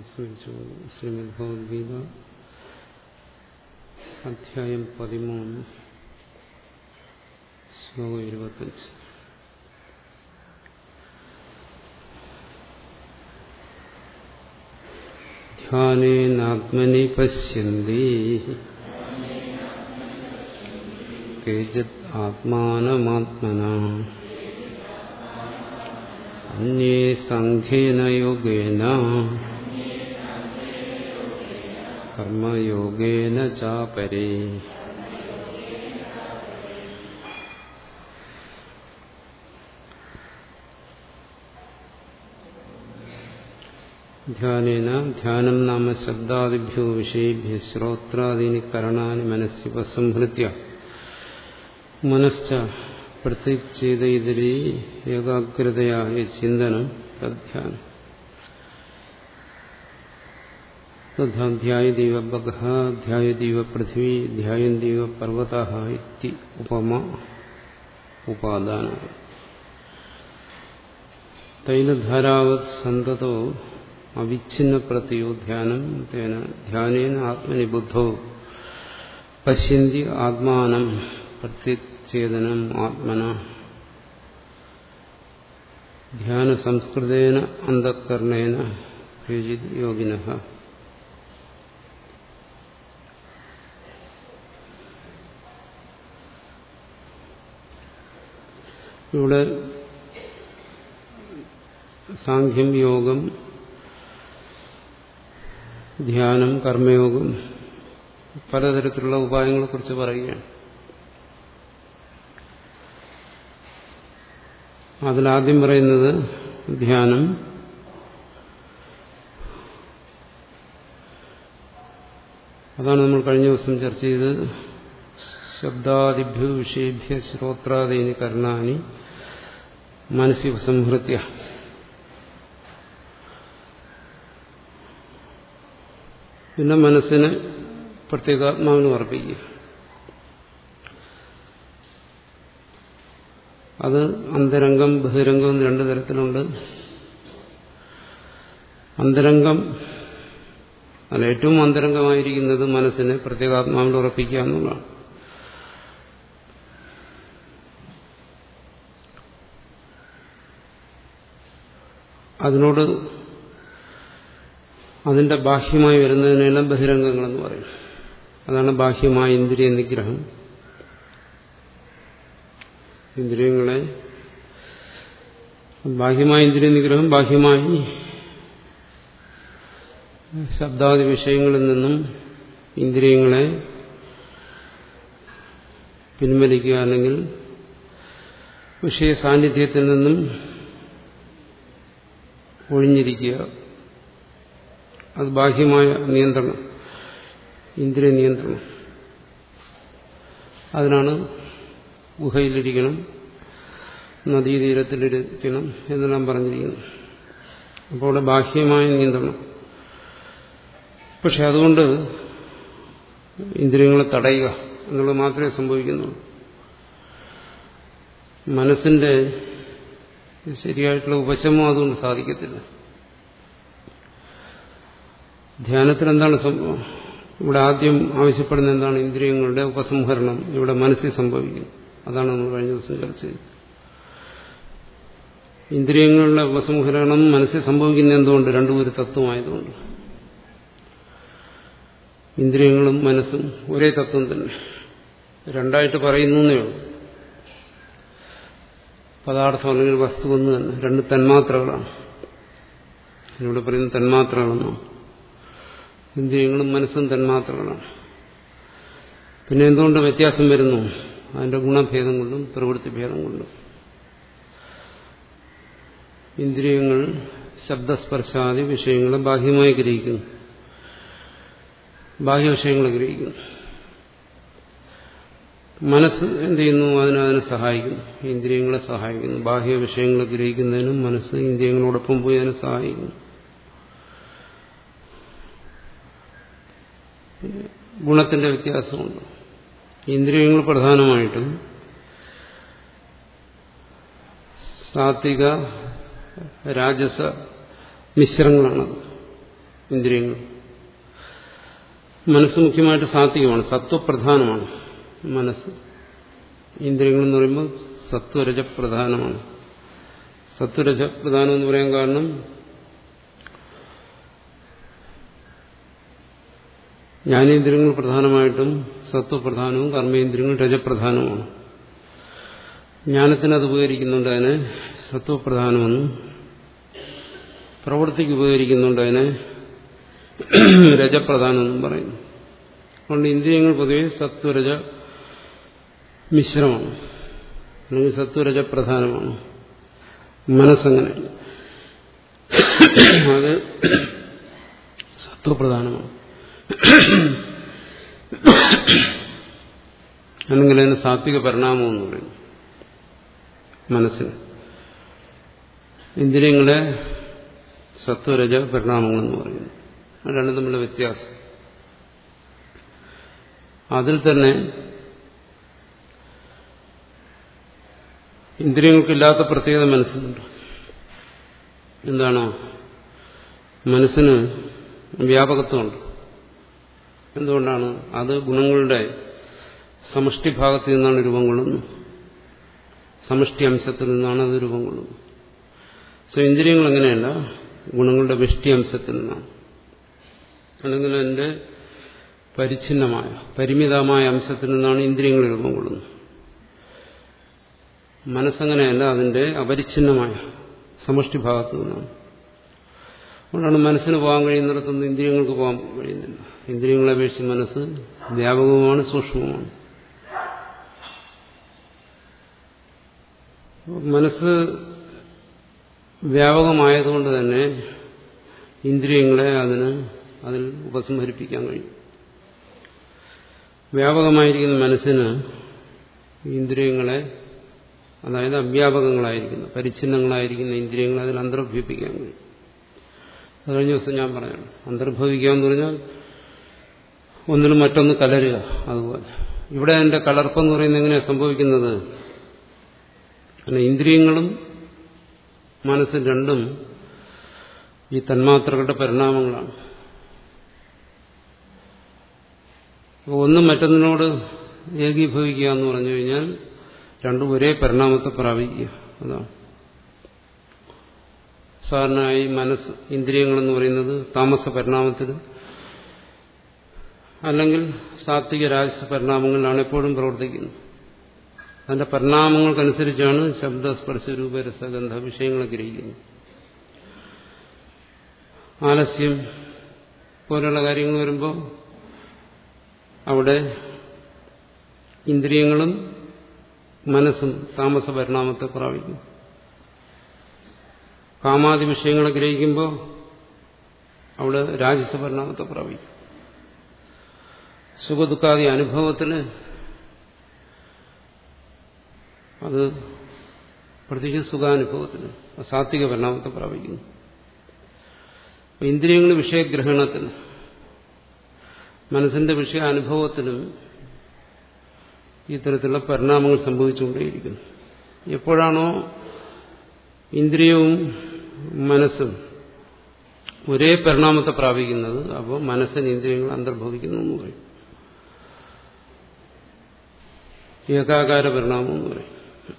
സ്മരിച്ചുകൊണ്ട് ശ്രീമദ് ഭഗവത്ഗീത അധ്യായം പതിമൂന്ന് ശ്ലോകം ഇരുപത്തഞ്ച് ധ്യാനേനാത്മനി പശ്യന്തി കേചിത് ആത്മാനമാത്മന അന്യേ സംഖ്യേന യോഗേന കർമ്മയോഗേന ചാപരേ ധ്യാനേന ധ്യാനം നാമ ശബ്ദാദിഭ്യോ വിഷയേഭ്യ ശ്രോത്രാദീനി കരണാനി മനസ്സി ഉപസംഹൃത്യ മനശ്ച പ്രത്യേകചേതയിതരീ ഏകാഗ്രതയായ ചിന്തനം തദ്ധ്യാനം തഥാധ്യായദീവ ബഗ ധ്യായദീവ പൃഥ്വി ധ്യായന്തീവ പർവ്വത ഇതി ഉപമ ഉപാദാന തൈലധാരാവത് സന്തതോ അവിച്ഛിന്ന പ്രത്യോ ധ്യാനം തേന ധ്യാനേന ആത്മനി ബുദ്ധോ പശ്യന്തി ആത്മാനം പ്രത്യേകചേതനം ആത്മന ധ്യാന സംസ്കൃതേന അന്ധക്കരണേന കേചിത് യോഗിന ഇവിടെ സാഖ്യം യോഗം ധ്യാനം കർമ്മയോഗം പലതരത്തിലുള്ള ഉപായങ്ങളെക്കുറിച്ച് പറയുകയാണ് അതിലാദ്യം പറയുന്നത് ധ്യാനം അതാണ് നമ്മൾ കഴിഞ്ഞ ദിവസം ചർച്ച ചെയ്തത് ശബ്ദാദിഭ്യ വിഷയേഭ്യ ശ്രോത്രാദീനി കർണാനി മനസ്സി സംഹൃത്യ പിന്നെ മനസ്സിന് പ്രത്യേകാത്മാവിന് അർപ്പിക്കുക അത് അന്തരംഗം ബഹിരംഗം എന്ന് രണ്ടു തരത്തിലുണ്ട് അന്തരംഗം അല്ല ഏറ്റവും അന്തരംഗമായിരിക്കുന്നത് മനസ്സിനെ പ്രത്യേകാത്മാവിൽ ഉറപ്പിക്കുക എന്നുള്ളതാണ് അതിനോട് അതിന്റെ ബാഹ്യമായി വരുന്നതിനെല്ലാം ബഹിരംഗങ്ങളെന്ന് പറയും അതാണ് ബാഹ്യമായ ഇന്ദ്രിയ നിഗ്രഹം ഇന്ദ്രിയങ്ങളെ ബാഹ്യമായ ഇന്ദ്രിയ നിഗ്രഹം ബാഹ്യമായി ശബ്ദാദി വിഷയങ്ങളിൽ നിന്നും ഇന്ദ്രിയങ്ങളെ പിൻവലിക്കുക അല്ലെങ്കിൽ വിഷയ സാന്നിധ്യത്തിൽ നിന്നും ഒഴിഞ്ഞിരിക്കുക അത് ബാഹ്യമായ നിയന്ത്രണം ഇന്ദ്രിയ നിയന്ത്രണം അതിനാണ് ഗുഹയിലിരിക്കണം നദീതീരത്തിലിരിക്കണം എന്നെല്ലാം പറഞ്ഞിരിക്കുന്നു അപ്പോൾ അവിടെ ബാഹ്യമായ നിയന്ത്രണം പക്ഷെ അതുകൊണ്ട് ഇന്ദ്രിയങ്ങളെ തടയുക എന്നുള്ളത് മാത്രമേ സംഭവിക്കുന്നുള്ളൂ മനസ്സിന്റെ ശരിയായിട്ടുള്ള ഉപശമം അതുകൊണ്ട് സാധിക്കത്തില്ല ധ്യാനത്തിൽ എന്താണ് സംഭവം ഇവിടെ ആദ്യം ആവശ്യപ്പെടുന്ന എന്താണ് ഇന്ദ്രിയങ്ങളുടെ ഉപസംഹരണം ഇവിടെ മനസ്സിൽ സംഭവിക്കുന്നു അതാണ് നമ്മൾ കഴിഞ്ഞ ദിവസം ചർച്ച ചെയ്തത് ഇന്ദ്രിയങ്ങളുടെ ഉപസംഹരണം മനസ്സിൽ സംഭവിക്കുന്ന എന്തുകൊണ്ട് രണ്ടും ഒരു തത്വമായതുകൊണ്ട് ഇന്ദ്രിയങ്ങളും മനസ്സും ഒരേ തത്വം തന്നെ രണ്ടായിട്ട് പറയുന്നു എന്നേ ഉള്ളൂ പദാർത്ഥം അല്ലെങ്കിൽ വസ്തു ഒന്ന് തന്നെ രണ്ട് തന്മാത്രകളാണ് ഇവിടെ പറയുന്ന തന്മാത്രകളെന്നാണ് ഇന്ദ്രിയങ്ങളും മനസ്സും തന്മാത്രകളാണ് പിന്നെ എന്തുകൊണ്ട് വ്യത്യാസം വരുന്നു അതിന്റെ ഗുണഭേദം കൊണ്ടും പ്രവൃത്തി ഭേദം കൊണ്ടും ഇന്ദ്രിയങ്ങൾ ശബ്ദസ്പർശാദി വിഷയങ്ങളെ ബാഹ്യമായി ഗ്രഹിക്കുന്നു ബാഹ്യ വിഷയങ്ങളെ ഗ്രഹിക്കുന്നു മനസ്സ് എന്ത് ചെയ്യുന്നു അതിന് അതിനെ സഹായിക്കുന്നു ഇന്ദ്രിയങ്ങളെ സഹായിക്കുന്നു ബാഹ്യ വിഷയങ്ങളെ ഗ്രഹിക്കുന്നതിനും മനസ്സ് ഇന്ദ്രിയങ്ങളോടൊപ്പം പോയി അതിനെ സഹായിക്കുന്നു ഗുണത്തിന്റെ വ്യത്യാസമുണ്ട് ഇന്ദ്രിയങ്ങൾ പ്രധാനമായിട്ടും സാത്വിക രാജസ മിശ്രങ്ങളാണത് ഇന്ദ്രിയങ്ങൾ മനസ്സ് മുഖ്യമായിട്ട് സാത്വികമാണ് സത്വപ്രധാനമാണ് മനസ്സ് ഇന്ദ്രിയങ്ങൾ എന്ന് പറയുമ്പോൾ സത്വരജപ്രധാനമാണ് സത്വരജപ്രധാനം എന്ന് പറയാൻ കാരണം ജ്ഞാനേന്ദ്രിയങ്ങൾ പ്രധാനമായിട്ടും സത്വപ്രധാനവും കർമ്മേന്ദ്രിയങ്ങൾ രജപ്രധാനവുമാണ് ജ്ഞാനത്തിന് അത് ഉപകരിക്കുന്നുണ്ട് അതിനെ സത്വപ്രധാനമെന്നും പ്രവൃത്തിക്ക് ഉപകരിക്കുന്നുണ്ട് അതിനെ രജപ്രധാനമെന്നും പറയുന്നു അതുകൊണ്ട് ഇന്ദ്രിയങ്ങൾ പൊതുവെ സത്വരജ മിശ്രമാണ് അല്ലെങ്കിൽ സത്വരജ പ്രധാനമാണ് മനസ്സങ്ങനെ അത് സത്വപ്രധാനമാണ് അല്ലെങ്കിൽ അതിന് സാത്വിക പരിണാമം എന്ന് പറയുന്നു മനസ്സിന് ഇന്ദ്രിയങ്ങളെ സത്വരജ പരിണാമങ്ങളെന്ന് പറയുന്നു രണ്ടും തമ്മിലുള്ള വ്യത്യാസം അതിൽ തന്നെ ഇന്ദ്രിയങ്ങൾക്കില്ലാത്ത പ്രത്യേകത മനസ്സിനുണ്ട് എന്താണ് മനസ്സിന് വ്യാപകത്വമുണ്ട് എന്തുകൊണ്ടാണ് അത് ഗുണങ്ങളുടെ സമഷ്ടി ഭാഗത്ത് നിന്നാണ് രൂപം കൊള്ളുന്നത് സമഷ്ടി അംശത്തിൽ നിന്നാണ് അത് രൂപം കൊള്ളുന്നത് സോ ഇന്ദ്രിയങ്ങൾ അങ്ങനെയല്ല ഗുണങ്ങളുടെ വ്യഷ്ടി അംശത്തിൽ നിന്നാണ് അല്ലെങ്കിൽ അതിന്റെ പരിച്ഛിന്നമായ പരിമിതമായ അംശത്തിൽ നിന്നാണ് ഇന്ദ്രിയങ്ങൾ രൂപം കൊള്ളുന്നത് മനസ്സങ്ങനെയല്ല അതിന്റെ അപരിച്ഛിന്നമായ സമഷ്ടി ഭാഗത്ത് നിന്നാണ് അതുകൊണ്ടാണ് മനസ്സിന് പോകാൻ കഴിയുന്നിടത്തൊന്നും ഇന്ദ്രിയങ്ങൾക്ക് പോകാൻ കഴിയുന്നില്ല ഇന്ദ്രിയങ്ങളെ അപേക്ഷിച്ച് മനസ്സ് വ്യാപകവുമാണ് സൂക്ഷ്മവുമാണ് മനസ്സ് വ്യാപകമായതുകൊണ്ട് തന്നെ ഇന്ദ്രിയങ്ങളെ അതിന് അതിൽ ഉപസംഹരിപ്പിക്കാൻ കഴിയും വ്യാപകമായിരിക്കുന്ന മനസ്സിന് ഇന്ദ്രിയങ്ങളെ അതായത് അവ്യാപകങ്ങളായിരിക്കുന്ന പരിച്ഛിന്നങ്ങളായിരിക്കുന്ന ഇന്ദ്രിയങ്ങളെ അതിൽ അന്തർഭവിപ്പിക്കാൻ കഴിയും അത് കഴിഞ്ഞ ദിവസം ഞാൻ പറഞ്ഞു അന്തർഭവിക്കുക എന്ന് പറഞ്ഞാൽ ഒന്നിനും മറ്റൊന്ന് കലരുക അതുപോലെ ഇവിടെ അതിന്റെ കലർപ്പെന്ന് പറയുന്നത് എങ്ങനെയാണ് സംഭവിക്കുന്നത് പിന്നെ ഇന്ദ്രിയങ്ങളും മനസ്സും രണ്ടും ഈ തന്മാത്രകളുടെ പരിണാമങ്ങളാണ് ഒന്നും മറ്റൊന്നിനോട് ഏകീഭവിക്കുക എന്ന് പറഞ്ഞു കഴിഞ്ഞാൽ രണ്ടും ഒരേ പരിണാമത്തെ പ്രാപിക്കുക അതാണ് സാധാരണയായി മനസ്സ് ഇന്ദ്രിയങ്ങളെന്ന് പറയുന്നത് താമസ പരിണാമത്തിൽ അല്ലെങ്കിൽ സാത്വിക രാജസ പരിണാമങ്ങളിലാണ് എപ്പോഴും പ്രവർത്തിക്കുന്നത് അതിന്റെ പരിണാമങ്ങൾക്കനുസരിച്ചാണ് ശബ്ദസ്പർശ രൂപരസഗന്ധ വിഷയങ്ങളെ ഗ്രഹിക്കുന്നത് ആലസ്യം പോലുള്ള കാര്യങ്ങൾ വരുമ്പോൾ അവിടെ ഇന്ദ്രിയങ്ങളും മനസ്സും താമസ പരിണാമത്തെ പ്രാപിക്കും കാമാദി വിഷയങ്ങളെ ഗ്രഹിക്കുമ്പോൾ അവിടെ രാജസ പരിണാമത്തെ പ്രാപിക്കും സുഖദുഃഖാദി അനുഭവത്തിന് അത് പ്രത്യേകിച്ച് സുഖാനുഭവത്തിന് സാത്വിക പരിണാമത്തെ പ്രാപിക്കുന്നു ഇന്ദ്രിയങ്ങൾ വിഷയഗ്രഹണത്തിന് മനസ്സിന്റെ വിഷയാനുഭവത്തിനും ഇത്തരത്തിലുള്ള പരിണാമങ്ങൾ സംഭവിച്ചുകൊണ്ടേയിരിക്കുന്നു എപ്പോഴാണോ ഇന്ദ്രിയവും മനസ്സും ഒരേ പരിണാമത്തെ പ്രാപിക്കുന്നത് അപ്പോൾ മനസ്സിന് ഇന്ദ്രിയങ്ങൾ അന്തർഭവിക്കുന്നു എന്ന് പറയും ഏകാകാര പരിണാമം എന്ന് പറയും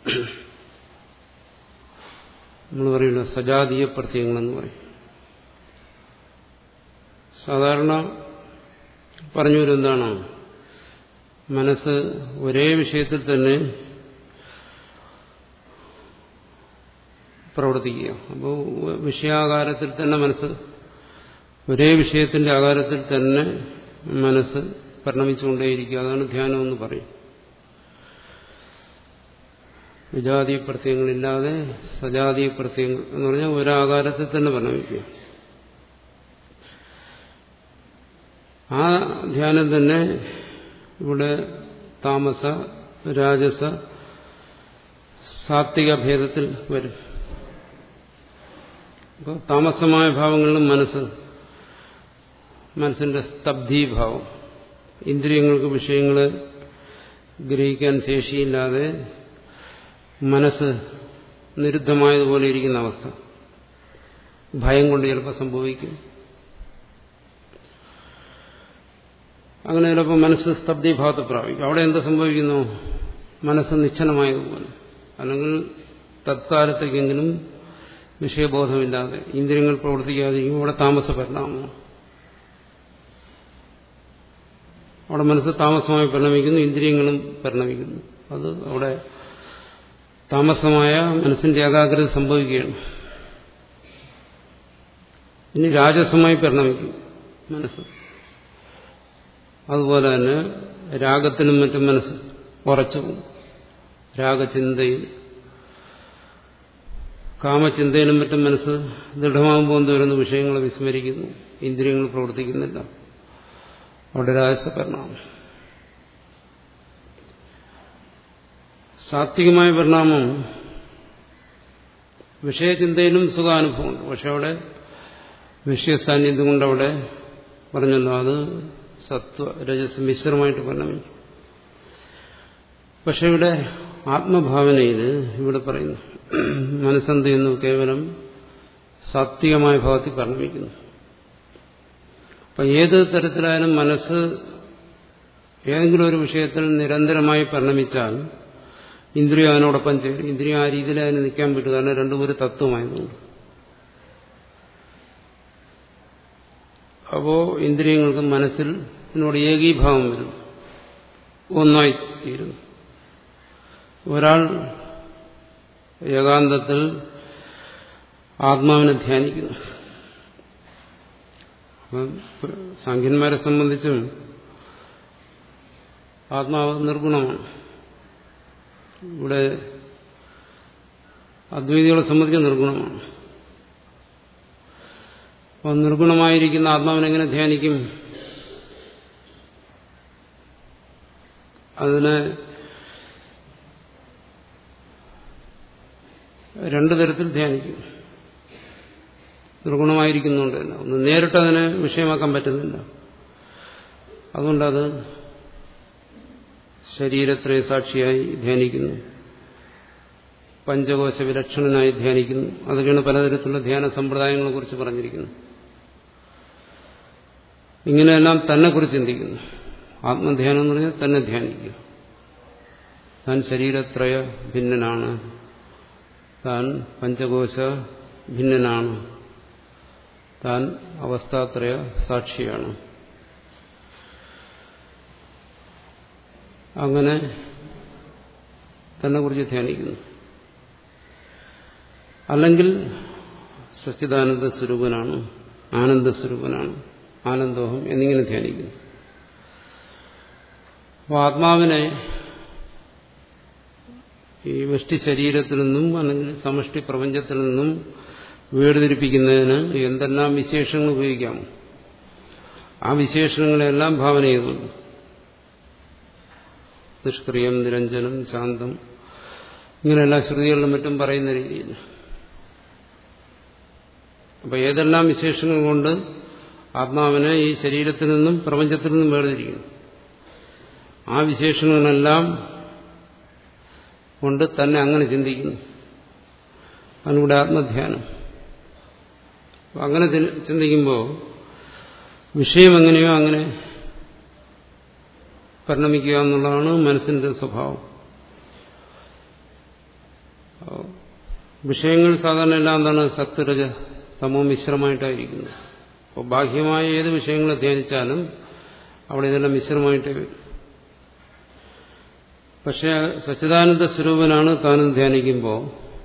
നമ്മൾ പറയുന്ന സജാതീയ പ്രത്യയങ്ങളെന്ന് പറയും സാധാരണ പറഞ്ഞു വരുന്നതാണ് മനസ്സ് ഒരേ വിഷയത്തിൽ തന്നെ പ്രവർത്തിക്കുക അപ്പോൾ വിഷയാകാരത്തിൽ തന്നെ മനസ്സ് ഒരേ വിഷയത്തിന്റെ ആകാരത്തിൽ തന്നെ മനസ്സ് പരിണമിച്ചുകൊണ്ടേയിരിക്കുക അതാണ് ധ്യാനം എന്ന് പറയും വിജാതി പ്രത്യയങ്ങളില്ലാതെ സജാതി പ്രത്യയങ്ങൾ എന്ന് പറഞ്ഞാൽ ഒരാകാരത്തിൽ തന്നെ പരിണമിക്കുക ആ ധ്യാനം തന്നെ ഇവിടെ താമസ രാജസ സാത്വിക ഭേദത്തിൽ വരും ഇപ്പോൾ താമസമായ ഭാവങ്ങളിലും മനസ്സ് മനസ്സിന്റെ സ്തബ്ധീഭാവം ഇന്ദ്രിയങ്ങൾക്ക് വിഷയങ്ങളെ ഗ്രഹിക്കാൻ ശേഷിയില്ലാതെ മനസ്സ് നിരുദ്ധമായതുപോലെ ഇരിക്കുന്ന അവസ്ഥ ഭയം കൊണ്ട് ചിലപ്പോൾ സംഭവിക്കും അങ്ങനെ ചിലപ്പോൾ മനസ്സ് സ്തബ്ധീഭാവത്തെ പ്രാപിക്കും അവിടെ എന്ത് സംഭവിക്കുന്നു മനസ്സ് നിശ്ചലമായതുപോലെ അല്ലെങ്കിൽ തത്കാലത്തേക്കെങ്കിലും വിഷയബോധമില്ലാതെ ഇന്ദ്രിയങ്ങൾ പ്രവർത്തിക്കാതിരിക്കും അവിടെ താമസ പരിണാമമാണ് അവിടെ മനസ്സ് താമസമായി പരിണമിക്കുന്നു ഇന്ദ്രിയങ്ങളും പരിണമിക്കുന്നു അത് അവിടെ താമസമായ മനസ്സിന്റെ ഏകാഗ്രത സംഭവിക്കുകയാണ് ഇനി രാജസമായി പരിണമിക്കും മനസ്സ് അതുപോലെ തന്നെ രാഗത്തിനും മറ്റും മനസ്സ് ഉറച്ചു പോകും രാഗചിന്തയിൽ കാമചിന്തയിലും മറ്റും മനസ്സ് ദൃഢമാകുമ്പോൾ വരുന്ന വിഷയങ്ങളെ വിസ്മരിക്കുന്നു ഇന്ദ്രിയങ്ങൾ പ്രവർത്തിക്കുന്നില്ല അവിടെ രാജസ പരിണാമം സാത്വികമായ പരിണാമം വിഷയചിന്തയിലും സുഖാനുഭവമുണ്ട് പക്ഷെ അവിടെ വിഷയസാന്നിധ്യം കൊണ്ട് അവിടെ പറഞ്ഞല്ലോ അത് സത്വ രജസ് മിശ്രമായിട്ട് പരിണമിക്കും പക്ഷെ ഇവിടെ ആത്മഭാവനയിൽ ഇവിടെ പറയുന്നു മനസ്സെന്ത് ചെയ്യുന്നു കേവലം സാത്വികമായ ഭാവത്തിൽ പരിണമിക്കുന്നു അപ്പൊ ഏത് തരത്തിലായാലും മനസ്സ് ഏതെങ്കിലും ഒരു വിഷയത്തിൽ നിരന്തരമായി പരിണമിച്ചാൽ ഇന്ദ്രിയം അതിനോടൊപ്പം ചേരും ഇന്ദ്രിയം ആ രീതിയിൽ അതിന് നിൽക്കാൻ പറ്റും കാരണം രണ്ടും ഒരു തത്വമായതുകൊണ്ട് അപ്പോ ഇന്ദ്രിയങ്ങൾക്ക് മനസ്സിൽ ഇതിനോട് ഏകീഭാവം വരുന്നു ഒന്നായി തീരുന്നു ഒരാൾ ഏകാന്തത്തിൽ ആത്മാവിനെ ധ്യാനിക്കുന്നു അപ്പം സാഖ്യന്മാരെ സംബന്ധിച്ചും ആത്മാവ് നിർഗുണമാണ് ഇവിടെ അദ്വൈതികളെ സംബന്ധിച്ച് നിർഗുണമാണ് അപ്പോൾ നിർഗുണമായിരിക്കുന്ന ആത്മാവിനെങ്ങനെ ധ്യാനിക്കും അതിനെ രണ്ടു തരത്തിൽ ധ്യാനിക്കും നിർഗുണമായിരിക്കുന്നുണ്ട് തന്നെ ഒന്ന് നേരിട്ട് അതിനെ വിഷയമാക്കാൻ പറ്റുന്നില്ല അതുകൊണ്ടത് ശരീരത്രയ സാക്ഷിയായി ധ്യാനിക്കുന്നു പഞ്ചകോശ വിലക്ഷണനായി ധ്യാനിക്കുന്നു അതൊക്കെയാണ് പലതരത്തിലുള്ള ധ്യാന സമ്പ്രദായങ്ങളെ കുറിച്ച് പറഞ്ഞിരിക്കുന്നത് ഇങ്ങനെയെല്ലാം തന്നെ കുറിച്ച് ചിന്തിക്കുന്നു ആത്മധ്യാനം എന്ന് പറഞ്ഞാൽ തന്നെ ധ്യാനിക്കുക താൻ ശരീരത്രയ ഭിന്നനാണ് താൻ പഞ്ചകോശ ഭിന്നനാണ് താൻ അവസ്ഥാത്രയ സാക്ഷിയാണ് അങ്ങനെ തന്നെ കുറിച്ച് ധ്യാനിക്കുന്നു അല്ലെങ്കിൽ സച്ചിദാനന്ദ സ്വരൂപനാണ് ആനന്ദ സ്വരൂപനാണ് ആനന്ദോഹം എന്നിങ്ങനെ ധ്യാനിക്കുന്നു അപ്പോൾ ആത്മാവിനെ ഈ വൃഷ്ടി ശരീരത്തിൽ നിന്നും അല്ലെങ്കിൽ സമഷ്ടി പ്രപഞ്ചത്തിൽ നിന്നും വേർതിരിപ്പിക്കുന്നതിന് എന്തെല്ലാം വിശേഷങ്ങൾ ഉപയോഗിക്കാം ആ വിശേഷണങ്ങളെല്ലാം ഭാവന ചെയ്യുന്നുണ്ട് നിഷ്ക്രിയം നിരഞ്ജനം ശാന്തം ഇങ്ങനെയെല്ലാം ശ്രുതികളിലും മറ്റും പറയുന്ന രീതിയിൽ അപ്പൊ ഏതെല്ലാം വിശേഷങ്ങൾ കൊണ്ട് ആത്മാവിനെ ഈ ശരീരത്തിൽ നിന്നും പ്രപഞ്ചത്തിൽ നിന്നും വേർതിരിക്കുന്നു ആ വിശേഷങ്ങളെല്ലാം കൊണ്ട് തന്നെ അങ്ങനെ ചിന്തിക്കുന്നു അതിലൂടെ ആത്മധ്യാനം അങ്ങനെ ചിന്തിക്കുമ്പോൾ വിഷയം എങ്ങനെയോ അങ്ങനെ പരിണമിക്കുക എന്നുള്ളതാണ് മനസ്സിന്റെ സ്വഭാവം വിഷയങ്ങൾ സാധാരണ എല്ലാം എന്താണ് സത്വരജ തമോ മിശ്രമായിട്ടായിരിക്കുന്നത് അപ്പോൾ ബാഹ്യമായ ഏത് വിഷയങ്ങളെ ധ്യാനിച്ചാലും അവിടെ ഇതെല്ലാം മിശ്രമായിട്ടേ വരും പക്ഷെ സച്ചിദാനന്ദ സ്വരൂപനാണ് താനും ധ്യാനിക്കുമ്പോൾ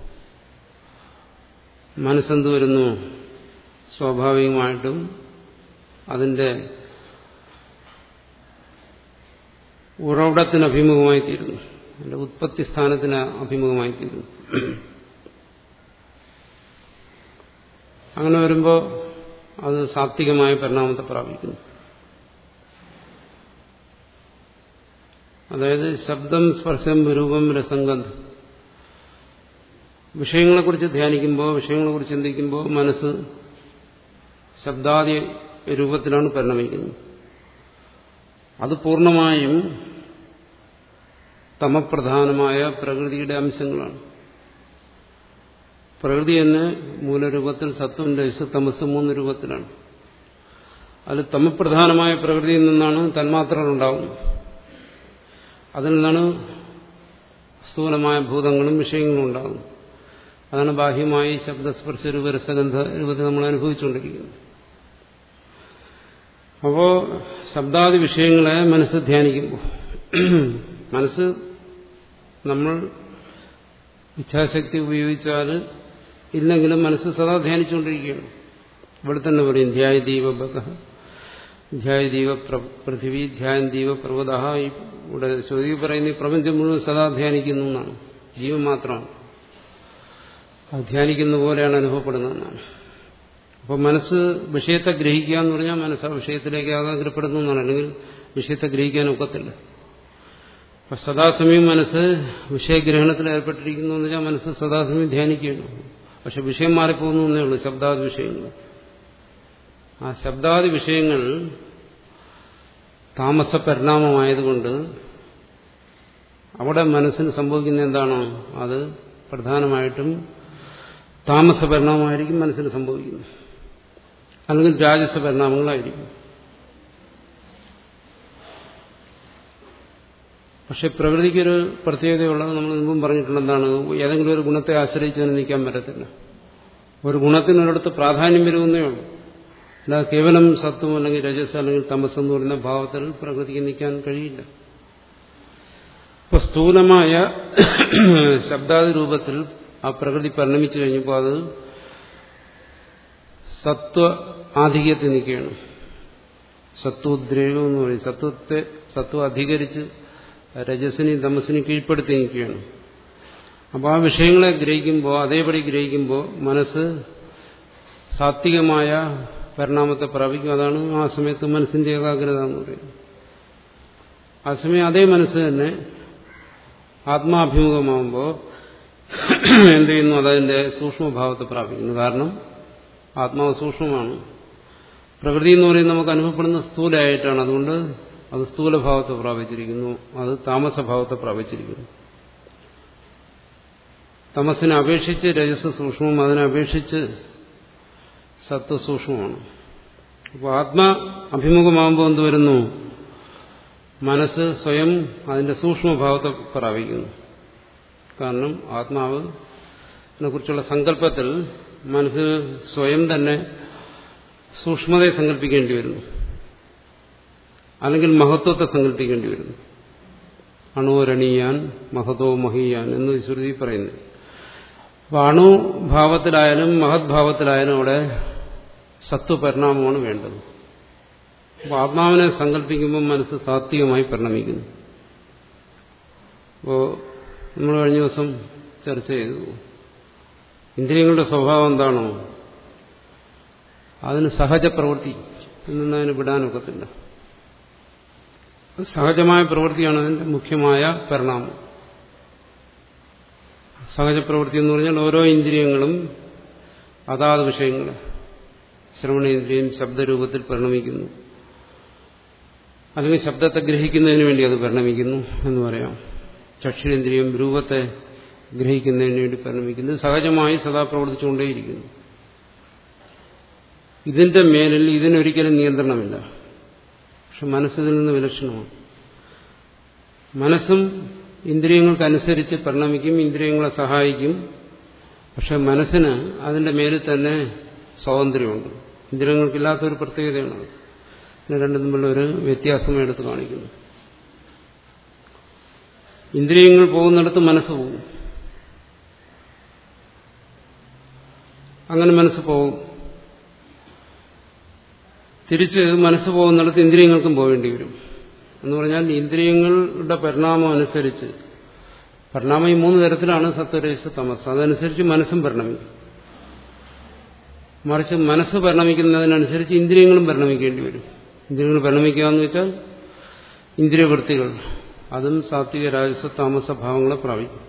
മനസ്സെന്ത് വരുന്നു സ്വാഭാവികമായിട്ടും അതിന്റെ ഉറവിടത്തിന് അഭിമുഖമായി തീരുന്നു അതിന്റെ ഉത്പത്തി സ്ഥാനത്തിന് അഭിമുഖമായി തീരുന്നു അങ്ങനെ വരുമ്പോൾ അത് സാത്വികമായ പരിണാമത്തെ പ്രാപിക്കുന്നു അതായത് ശബ്ദം സ്പർശം രൂപം രസംഗന്ധം വിഷയങ്ങളെക്കുറിച്ച് ധ്യാനിക്കുമ്പോൾ വിഷയങ്ങളെക്കുറിച്ച് ചിന്തിക്കുമ്പോൾ മനസ്സ് ശബ്ദാദി രൂപത്തിലാണ് പരിണമിക്കുന്നത് അത് പൂർണ്ണമായും തമപ്രധാനമായ പ്രകൃതിയുടെ അംശങ്ങളാണ് പ്രകൃതി തന്നെ മൂലരൂപത്തിൽ സത്വം രജസ് തമസ് മൂന്ന് രൂപത്തിലാണ് അതിൽ തമപ്രധാനമായ പ്രകൃതിയിൽ നിന്നാണ് തന്മാത്രകൾ ഉണ്ടാകുന്നത് അതിൽ നിന്നാണ് സ്ഥൂലമായ ഭൂതങ്ങളും വിഷയങ്ങളും ഉണ്ടാകുന്നത് അതാണ് ബാഹ്യമായി ശബ്ദസ്പർശ രൂപരസഗന്ധ രൂപത്തിൽ നമ്മൾ അനുഭവിച്ചുകൊണ്ടിരിക്കുന്നത് അപ്പോ ശബ്ദാദി വിഷയങ്ങളെ മനസ്സ് ധ്യാനിക്കുമ്പോൾ മനസ്സ് നമ്മൾ ഇച്ഛാശക്തി ഉപയോഗിച്ചാൽ ഇല്ലെങ്കിലും മനസ്സ് സദാ ധ്യാനിച്ചുകൊണ്ടിരിക്കുകയാണ് ഇവിടെ തന്നെ പറയും ധ്യായദീപ ബക ധ്യായദീപ പൃഥിവി ധ്യായദീപ പർവ്വത ഇവിടെ ശ്രുതി പറയുന്ന ഈ പ്രപഞ്ചം മുഴുവൻ സദാ ധ്യാനിക്കുന്നു എന്നാണ് ജീവൻ മാത്രമാണ് അത് ധ്യാനിക്കുന്ന പോലെയാണ് അനുഭവപ്പെടുന്നതെന്നാണ് അപ്പോൾ മനസ്സ് വിഷയത്തെ ഗ്രഹിക്കുക എന്ന് പറഞ്ഞാൽ മനസ്സ് ആ വിഷയത്തിലേക്ക് ആകാഗ്രപ്പെടുന്നു എന്നാണ് അല്ലെങ്കിൽ വിഷയത്തെ ഗ്രഹിക്കാൻ ഒക്കത്തില്ല അപ്പൊ സദാസമയം മനസ്സ് വിഷയഗ്രഹണത്തിൽ ഏർപ്പെട്ടിരിക്കുന്നു എന്ന് വെച്ചാൽ മനസ്സ് സദാസമയം ധ്യാനിക്കുകയാണ് പക്ഷെ വിഷയം മാറിപ്പോകുന്നു എന്നേ ഉള്ളൂ ശബ്ദാദി വിഷയങ്ങൾ ആ ശബ്ദാദി വിഷയങ്ങൾ താമസ പരിണാമമായതുകൊണ്ട് അവിടെ മനസ്സിന് സംഭവിക്കുന്ന എന്താണോ അത് പ്രധാനമായിട്ടും താമസ പരിണാമമായിരിക്കും മനസ്സിന് സംഭവിക്കുന്നത് അല്ലെങ്കിൽ രാജസ പരിണാമങ്ങളായിരിക്കും പക്ഷെ പ്രകൃതിക്കൊരു പ്രത്യേകതയുള്ളത് നമ്മൾ മുമ്പും പറഞ്ഞിട്ടുണ്ട് എന്താണ് ഏതെങ്കിലും ഒരു ഗുണത്തെ ആശ്രയിച്ച് തന്നെ നിൽക്കാൻ പറ്റത്തില്ല ഒരു ഗുണത്തിനൊരിടത്ത് പ്രാധാന്യം വരുമെന്നേ ഉള്ളൂ അല്ലാതെ കേവലം സത്വം അല്ലെങ്കിൽ രജസ് അല്ലെങ്കിൽ തമസ് എന്ന് പറയുന്ന ഭാവത്തിൽ പ്രകൃതിക്ക് നിൽക്കാൻ കഴിയില്ല ഇപ്പൊ സ്ഥൂലമായ ശബ്ദാദി രൂപത്തിൽ ആ പ്രകൃതി പരിണമിച്ചു കഴിഞ്ഞപ്പോൾ അത് സത്വ ആധിക്യത്തിൽ നിൽക്കുകയാണ് സത്വോദ്രേകം എന്ന് പറയും സത്വത്തെ സത്വം അധികരിച്ച് രജസിനെയും തമസിനെയും കീഴ്പ്പെടുത്തി നിൽക്കുകയാണ് അപ്പോൾ ആ വിഷയങ്ങളെ ഗ്രഹിക്കുമ്പോൾ അതേപടി ഗ്രഹിക്കുമ്പോൾ മനസ്സ് സാത്വികമായ പരിണാമത്തെ പ്രാപിക്കും അതാണ് ആ സമയത്ത് മനസ്സിന്റെ ഏകാഗ്രത എന്ന് പറയുന്നത് ആ സമയം അതേ മനസ്സ് തന്നെ ആത്മാഭിമുഖമാകുമ്പോൾ എന്ത് ചെയ്യുന്നു അതതിന്റെ സൂക്ഷ്മഭാവത്തെ പ്രാപിക്കുന്നു കാരണം ആത്മാവ് സൂക്ഷ്മമാണ് പ്രകൃതി എന്ന് പറയുന്നത് നമുക്ക് അനുഭവപ്പെടുന്ന സ്ഥൂലമായിട്ടാണ് അതുകൊണ്ട് അത് സ്ഥൂലഭാവത്തെ പ്രാപിച്ചിരിക്കുന്നു അത് താമസഭാവത്തെ പ്രാപിച്ചിരിക്കുന്നു തമസിനെ അപേക്ഷിച്ച് രജസ് സൂക്ഷ്മം അതിനെ അപേക്ഷിച്ച് സത്വ സൂക്ഷ്മമാണ് അപ്പോൾ ആത്മാ അഭിമുഖമാകുമ്പോൾ എന്ത് വരുന്നു മനസ്സ് സ്വയം അതിന്റെ സൂക്ഷ്മഭാവത്തെ പ്രാപിക്കുന്നു കാരണം ആത്മാവിനെ കുറിച്ചുള്ള സങ്കല്പത്തിൽ മനസ്സിന് സ്വയം തന്നെ സൂക്ഷ്മതയെ സങ്കല്പിക്കേണ്ടി വരുന്നു അല്ലെങ്കിൽ മഹത്വത്തെ സങ്കല്പിക്കേണ്ടി വരുന്നു അണുരണിയാൻ മഹതോ മഹിയാൻ എന്ന് ശ്രുതി പറയുന്നു അപ്പൊ അണുഭാവത്തിലായാലും മഹത്ഭാവത്തിലായാലും അവിടെ സത്വപരിണാമമാണ് വേണ്ടത് അപ്പോൾ ആത്മാവിനെ സങ്കല്പിക്കുമ്പോൾ മനസ്സ് സാത്വികമായി പരിണമിക്കുന്നു അപ്പോൾ നമ്മൾ കഴിഞ്ഞ ദിവസം ചർച്ച ചെയ്തു ഇന്ദ്രിയങ്ങളുടെ സ്വഭാവം എന്താണോ അതിന് സഹജ പ്രവൃത്തി എന്നതിന് വിടാനൊക്കത്തില്ല സഹജമായ പ്രവൃത്തിയാണ് അതിന്റെ മുഖ്യമായ പരിണാമം സഹജ പ്രവൃത്തി എന്ന് പറഞ്ഞാൽ ഓരോ ഇന്ദ്രിയങ്ങളും അതാത് വിഷയങ്ങളെ ശ്രവണേന്ദ്രിയം ശബ്ദരൂപത്തിൽ പരിണമിക്കുന്നു അല്ലെങ്കിൽ ശബ്ദത്തെ ഗ്രഹിക്കുന്നതിന് വേണ്ടി അത് പരിണമിക്കുന്നു എന്ന് പറയാം ചക്ഷുരേന്ദ്രിയം രൂപത്തെ ഗ്രഹിക്കുന്നതിന് വേണ്ടി പരിണമിക്കുന്നു സഹജമായി സദാ പ്രവർത്തിച്ചുകൊണ്ടേയിരിക്കുന്നു ഇതിന്റെ മേലിൽ ഇതിനൊരിക്കലും നിയന്ത്രണമില്ല പക്ഷെ മനസ്സിൽ നിന്ന് വിലക്ഷണമാണ് മനസ്സും ഇന്ദ്രിയങ്ങൾക്കനുസരിച്ച് പരിണമിക്കും ഇന്ദ്രിയങ്ങളെ സഹായിക്കും പക്ഷെ മനസ്സിന് അതിന്റെ മേലിൽ തന്നെ സ്വാതന്ത്ര്യമുണ്ട് ഇന്ദ്രിയങ്ങൾക്കില്ലാത്തൊരു പ്രത്യേകതയാണ് ഇത് രണ്ടും തമ്മിലുള്ള ഒരു വ്യത്യാസം എടുത്ത് കാണിക്കുന്നു ഇന്ദ്രിയങ്ങൾ പോകുന്നിടത്ത് മനസ്സ് പോകും അങ്ങനെ മനസ്സ് പോകും തിരിച്ച് മനസ്സ് പോകുന്നിടത്ത് ഇന്ദ്രിയങ്ങൾക്കും പോകേണ്ടി വരും എന്ന് പറഞ്ഞാൽ ഇന്ദ്രിയങ്ങളുടെ പരിണാമം അനുസരിച്ച് പരിണാമം ഈ മൂന്ന് തരത്തിലാണ് സത്വരേശ തമസ് അതനുസരിച്ച് മനസ്സും പരിണമിക്കും മറിച്ച് മനസ്സ് പരിണമിക്കുന്നതിനനുസരിച്ച് ഇന്ദ്രിയങ്ങളും പരിണമിക്കേണ്ടി വരും ഇന്ദ്രിയങ്ങൾ പരിണമിക്കുക എന്ന് വെച്ചാൽ ഇന്ദ്രിയവൃത്തികൾ അതും സാത്വിക രാജസ താമസ ഭാവങ്ങളെ പ്രാപിക്കും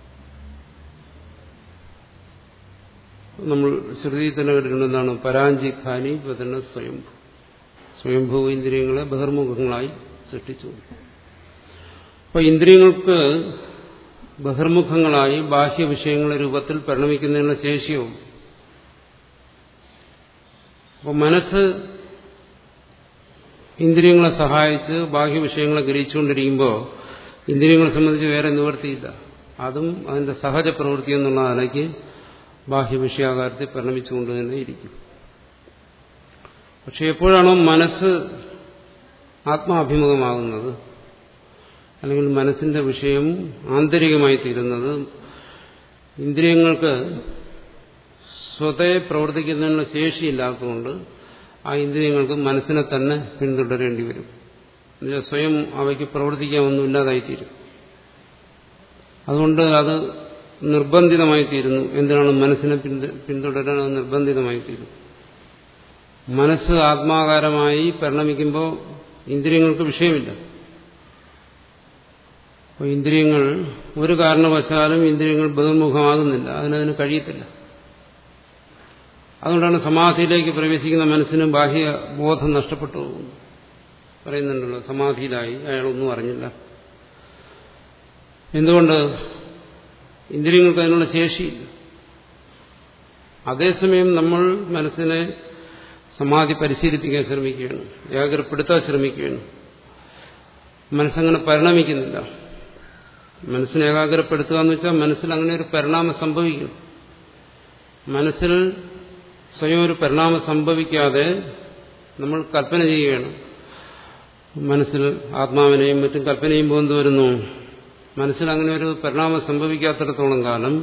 നമ്മൾ ശ്രുതി തന്നെ കേട്ടിട്ടുണ്ട് എന്താണ് പരാഞ്ചി ഖാനി പതന സ്വയംഭൂ സ്വയംഭൂ ഇന്ദ്രിയങ്ങളെ ബഹിർമുഖങ്ങളായി സൃഷ്ടിച്ചു അപ്പൊ ഇന്ദ്രിയങ്ങൾക്ക് ബഹിർമുഖങ്ങളായി ബാഹ്യ വിഷയങ്ങളുടെ രൂപത്തിൽ പരിണമിക്കുന്നതിനുള്ള ശേഷിയും അപ്പോൾ മനസ്സ് ഇന്ദ്രിയങ്ങളെ സഹായിച്ച് ബാഹ്യ വിഷയങ്ങളെ ഗ്രഹിച്ചുകൊണ്ടിരിക്കുമ്പോൾ ഇന്ദ്രിയങ്ങളെ സംബന്ധിച്ച് വേറെ നിവൃത്തിയില്ല അതും അതിന്റെ സഹജ പ്രവൃത്തി എന്നുള്ള നിലയ്ക്ക് ബാഹ്യ വിഷയാകാരത്തെ പരിണമിച്ചുകൊണ്ട് തന്നെ ഇരിക്കും പക്ഷെ എപ്പോഴാണോ മനസ്സ് ആത്മാഭിമുഖമാകുന്നത് അല്ലെങ്കിൽ മനസ്സിന്റെ വിഷയം ആന്തരികമായി തീരുന്നത് ഇന്ദ്രിയങ്ങൾക്ക് സ്വതേ പ്രവർത്തിക്കുന്നതിനുള്ള ശേഷിയില്ലാത്തതുകൊണ്ട് ആ ഇന്ദ്രിയങ്ങൾക്ക് മനസ്സിനെ തന്നെ പിന്തുടരേണ്ടി വരും എന്നുവെച്ചാൽ സ്വയം അവയ്ക്ക് പ്രവർത്തിക്കാനൊന്നുമില്ലാതായിത്തീരും അതുകൊണ്ട് അത് നിർബന്ധിതമായി തീരുന്നു എന്തിനാണ് മനസ്സിനെ പിന്തുടരാൻ അത് നിർബന്ധിതമായി തീരും മനസ്സ് ആത്മാകാരമായി പരിണമിക്കുമ്പോൾ ഇന്ദ്രിയങ്ങൾക്ക് വിഷയമില്ല അപ്പോൾ ഇന്ദ്രിയങ്ങൾ ഒരു കാരണവശാലും ഇന്ദ്രിയങ്ങൾ ബഹുമുഖമാകുന്നില്ല അതിനതിന് കഴിയത്തില്ല അതുകൊണ്ടാണ് സമാധിയിലേക്ക് പ്രവേശിക്കുന്ന മനസ്സിന് ബാഹ്യ ബോധം നഷ്ടപ്പെട്ടു പോകുന്നു പറയുന്നുണ്ടല്ലോ സമാധിയിലായി അയാളൊന്നും അറിഞ്ഞില്ല എന്തുകൊണ്ട് ഇന്ദ്രിയങ്ങൾക്ക് അതിനുള്ള ശേഷിയില്ല അതേസമയം നമ്മൾ മനസ്സിനെ സമാധി പരിശീലിപ്പിക്കാൻ ശ്രമിക്കുകയാണ് ഏകാഗ്രപ്പെടുത്താൻ ശ്രമിക്കുകയാണ് മനസ്സങ്ങനെ പരിണമിക്കുന്നില്ല മനസ്സിനെ ഏകാഗ്രപ്പെടുത്തുക എന്ന് വെച്ചാൽ മനസ്സിൽ അങ്ങനെ ഒരു പരിണാമം സംഭവിക്കും മനസ്സിൽ സ്വയം ഒരു പരിണാമം സംഭവിക്കാതെ നമ്മൾ കൽപ്പന ചെയ്യുകയാണ് മനസ്സിൽ ആത്മാവിനെയും മറ്റും കൽപ്പന ചെയ്യുമ്പോൾ എന്ത് വരുന്നു മനസ്സിൽ അങ്ങനെ ഒരു പരിണാമം സംഭവിക്കാത്തിടത്തോളം കാലം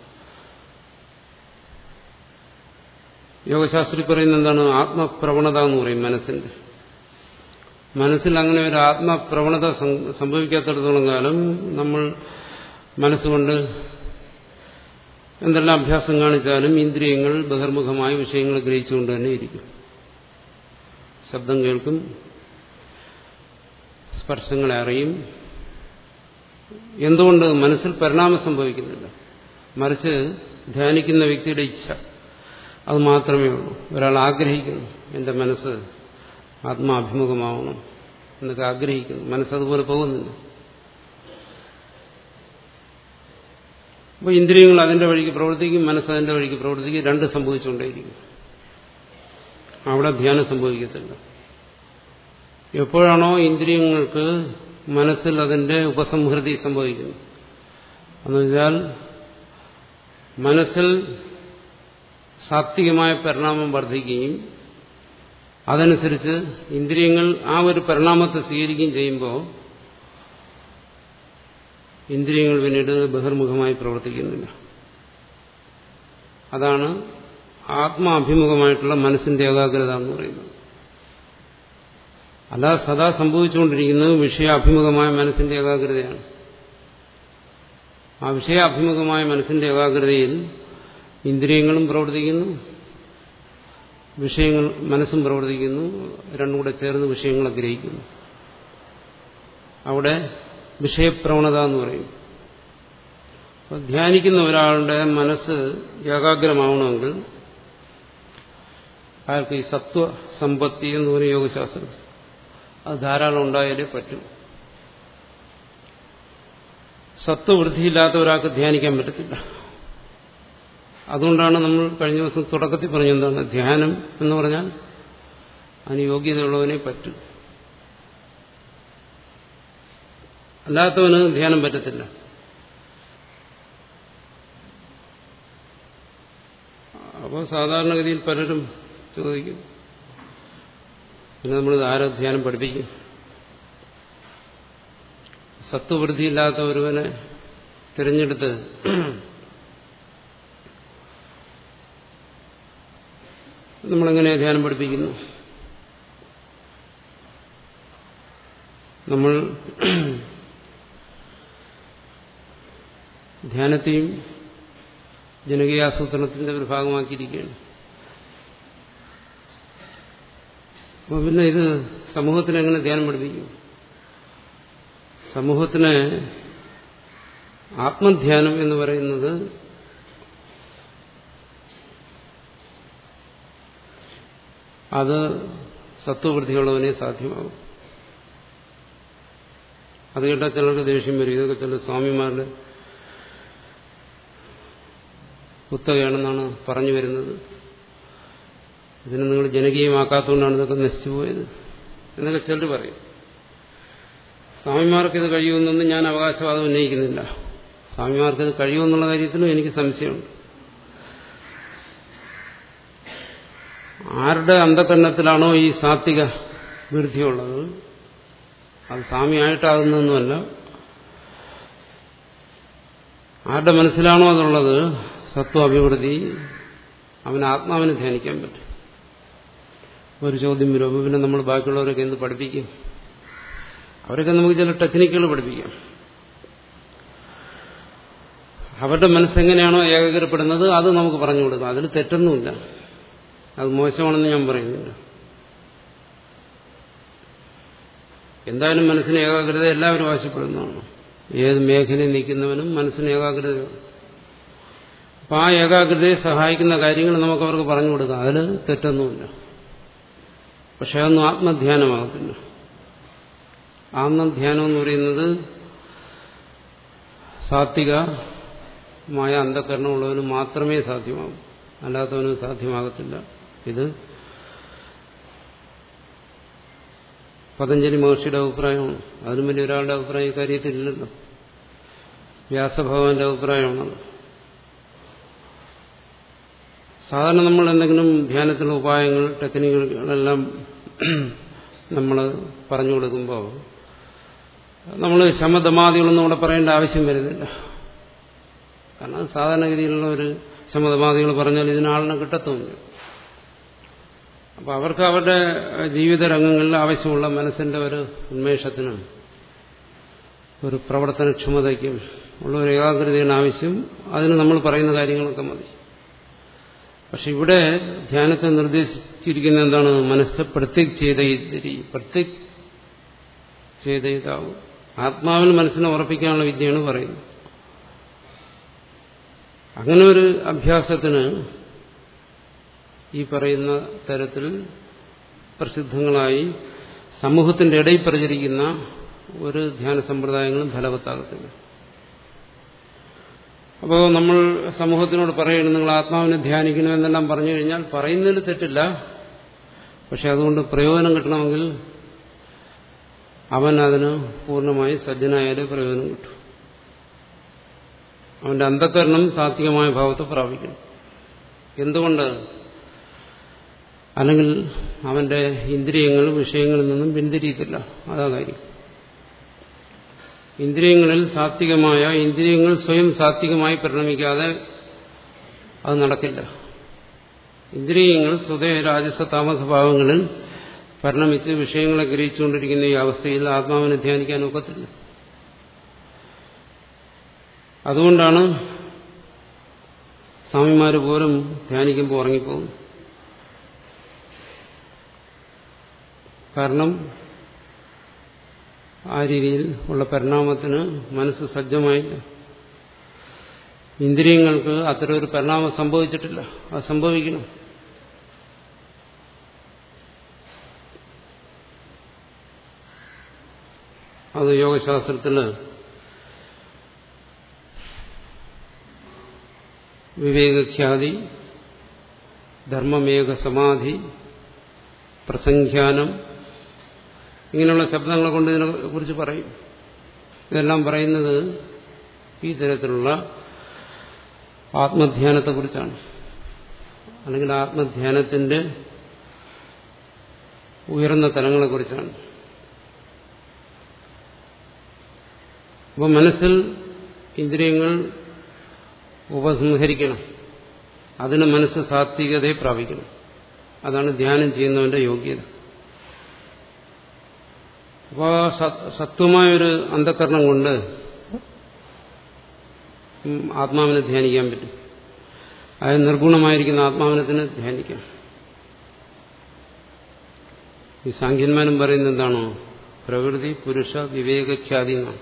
യോഗശാസ്ത്രി പറയുന്ന എന്താണ് ആത്മപ്രവണത എന്ന് പറയും മനസ്സിന്റെ മനസ്സിൽ അങ്ങനെ ഒരു ആത്മപ്രവണത സംഭവിക്കാത്തിടത്തോളം കാലം നമ്മൾ മനസ്സുകൊണ്ട് എന്തെല്ലാം അഭ്യാസം കാണിച്ചാലും ഇന്ദ്രിയങ്ങൾ ബഹിർമുഖമായ വിഷയങ്ങൾ ഗ്രഹിച്ചുകൊണ്ട് തന്നെ ഇരിക്കും ശബ്ദം കേൾക്കും സ്പർശങ്ങളെ അറിയും എന്തുകൊണ്ട് മനസ്സിൽ പരിണാമം സംഭവിക്കുന്നില്ല മറിച്ച് ധ്യാനിക്കുന്ന വ്യക്തിയുടെ ഇച്ഛ അത് മാത്രമേ ഉള്ളൂ ഒരാൾ ആഗ്രഹിക്കുന്നു എന്റെ മനസ്സ് ആത്മാഭിമുഖമാവണം എന്നൊക്കെ ആഗ്രഹിക്കുന്നു മനസ്സതുപോലെ പോകുന്നില്ല അപ്പോൾ ഇന്ദ്രിയങ്ങൾ അതിന്റെ വഴിക്ക് പ്രവർത്തിക്കും മനസ്സ് അതിന്റെ വഴിക്ക് പ്രവർത്തിക്കും രണ്ട് സംഭവിച്ചുകൊണ്ടേയിരിക്കും അവിടെ ധ്യാനം സംഭവിക്കത്തില്ല എപ്പോഴാണോ ഇന്ദ്രിയങ്ങൾക്ക് മനസ്സിൽ അതിന്റെ ഉപസംഹൃതി സംഭവിക്കുന്നു എന്നുവെച്ചാൽ മനസ്സിൽ സാത്വികമായ പരിണാമം വർദ്ധിക്കുകയും അതനുസരിച്ച് ഇന്ദ്രിയങ്ങൾ ആ ഒരു പരിണാമത്തെ സ്വീകരിക്കുകയും ചെയ്യുമ്പോൾ ഇന്ദ്രിയങ്ങൾ പിന്നീട് ബഹിർമുഖമായി പ്രവർത്തിക്കുന്നില്ല അതാണ് ആത്മാഭിമുഖമായിട്ടുള്ള മനസ്സിന്റെ ഏകാഗ്രത എന്ന് പറയുന്നത് അല്ലാതെ സദാ സംഭവിച്ചുകൊണ്ടിരിക്കുന്നത് വിഷയാഭിമുഖമായ മനസ്സിന്റെ ഏകാഗ്രതയാണ് ആ വിഷയാഭിമുഖമായ മനസ്സിന്റെ ഏകാഗ്രതയിൽ ഇന്ദ്രിയങ്ങളും പ്രവർത്തിക്കുന്നു വിഷയങ്ങൾ മനസ്സും പ്രവർത്തിക്കുന്നു രണ്ടും കൂടെ ചേർന്ന് വിഷയങ്ങളെ ഗ്രഹിക്കുന്നു അവിടെ വിഷയപ്രവണത എന്ന് പറയും അപ്പോൾ ധ്യാനിക്കുന്ന ഒരാളുടെ മനസ്സ് ഏകാഗ്രമാവണമെങ്കിൽ അയാൾക്ക് ഈ സത്വസമ്പത്തി എന്ന് പറയും യോഗശാസ്ത്രം അത് ധാരാളം ഉണ്ടായാലേ പറ്റും സത്വവൃദ്ധിയില്ലാത്ത ഒരാൾക്ക് ധ്യാനിക്കാൻ പറ്റത്തില്ല അതുകൊണ്ടാണ് നമ്മൾ കഴിഞ്ഞ ദിവസം തുടക്കത്തിൽ പറഞ്ഞെന്താണ് ധ്യാനം എന്ന് പറഞ്ഞാൽ അതിന് യോഗ്യതയുള്ളവനെ പറ്റും അല്ലാത്തവന് ധ്യാനം പറ്റത്തില്ല അപ്പോൾ സാധാരണഗതിയിൽ പലരും ചോദിക്കും പിന്നെ നമ്മൾ ആരോ ധ്യാനം പഠിപ്പിക്കും സത്വവൃദ്ധിയില്ലാത്ത ഒരുവനെ തിരഞ്ഞെടുത്ത് നമ്മളെങ്ങനെ ധ്യാനം പഠിപ്പിക്കുന്നു നമ്മൾ ധ്യാനത്തെയും ജനകീയാസൂത്രണത്തിന്റെ ഒരു ഭാഗമാക്കിയിരിക്കുകയാണ് അപ്പോൾ പിന്നെ ഇത് സമൂഹത്തിന് എങ്ങനെ ധ്യാനം പഠിപ്പിക്കും സമൂഹത്തിന് ആത്മധ്യാനം എന്ന് പറയുന്നത് അത് സത്വവൃത്തിയുള്ളവനെ സാധ്യമാകും അത് കേട്ടാൽ ചിലർക്ക് ദേഷ്യം വരും ഇതൊക്കെ ചില സ്വാമിമാരുടെ കുത്തകയാണെന്നാണ് പറഞ്ഞു വരുന്നത് ഇതിനെ നിങ്ങൾ ജനകീയമാക്കാത്തതുകൊണ്ടാണ് ഇതൊക്കെ നശിച്ചു പോയത് എന്നൊക്കെ ചിലർ പറയും സ്വാമിമാർക്ക് ഇത് കഴിയുമെന്നൊന്നും ഞാൻ അവകാശവാദം ഉന്നയിക്കുന്നില്ല സ്വാമിമാർക്ക് ഇത് കഴിയുമെന്നുള്ള കാര്യത്തിലും എനിക്ക് സംശയമുണ്ട് ആരുടെ അന്ധകരണത്തിലാണോ ഈ സാത്വിക വൃദ്ധിയുള്ളത് അത് സ്വാമിയായിട്ടാകുന്നൊന്നുമല്ല ആരുടെ മനസ്സിലാണോ അതുള്ളത് സത്വ അഭിവൃദ്ധി അവന് ആത്മാവിനെ ധ്യാനിക്കാൻ പറ്റും ഒരു ചോദ്യം വരും അപ്പോൾ പിന്നെ നമ്മൾ ബാക്കിയുള്ളവരൊക്കെ എന്ത് പഠിപ്പിക്കും അവരൊക്കെ നമുക്ക് ചില ടെക്നിക്കുകൾ പഠിപ്പിക്കാം അവരുടെ മനസ്സെങ്ങനെയാണോ ഏകാഗ്രപ്പെടുന്നത് അത് നമുക്ക് പറഞ്ഞു കൊടുക്കാം അതിൽ തെറ്റൊന്നുമില്ല അത് മോശമാണെന്ന് ഞാൻ പറയുന്നില്ല എന്തായാലും മനസ്സിന് ഏകാഗ്രത എല്ലാവരും ആവശ്യപ്പെടുന്നതാണ് ഏത് മേഖലയിൽ നിൽക്കുന്നവനും മനസ്സിന് ഏകാഗ്രത അപ്പം ആ ഏകാഗ്രതയെ സഹായിക്കുന്ന കാര്യങ്ങൾ നമുക്ക് അവർക്ക് പറഞ്ഞു കൊടുക്കാം അതിൽ തെറ്റൊന്നുമില്ല പക്ഷെ അതൊന്നും ആത്മധ്യാനമാകത്തില്ല ആത്മധ്യാനം എന്ന് പറയുന്നത് സാത്വികമായ അന്ധകരണമുള്ളവന് മാത്രമേ സാധ്യമാകൂ അല്ലാത്തവന് സാധ്യമാകത്തില്ല ഇത് പതഞ്ജലി മഹർഷിയുടെ അഭിപ്രായമാണ് അതിനും വലിയ ഒരാളുടെ അഭിപ്രായം ഇക്കാര്യത്തിലില്ലല്ലോ വ്യാസഭഗവാന്റെ അഭിപ്രായമാണത് സാധാരണ നമ്മൾ എന്തെങ്കിലും ധ്യാനത്തിലുള്ള ഉപായങ്ങൾ ടെക്നിക്കുകളെല്ലാം നമ്മൾ പറഞ്ഞു കൊടുക്കുമ്പോൾ നമ്മൾ ശമതമാദികളൊന്നും ഇവിടെ പറയേണ്ട ആവശ്യം വരുന്നില്ല കാരണം സാധാരണഗതിയിലുള്ള ഒരു ശമതമാദികൾ പറഞ്ഞാൽ ഇതിനാളിനെ കിട്ടത്തുമില്ല അപ്പോൾ അവർക്ക് അവരുടെ ജീവിത രംഗങ്ങളിൽ ആവശ്യമുള്ള മനസ്സിന്റെ ഒരു ഉന്മേഷത്തിനും ഒരു പ്രവർത്തനക്ഷമതയ്ക്കും ഉള്ള ഒരു ഏകാഗ്രതയാണ് ആവശ്യം അതിന് നമ്മൾ പറയുന്ന കാര്യങ്ങളൊക്കെ മതി പക്ഷെ ഇവിടെ ധ്യാനത്തെ നിർദ്ദേശിച്ചിരിക്കുന്ന എന്താണ് മനസ്സ് പ്രത്യേക് ചെയ്ത പ്രത്യേക് ചെയ്താവും ആത്മാവിൽ മനസ്സിനെ ഉറപ്പിക്കാനുള്ള വിദ്യയാണ് പറയുന്നത് അങ്ങനെ ഒരു അഭ്യാസത്തിന് ഈ പറയുന്ന തരത്തിൽ പ്രസിദ്ധങ്ങളായി സമൂഹത്തിന്റെ ഇടയിൽ പ്രചരിക്കുന്ന ഒരു ധ്യാന സമ്പ്രദായങ്ങളും ഫലവത്താകത്തില്ല അപ്പോൾ നമ്മൾ സമൂഹത്തിനോട് പറയണം നിങ്ങൾ ആത്മാവിനെ ധ്യാനിക്കണമെന്നെല്ലാം പറഞ്ഞു കഴിഞ്ഞാൽ പറയുന്നതിൽ തെറ്റില്ല പക്ഷെ അതുകൊണ്ട് പ്രയോജനം കിട്ടണമെങ്കിൽ അവൻ അതിന് പൂർണ്ണമായി സജ്ജനായാലേ പ്രയോജനം കിട്ടും അവന്റെ അന്ധകരണം സാത്വികമായ ഭാവത്തെ പ്രാപിക്കണം എന്തുകൊണ്ട് അല്ലെങ്കിൽ അവന്റെ ഇന്ദ്രിയങ്ങൾ വിഷയങ്ങളിൽ നിന്നും പിന്തിരിയത്തില്ല അതാ കാര്യം ഇന്ദ്രിയങ്ങളിൽ സാത്വികമായ ഇന്ദ്രിയങ്ങൾ സ്വയം സാത്വികമായി പരിണമിക്കാതെ അത് നടക്കില്ല ഇന്ദ്രിയങ്ങൾ സ്വതേ രാജസ താമസ ഭാവങ്ങളിൽ പരിണമിച്ച് വിഷയങ്ങളെ ഗ്രഹിച്ചുകൊണ്ടിരിക്കുന്ന ഈ അവസ്ഥയിൽ ആത്മാവിനെ ധ്യാനിക്കാൻ ഒക്കത്തില്ല അതുകൊണ്ടാണ് സ്വാമിമാർ പോലും ധ്യാനിക്കുമ്പോൾ ഉറങ്ങിപ്പോകും കാരണം ആ രീതിയിൽ ഉള്ള പരിണാമത്തിന് മനസ്സ് സജ്ജമായില്ല ഇന്ദ്രിയങ്ങൾക്ക് അത്തരം ഒരു പരിണാമം സംഭവിച്ചിട്ടില്ല അത് സംഭവിക്കണം അത് യോഗശാസ്ത്രത്തില് വിവേകഖ്യാതി ധർമ്മമേഘ സമാധി പ്രസംഖ്യാനം ഇങ്ങനെയുള്ള ശബ്ദങ്ങളെ കൊണ്ട് ഇതിനെ കുറിച്ച് പറയും ഇതെല്ലാം പറയുന്നത് ഈ തരത്തിലുള്ള ആത്മധ്യാനത്തെക്കുറിച്ചാണ് അല്ലെങ്കിൽ ആത്മധ്യാനത്തിന്റെ ഉയർന്ന തലങ്ങളെക്കുറിച്ചാണ് അപ്പോൾ മനസ്സിൽ ഇന്ദ്രിയങ്ങൾ ഉപസംഹരിക്കണം അതിന് മനസ്സ് സാത്വികതയെ പ്രാപിക്കണം അതാണ് ധ്യാനം ചെയ്യുന്നവന്റെ യോഗ്യത അപ്പോൾ സത്വമായൊരു അന്ധകരണം കൊണ്ട് ആത്മാവിനെ ധ്യാനിക്കാൻ പറ്റും അതായത് നിർഗുണമായിരിക്കുന്ന ആത്മാവിനെ തന്നെ ധ്യാനിക്കാം ഈ സാഖ്യന്മാരും പറയുന്നത് എന്താണോ പ്രകൃതി പുരുഷ വിവേകഖ്യാതി എന്നാണ്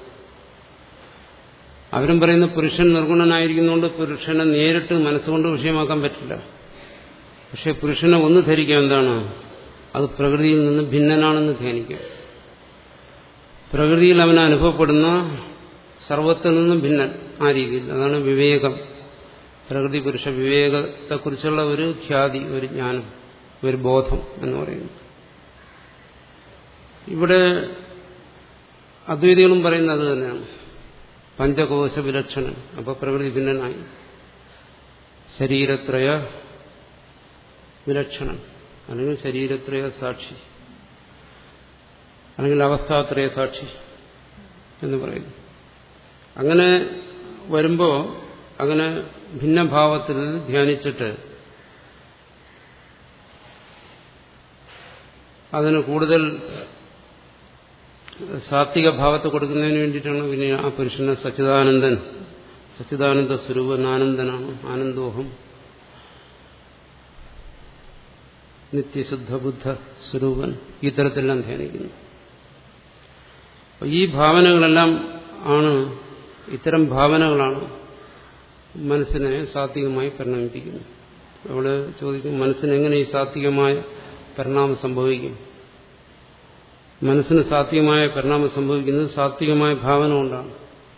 അവരും പറയുന്ന പുരുഷൻ നിർഗുണനായിരിക്കുന്നതുകൊണ്ട് പുരുഷനെ നേരിട്ട് മനസ്സുകൊണ്ട് വിഷയമാക്കാൻ പറ്റില്ല പക്ഷെ പുരുഷനെ ഒന്ന് ധരിക്കാം എന്താണ് അത് പ്രകൃതിയിൽ നിന്ന് ഭിന്നനാണെന്ന് ധ്യാനിക്കാം പ്രകൃതിയിൽ അവന് അനുഭവപ്പെടുന്ന സർവത്തിൽ നിന്നും ഭിന്നൻ ആ രീതിയിൽ അതാണ് വിവേകം പ്രകൃതി പുരുഷ വിവേകത്തെക്കുറിച്ചുള്ള ഒരു ഖ്യാതി ഒരു ജ്ഞാനം ഒരു ബോധം എന്ന് പറയുന്നു ഇവിടെ അദ്വൈതികളും പറയുന്നത് അത് തന്നെയാണ് പഞ്ചകോശ വിലക്ഷണൻ അപ്പൊ പ്രകൃതി ഭിന്നനായി ശരീരത്രയ വിലക്ഷണൻ അല്ലെങ്കിൽ ശരീരത്രയ സാക്ഷി അല്ലെങ്കിൽ അവസ്ഥാത്രയ സാക്ഷി എന്ന് പറയുന്നു അങ്ങനെ വരുമ്പോൾ അങ്ങനെ ഭിന്നഭാവത്തിൽ ധ്യാനിച്ചിട്ട് അതിന് കൂടുതൽ സാത്വിക ഭാവത്തെ കൊടുക്കുന്നതിന് വേണ്ടിയിട്ടാണ് പിന്നെ ആ പുരുഷന് സച്ചിദാനന്ദൻ സച്ചിദാനന്ദ സ്വരൂപൻ ആനന്ദനാണ് ആനന്ദോഹം നിത്യശുദ്ധ ബുദ്ധ സ്വരൂപൻ ഈ തരത്തിലെല്ലാം ധ്യാനിക്കുന്നു ഈ ഭാവനകളെല്ലാം ആണ് ഇത്തരം ഭാവനകളാണ് മനസ്സിനെ സാത്വികമായി പരിണമിപ്പിക്കുന്നത് അവിടെ ചോദിക്കും മനസ്സിന് എങ്ങനെ ഈ സാത്വികമായ പരിണാമം സംഭവിക്കും മനസ്സിന് സാത്വികമായ പരിണാമം സംഭവിക്കുന്നത് സാത്വികമായ ഭാവന കൊണ്ടാണ്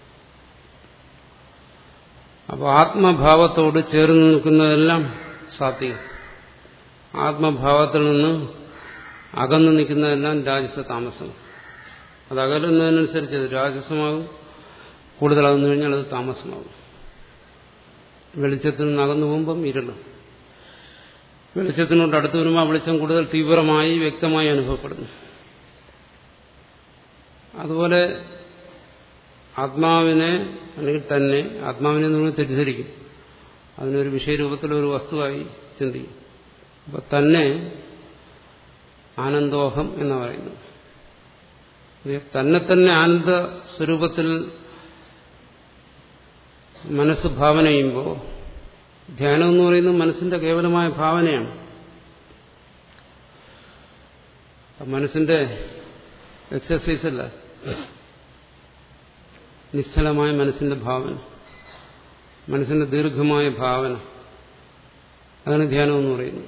അപ്പോൾ ആത്മഭാവത്തോട് ചേർന്ന് നിൽക്കുന്നതെല്ലാം സാത്വികം ആത്മഭാവത്തിൽ നിന്ന് അകന്നു നിൽക്കുന്നതെല്ലാം രാജസ താമസം അത് അകലുന്നതിനനുസരിച്ച് അത് രാജസമാകും കൂടുതൽ അകന്നു കഴിഞ്ഞാൽ അത് താമസമാകും വെളിച്ചത്തിൽ നിന്ന് അകന്നു പോകുമ്പം ഇരുളും വെളിച്ചത്തിനോട് അടുത്ത് വരുമ്പോൾ ആ വെളിച്ചം കൂടുതൽ തീവ്രമായി വ്യക്തമായി അനുഭവപ്പെടുന്നു അതുപോലെ ആത്മാവിനെ അല്ലെങ്കിൽ തന്നെ ആത്മാവിനെ നമ്മൾ തെറ്റിദ്ധരിക്കും അതിനൊരു വിഷയരൂപത്തിലൊരു വസ്തുവായി ചിന്തിക്കും അപ്പൊ തന്നെ ആനന്ദോഹം എന്ന് പറയുന്നു തന്നെ തന്നെ ആനന്ദ സ്വരൂപത്തിൽ മനസ്സ് ഭാവന ചെയ്യുമ്പോൾ ധ്യാനം എന്ന് പറയുന്നത് മനസ്സിന്റെ കേവലമായ ഭാവനയാണ് മനസ്സിന്റെ എക്സസൈസ് അല്ല നിശ്ചലമായ മനസ്സിന്റെ ഭാവന മനസ്സിന്റെ ദീർഘമായ ഭാവന അതാണ് ധ്യാനം എന്ന് പറയുന്നത്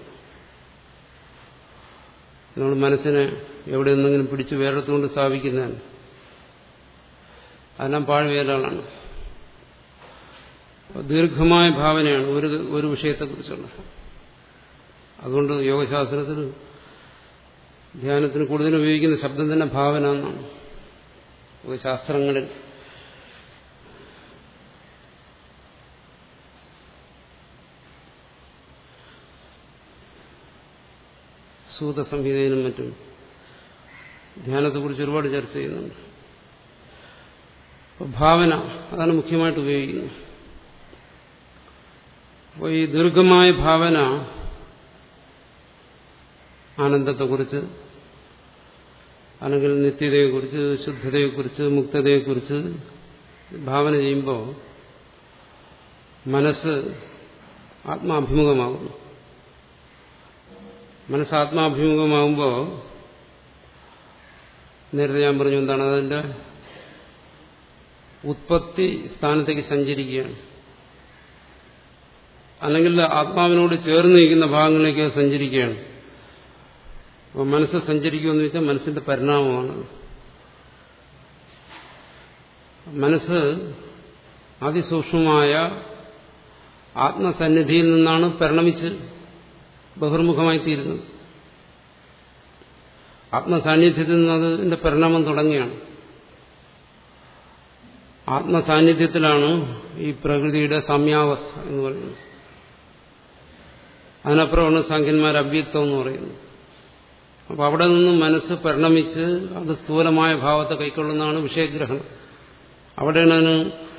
നമ്മൾ മനസ്സിനെ എവിടെ നിന്നെങ്കിലും പിടിച്ച് വേറെടുത്തുകൊണ്ട് സ്ഥാപിക്കുന്നതാണ് അതെല്ലാം പാഴ്വേലാണ് ദീർഘമായ ഭാവനയാണ് ഒരു ഒരു വിഷയത്തെക്കുറിച്ചുള്ള അതുകൊണ്ട് യോഗശാസ്ത്രത്തിൽ ധ്യാനത്തിന് കൂടുതൽ ഉപയോഗിക്കുന്ന ശബ്ദം തന്നെ ഭാവന എന്നാണ് ശാസ്ത്രങ്ങളിൽ സൂതസംഹിതയിലും മറ്റും ധ്യാനത്തെക്കുറിച്ച് ഒരുപാട് ചർച്ച ചെയ്യുന്നുണ്ട് ഭാവന അതാണ് മുഖ്യമായിട്ട് ഉപയോഗിക്കുന്നത് അപ്പോൾ ഈ ദീർഘമായ ഭാവന ആനന്ദത്തെക്കുറിച്ച് അല്ലെങ്കിൽ നിത്യതയെക്കുറിച്ച് ശുദ്ധതയെക്കുറിച്ച് മുക്തതയെക്കുറിച്ച് ഭാവന ചെയ്യുമ്പോൾ മനസ്സ് ആത്മാഭിമുഖമാകുന്നു മനസ്സ് ആത്മാഭിമുഖമാകുമ്പോൾ നേരത്തെ ഞാൻ പറഞ്ഞു എന്താണ് അതിൻ്റെ ഉത്പത്തി സ്ഥാനത്തേക്ക് സഞ്ചരിക്കുകയാണ് അല്ലെങ്കിൽ ആത്മാവിനോട് ചേർന്ന് നിൽക്കുന്ന ഭാഗങ്ങളിലേക്ക് സഞ്ചരിക്കുകയാണ് അപ്പോൾ മനസ്സ് സഞ്ചരിക്കുമെന്ന് വെച്ചാൽ മനസ്സിന്റെ പരിണാമമാണ് മനസ്സ് അതിസൂക്ഷ്മമായ ആത്മസന്നിധിയിൽ നിന്നാണ് പരിണമിച്ച് ബഹിർമുഖമായി തീരുന്നത് ആത്മസാന്നിധ്യത്തിൽ നിന്ന് അതിന്റെ പരിണാമം തുടങ്ങിയാണ് ആത്മസാന്നിധ്യത്തിലാണ് ഈ പ്രകൃതിയുടെ സാമ്യാവസ്ഥ എന്ന് പറയുന്നത് അതിനപ്പുറമാണ് സാഖ്യന്മാർ അവ്യക്തം എന്ന് പറയുന്നത് അപ്പോൾ അവിടെ നിന്ന് മനസ്സ് പരിണമിച്ച് അത് സ്ഥൂലമായ ഭാവത്തെ കൈക്കൊള്ളുന്നതാണ് വിഷയഗ്രഹണം അവിടെയാണ് അതിന്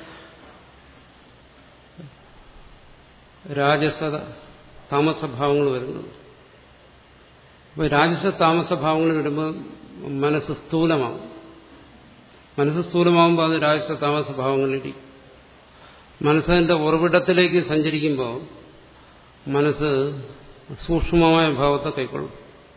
രാജസ താമസഭാവങ്ങൾ വരുന്നത് അപ്പോൾ രാജസ താമസഭാവങ്ങൾ വരുമ്പോൾ മനസ്സ് സ്ഥൂലമാകും മനസ്സ് സ്ഥൂലമാകുമ്പോൾ അത് രാജസ താമസഭാവങ്ങളിടി മനസ്സിന്റെ ഉറവിടത്തിലേക്ക് സഞ്ചരിക്കുമ്പോൾ മനസ്സ് സൂക്ഷ്മമായ ഭാവത്തെ കൈക്കൊള്ളും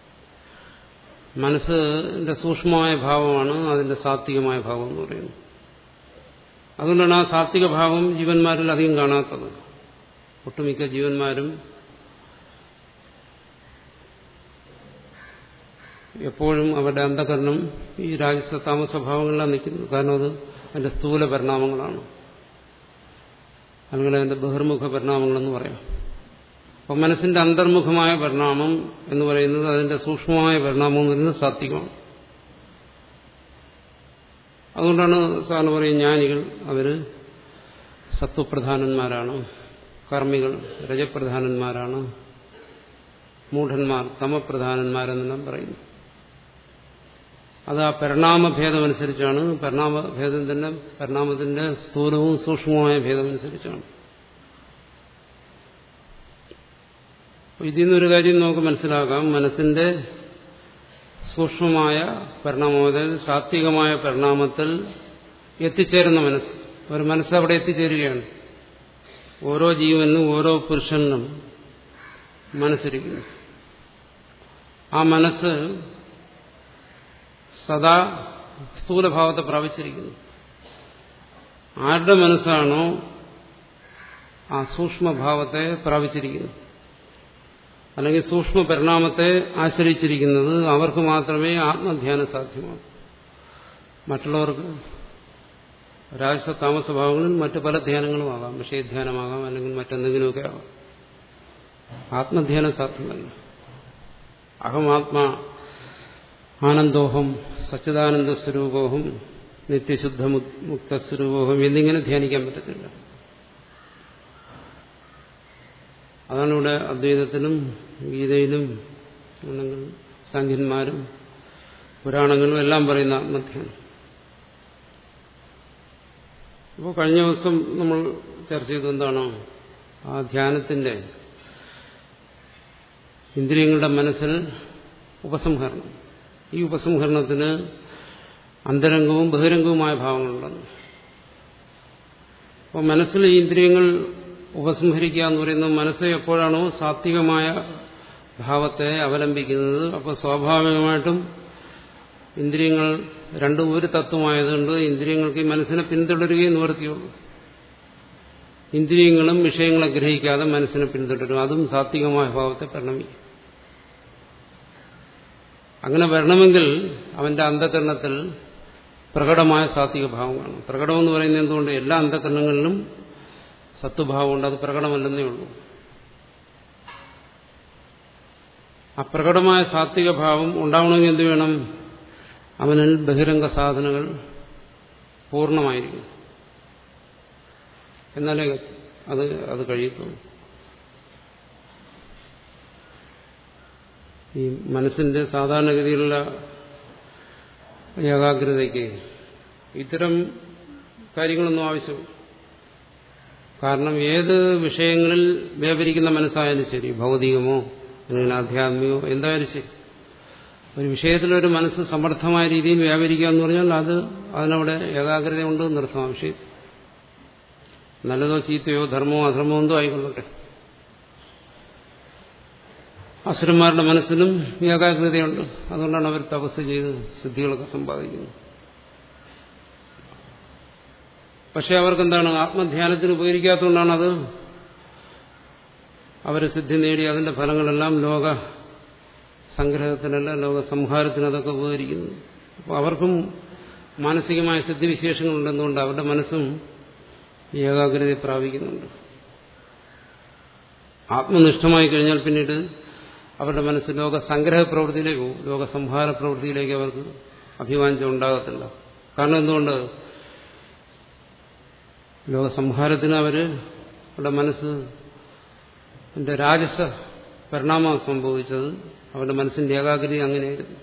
മനസ്സിന്റെ സൂക്ഷ്മമായ ഭാവമാണ് അതിന്റെ സാത്വികമായ ഭാവം എന്ന് പറയുന്നത് അതുകൊണ്ടാണ് ആ സാത്വിക ഭാവം ജീവന്മാരിൽ അധികം കാണാത്തത് ഒട്ടുമിക്ക ജീവന്മാരും എപ്പോഴും അവരുടെ അന്ധകരണം ഈ രാജസ താമസഭാവങ്ങളിലാണ് നിൽക്കുന്നത് കാരണം അത് അതിന്റെ സ്ഥൂല പരിണാമങ്ങളാണ് അല്ലെങ്കിൽ അതിന്റെ ബഹിർമുഖ പരിണാമങ്ങളെന്ന് പറയാം അപ്പം മനസ്സിന്റെ അന്തർമുഖമായ പരിണാമം എന്ന് പറയുന്നത് അതിന്റെ സൂക്ഷ്മമായ പരിണാമം എന്ന് പറയുന്നത് സാത്വികമാണ് അതുകൊണ്ടാണ് സാറിന് പറയും ജ്ഞാനികൾ അവര് സത്വപ്രധാനന്മാരാണ് കർമ്മികൾ രജപ്രധാനന്മാരാണ് മൂഢന്മാർ തമപ്രധാനന്മാരെന്നെല്ലാം പറയുന്നു അത് ആ പരിണാമഭേദമനുസരിച്ചാണ് പരിണാമഭേദം തന്നെ പരിണാമത്തിന്റെ സ്ഥൂലവും സൂക്ഷ്മവുമായ ഭേദമനുസരിച്ചാണ് ഇതിൽ നിന്നൊരു കാര്യം നമുക്ക് മനസ്സിലാക്കാം മനസ്സിന്റെ സൂക്ഷ്മമായ പരിണാമം അതായത് സാത്വികമായ പരിണാമത്തിൽ എത്തിച്ചേരുന്ന മനസ്സ് ഒരു മനസ്സ് അവിടെ എത്തിച്ചേരുകയാണ് ഓരോ ജീവനും ഓരോ പുരുഷനും മനസ്സിരിക്കുന്നു ആ മനസ്സ് സദാ സ്ഥൂലഭാവത്തെ പ്രാപിച്ചിരിക്കുന്നു ആരുടെ മനസ്സാണോ ആ സൂക്ഷ്മഭാവത്തെ പ്രാപിച്ചിരിക്കുന്നു അല്ലെങ്കിൽ സൂക്ഷ്മ പരിണാമത്തെ ആശ്രയിച്ചിരിക്കുന്നത് അവർക്ക് മാത്രമേ ആത്മധ്യാനം സാധ്യമാകൂ മറ്റുള്ളവർക്ക് രാജസ താമസഭാവങ്ങളിൽ മറ്റു പല ധ്യാനങ്ങളും ആകാം വിഷയധ്യാനമാകാം അല്ലെങ്കിൽ മറ്റെന്തെങ്കിലുമൊക്കെ ആകാം ആത്മധ്യാനം സാധ്യമല്ല അഹമാത്മാ ആനന്ദോഹം സച്ചിദാനന്ദ സ്വരൂപോഹം നിത്യശുദ്ധ മുക്തസ്വരൂപോഹം എന്നിങ്ങനെ ധ്യാനിക്കാൻ പറ്റത്തില്ല അതാണ് ഇവിടെ അദ്വൈതത്തിലും ഗീതയിലും അല്ലെങ്കിൽ സാഖ്യന്മാരും പുരാണങ്ങളും എല്ലാം പറയുന്ന ആത്മധ്യാനം അപ്പോൾ കഴിഞ്ഞ ദിവസം നമ്മൾ ചർച്ച ചെയ്തത് എന്താണോ ആ ധ്യാനത്തിന്റെ ഇന്ദ്രിയങ്ങളുടെ മനസ്സിൽ ഉപസംഹരണം ഈ ഉപസംഹരണത്തിന് അന്തരംഗവും ബഹിരംഗവുമായ ഭാവങ്ങളുണ്ടെന്ന് അപ്പോൾ മനസ്സിൽ ഈ ഇന്ദ്രിയങ്ങൾ ഉപസംഹരിക്കുക എന്ന് പറയുന്നത് മനസ്സ് എപ്പോഴാണോ സാത്വികമായ ഭാവത്തെ അവലംബിക്കുന്നത് അപ്പോൾ സ്വാഭാവികമായിട്ടും ഇന്ദ്രിയങ്ങൾ രണ്ടും ഒരു തത്വമായതുകൊണ്ട് ഇന്ദ്രിയങ്ങൾക്ക് ഈ മനസ്സിനെ പിന്തുടരുകയും നിവർത്തിയുള്ളൂ ഇന്ദ്രിയങ്ങളും വിഷയങ്ങളെ ഗ്രഹിക്കാതെ മനസ്സിനെ പിന്തുടരും അതും സാത്വികമായ ഭാവത്തെ പരിണമിക്കും അങ്ങനെ വരണമെങ്കിൽ അവന്റെ അന്ധകരണത്തിൽ പ്രകടമായ സാത്വിക ഭാവം കാണും പ്രകടമെന്ന് പറയുന്നത് എന്തുകൊണ്ട് എല്ലാ അന്ധകരണങ്ങളിലും സത്വഭാവമുണ്ട് അത് പ്രകടമല്ലെന്നേ ഉള്ളൂ അപ്രകടമായ സാത്വിക ഭാവം ഉണ്ടാവണമെങ്കിൽ എന്ത് വേണം അവനിൽ ബഹിരംഗ സാധനങ്ങൾ പൂർണ്ണമായിരിക്കും എന്നാലേ അത് അത് കഴിയത്തുള്ളൂ ഈ മനസ്സിന്റെ സാധാരണഗതിയിലുള്ള ഏകാഗ്രതയ്ക്ക് ഇത്തരം കാര്യങ്ങളൊന്നും ആവശ്യം കാരണം ഏത് വിഷയങ്ങളിൽ വ്യാപരിക്കുന്ന മനസ്സായാലും ശരി ഭൗതികമോ അല്ലെങ്കിൽ ആധ്യാത്മികമോ എന്തായാലും ശരി ഒരു വിഷയത്തിലൊരു മനസ്സ് സമർത്ഥമായ രീതിയിൽ വ്യാപരിക്കുക എന്ന് പറഞ്ഞാൽ അത് അതിനവിടെ ഏകാഗ്രത ഉണ്ട് നിർത്താം ആ വിഷയം നല്ലതോ ചീത്തയോ ധർമ്മമോ അധർമ്മമോ എന്തോ ആയിക്കൊള്ളട്ടെ അസുരന്മാരുടെ മനസ്സിലും ഏകാഗ്രതയുണ്ട് അതുകൊണ്ടാണ് അവർ തപസ് ചെയ്ത് സിദ്ധികളൊക്കെ സമ്പാദിക്കുന്നത് പക്ഷെ അവർക്കെന്താണ് ആത്മധ്യാനത്തിന് ഉപകരിക്കാത്തതുകൊണ്ടാണ് അത് അവർ സിദ്ധി നേടി അതിന്റെ ഫലങ്ങളെല്ലാം ലോക സംഗ്രഹത്തിനല്ല ലോക സംഹാരത്തിന് അതൊക്കെ ഉപകരിക്കുന്നു അപ്പോൾ അവർക്കും മാനസികമായ സിദ്ധിവിശേഷങ്ങളുണ്ടെന്നുകൊണ്ട് അവരുടെ മനസ്സും ഏകാഗ്രതയെ പ്രാപിക്കുന്നുണ്ട് ആത്മനിഷ്ഠമായി കഴിഞ്ഞാൽ പിന്നീട് അവരുടെ മനസ്സ് ലോക സംഗ്രഹ പ്രവൃത്തിയിലേക്ക് പോകും ലോക സംഹാര പ്രവൃത്തിയിലേക്ക് അവർക്ക് അഭിമാനിച്ചം ഉണ്ടാകത്തില്ല കാരണം എന്തുകൊണ്ട് ലോക സംഹാരത്തിന് അവര് അവരുടെ മനസ്സ് എന്റെ രാജസ പരിണാമം സംഭവിച്ചത് അവരുടെ മനസ്സിന്റെ ഏകാഗ്രത അങ്ങനെയായിരുന്നു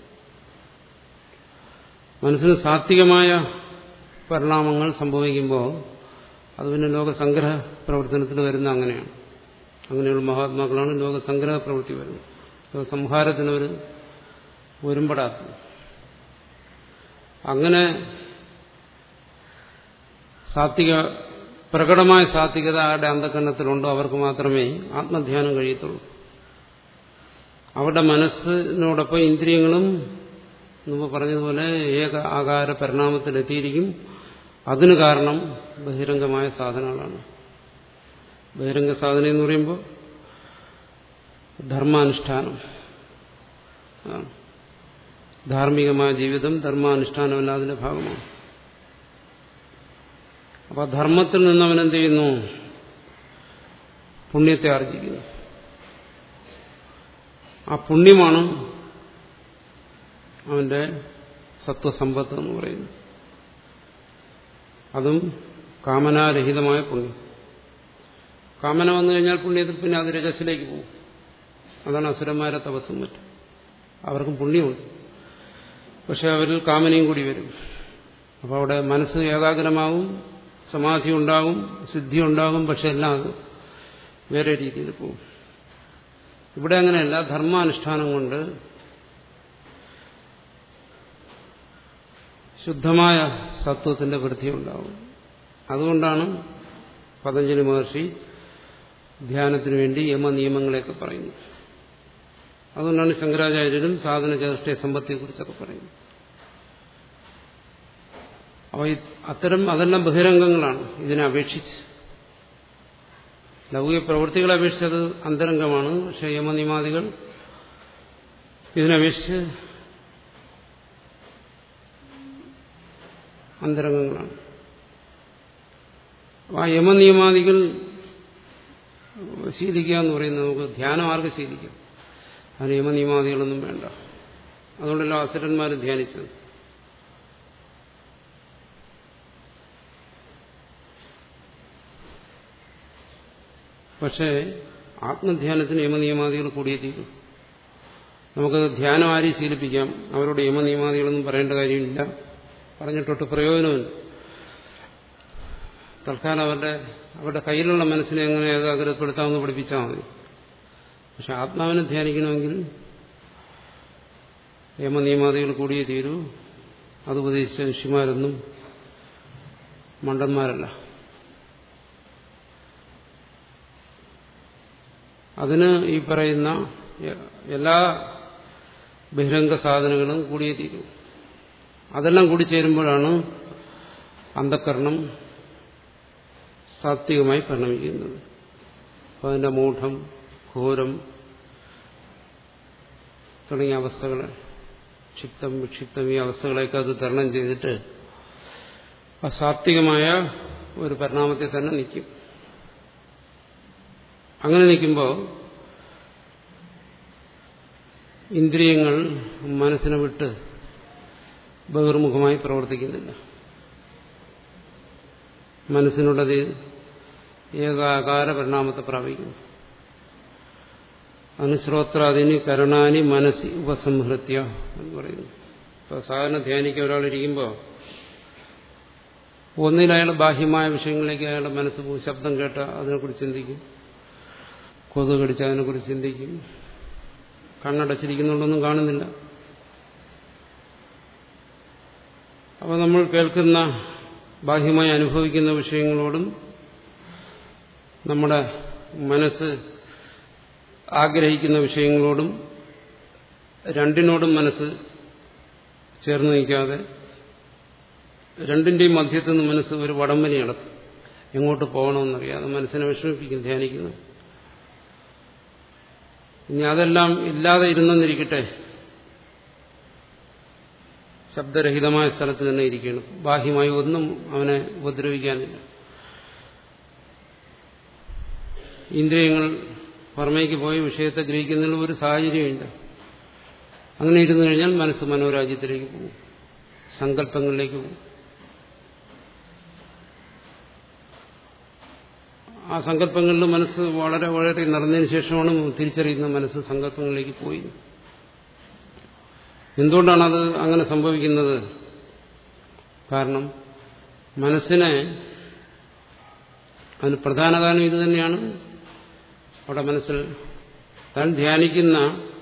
മനസ്സിന് സാത്വികമായ പരിണാമങ്ങൾ സംഭവിക്കുമ്പോൾ അത് പിന്നെ ലോകസംഗ്രഹ പ്രവർത്തനത്തിന് വരുന്ന അങ്ങനെയാണ് അങ്ങനെയുള്ള മഹാത്മാക്കളാണ് ലോകസംഗ്രഹ പ്രവൃത്തി വരുന്നത് ലോകസംഹാരത്തിന് അവർ ഒരുമ്പടാക്കും അങ്ങനെ സാത്വിക പ്രകടമായ സാത്വികത ആരുടെ അന്ധകരണത്തിലുണ്ടോ അവർക്ക് മാത്രമേ ആത്മധ്യാനം കഴിയത്തുള്ളൂ അവരുടെ മനസ്സിനോടൊപ്പം ഇന്ദ്രിയങ്ങളും മുമ്പ് പറഞ്ഞതുപോലെ ഏക ആകാര പരിണാമത്തിലെത്തിയിരിക്കും അതിന് കാരണം ബഹിരംഗമായ സാധനങ്ങളാണ് ബഹിരംഗ സാധന എന്ന് പറയുമ്പോൾ ധർമാനുഷ്ഠാനം ധാർമ്മികമായ ജീവിതം ധർമാനുഷ്ഠാനമല്ല അതിന്റെ ഭാഗമാണ് അപ്പൊ ധർമ്മത്തിൽ നിന്ന് അവൻ എന്ത് ചെയ്യുന്നു പുണ്യത്തെ ആർജിക്കുന്നു ആ പുണ്യമാണ് അവന്റെ സത്വസമ്പത്ത് എന്ന് പറയുന്നത് അതും കാമനാരഹിതമായ പുണ്യം കാമന വന്നു കഴിഞ്ഞാൽ പുണ്യത്തിൽ പിന്നെ അത് രജസിലേക്ക് പോകും അതാണ് അസുരന്മാരെ തപസ്സും മറ്റും അവർക്കും പുണ്യമുണ്ട് പക്ഷെ അവരിൽ കാമനയും കൂടി വരും അപ്പോൾ അവിടെ മനസ്സ് ഏകാഗ്രമാവും സമാധി ഉണ്ടാകും സിദ്ധി ഉണ്ടാകും പക്ഷെ എല്ലാം അത് വേറെ രീതിയിൽ പോകും ഇവിടെ അങ്ങനെയല്ല ധർമാനുഷ്ഠാനം കൊണ്ട് ശുദ്ധമായ സത്വത്തിന്റെ വൃദ്ധി ഉണ്ടാവും അതുകൊണ്ടാണ് പതഞ്ജലി മഹർഷി ധ്യാനത്തിനു വേണ്ടി യമ നിയമങ്ങളെയൊക്കെ പറയുന്നത് അതുകൊണ്ടാണ് ശങ്കരാചാര്യരും സാധന ചതുഷ്ടയ സമ്പത്തിയെക്കുറിച്ചൊക്കെ പറയുന്നത് അപ്പോൾ അത്തരം അതെല്ലാം ബഹിരംഗങ്ങളാണ് ഇതിനെ അപേക്ഷിച്ച് ലൗകിക പ്രവൃത്തികളെ അപേക്ഷിച്ചത് അന്തരംഗമാണ് പക്ഷെ യമനിയമാദികൾ ഇതിനപേക്ഷിച്ച് അന്തരംഗങ്ങളാണ് ആ യമനിയമാദികൾ ശീലിക്കുക എന്ന് പറയുന്നത് നമുക്ക് ധ്യാനം ആർക്ക് ശീലിക്കാം അതിന് യമനിയമാദികളൊന്നും വേണ്ട അതുകൊണ്ടല്ലോ അസുരന്മാർ ധ്യാനിച്ചത് പക്ഷേ ആത്മധ്യാനത്തിന് യമനിയമാദികൾ കൂടിയേ തീരും നമുക്ക് ധ്യാനം ആരെയും ശീലിപ്പിക്കാം അവരോട് യമനിയമാദികളൊന്നും പറയേണ്ട കാര്യമില്ല പറഞ്ഞിട്ടൊട്ട് പ്രയോജനമില്ല തൽക്കാലം അവരുടെ അവരുടെ കയ്യിലുള്ള മനസ്സിനെ എങ്ങനെ ഏകാഗ്രതപ്പെടുത്താമെന്ന് പഠിപ്പിച്ചാൽ മതി പക്ഷെ ആത്മാവിനെ ധ്യാനിക്കണമെങ്കിൽ യമനിയമാദികൾ കൂടിയേ തീരൂ അത് ഉപദേശിച്ച ഋഷിമാരൊന്നും മണ്ടന്മാരല്ല അതിന് ഈ പറയുന്ന എല്ലാ ബഹിരംഗ സാധനങ്ങളും കൂടിയേ തീരൂ അതെല്ലാം കൂടി ചേരുമ്പോഴാണ് അന്ധക്കരണം സാത്വികമായി പരിണമിക്കുന്നത് അപ്പോൾ അതിൻ്റെ മൂഢം ഘോരം തുടങ്ങിയ അവസ്ഥകളെ ക്ഷിപ്തം വിക്ഷിപ്തം ഈ അവസ്ഥകളെയൊക്കെ അത് തരണം ചെയ്തിട്ട് അസാത്വികമായ ഒരു പരിണാമത്തെ തന്നെ നിൽക്കും അങ്ങനെ നിൽക്കുമ്പോൾ ഇന്ദ്രിയങ്ങൾ മനസ്സിനെ വിട്ട് ബഹിർമുഖമായി പ്രവർത്തിക്കുന്നില്ല മനസ്സിനുള്ളത് ഏകാകാര പരിണാമത്തെ പ്രാപിക്കുന്നു അനുശ്രോത്രാദിനി കരണാനി മനസ്സി ഉപസംഹൃത്യ എന്ന് പറയുന്നു ഇപ്പോൾ സാധാരണ ധ്യാനിക്കാൻ ഒരാളിരിക്കുമ്പോൾ ഒന്നിൽ അയാൾ ബാഹ്യമായ വിഷയങ്ങളിലേക്ക് അയാളുടെ മനസ്സ് പോകും ശബ്ദം കേട്ട അതിനെക്കുറിച്ച് ചിന്തിക്കും കൊതുക് കടിച്ച അതിനെക്കുറിച്ച് ചിന്തിക്കും കണ്ണടച്ചിരിക്കുന്നുണ്ടൊന്നും കാണുന്നില്ല അപ്പോൾ നമ്മൾ കേൾക്കുന്ന ബാഹ്യമായി അനുഭവിക്കുന്ന വിഷയങ്ങളോടും നമ്മുടെ മനസ്സ് ആഗ്രഹിക്കുന്ന വിഷയങ്ങളോടും രണ്ടിനോടും മനസ്സ് ചേർന്ന് നിൽക്കാതെ രണ്ടിന്റെയും മധ്യത്തു നിന്ന് മനസ്സ് ഒരു വടംവലി നടത്തും എങ്ങോട്ട് പോകണമെന്നറിയാതെ മനസ്സിനെ വിഷമിപ്പിക്കും ധ്യാനിക്കുന്നു ഇനി അതെല്ലാം ഇല്ലാതെ ഇരുന്നെന്നിരിക്കട്ടെ ശബ്ദരഹിതമായ സ്ഥലത്ത് തന്നെ ഇരിക്കണം ബാഹ്യമായി ഒന്നും അവനെ ഉപദ്രവിക്കാനില്ല ഇന്ദ്രിയങ്ങൾ പുറമേക്ക് പോയി വിഷയത്തെ ഗ്രഹിക്കുന്നതിൽ ഒരു സാഹചര്യമില്ല അങ്ങനെ ഇരുന്നു കഴിഞ്ഞാൽ മനസ്സ് മനോരാജ്യത്തിലേക്ക് പോകും സങ്കല്പങ്ങളിലേക്ക് പോകും ആ സങ്കല്പങ്ങളിൽ മനസ്സ് വളരെ വളരെ നിറഞ്ഞതിന് ശേഷമാണ് തിരിച്ചറിയുന്ന മനസ്സ് സങ്കല്പങ്ങളിലേക്ക് പോയി എന്തുകൊണ്ടാണത് അങ്ങനെ സംഭവിക്കുന്നത് കാരണം മനസ്സിനെ അതിന് പ്രധാന കാരണം ഇത് തന്നെയാണ് അവിടെ മനസ്സിൽ താൻ ധ്യാനിക്കുന്ന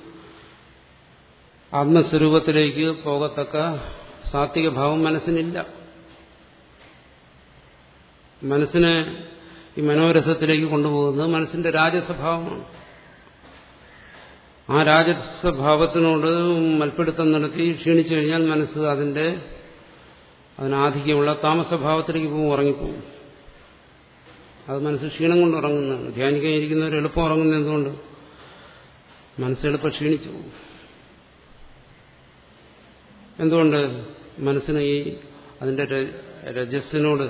ആത്മസ്വരൂപത്തിലേക്ക് പോകത്തക്ക സാത്വിക ഭാവം മനസ്സിനില്ല മനസ്സിനെ ഈ മനോരഥത്തിലേക്ക് കൊണ്ടുപോകുന്നത് മനസ്സിന്റെ രാജസ്വഭാവമാണ് ആ രാജസ്വഭാവത്തിനോട് മൽപ്പിടുത്തം നടത്തി ക്ഷീണിച്ചു കഴിഞ്ഞാൽ മനസ്സ് അതിന്റെ അതിനാധിക്യമുള്ള താമസഭാവത്തിലേക്ക് പോകും ഉറങ്ങിപ്പോകും അത് മനസ്സ് ക്ഷീണം കൊണ്ട് ഉറങ്ങുന്നതാണ് ധ്യാനിക്കാൻ ഇരിക്കുന്നവർ എളുപ്പം ഉറങ്ങുന്നത് എന്തുകൊണ്ട് മനസ്സ് എളുപ്പം ക്ഷീണിച്ചു പോകും എന്തുകൊണ്ട് മനസ്സിന് ഈ അതിന്റെ രജസ്സിനോട്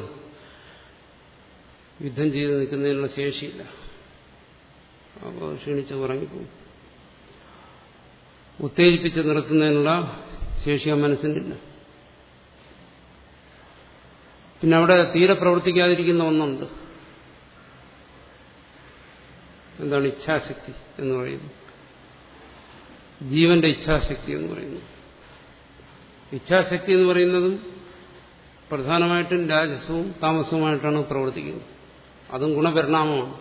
യുദ്ധം ചെയ്ത് നിൽക്കുന്നതിനുള്ള ശേഷിയില്ല അപ്പോൾ ക്ഷീണിച്ച് ഉറങ്ങിപ്പോകും ഉത്തേജിപ്പിച്ച് നിർത്തുന്നതിനുള്ള ശേഷി ആ മനസ്സിനില്ല പിന്നെ അവിടെ തീരെ പ്രവർത്തിക്കാതിരിക്കുന്ന ഒന്നുണ്ട് എന്താണ് ഇച്ഛാശക്തി എന്ന് പറയുന്നത് ജീവന്റെ ഇച്ഛാശക്തി എന്ന് പറയുന്നു ഇച്ഛാശക്തി എന്ന് പറയുന്നതും പ്രധാനമായിട്ടും രാജസവും താമസവുമായിട്ടാണ് പ്രവർത്തിക്കുന്നത് അതും ഗുണപരിണാമമാണ്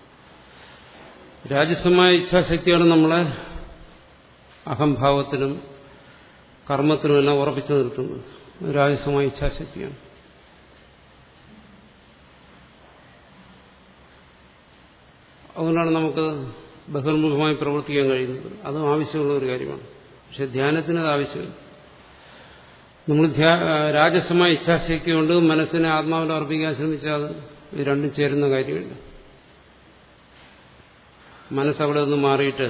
രാജസമായ ഇച്ഛാശക്തിയാണ് നമ്മളെ അഹംഭാവത്തിലും കർമ്മത്തിലുമെല്ലാം ഉറപ്പിച്ചു നിർത്തുന്നത് രാജസമായ ഇച്ഛാശക്തിയാണ് അതുകൊണ്ടാണ് നമുക്ക് ബഹിർമുഖമായി പ്രവർത്തിക്കാൻ കഴിയുന്നത് അതും ആവശ്യമുള്ള ഒരു കാര്യമാണ് പക്ഷെ ധ്യാനത്തിന് അത് ആവശ്യമില്ല നമ്മൾ രാജസമായ ഇച്ഛാശക്തി കൊണ്ട് മനസ്സിനെ ആത്മാവിൽ അർപ്പിക്കാൻ ശ്രമിച്ചാൽ അത് ഇത് രണ്ടും ചേരുന്ന കാര്യമില്ല മനസ്സവിടെ നിന്ന് മാറിയിട്ട്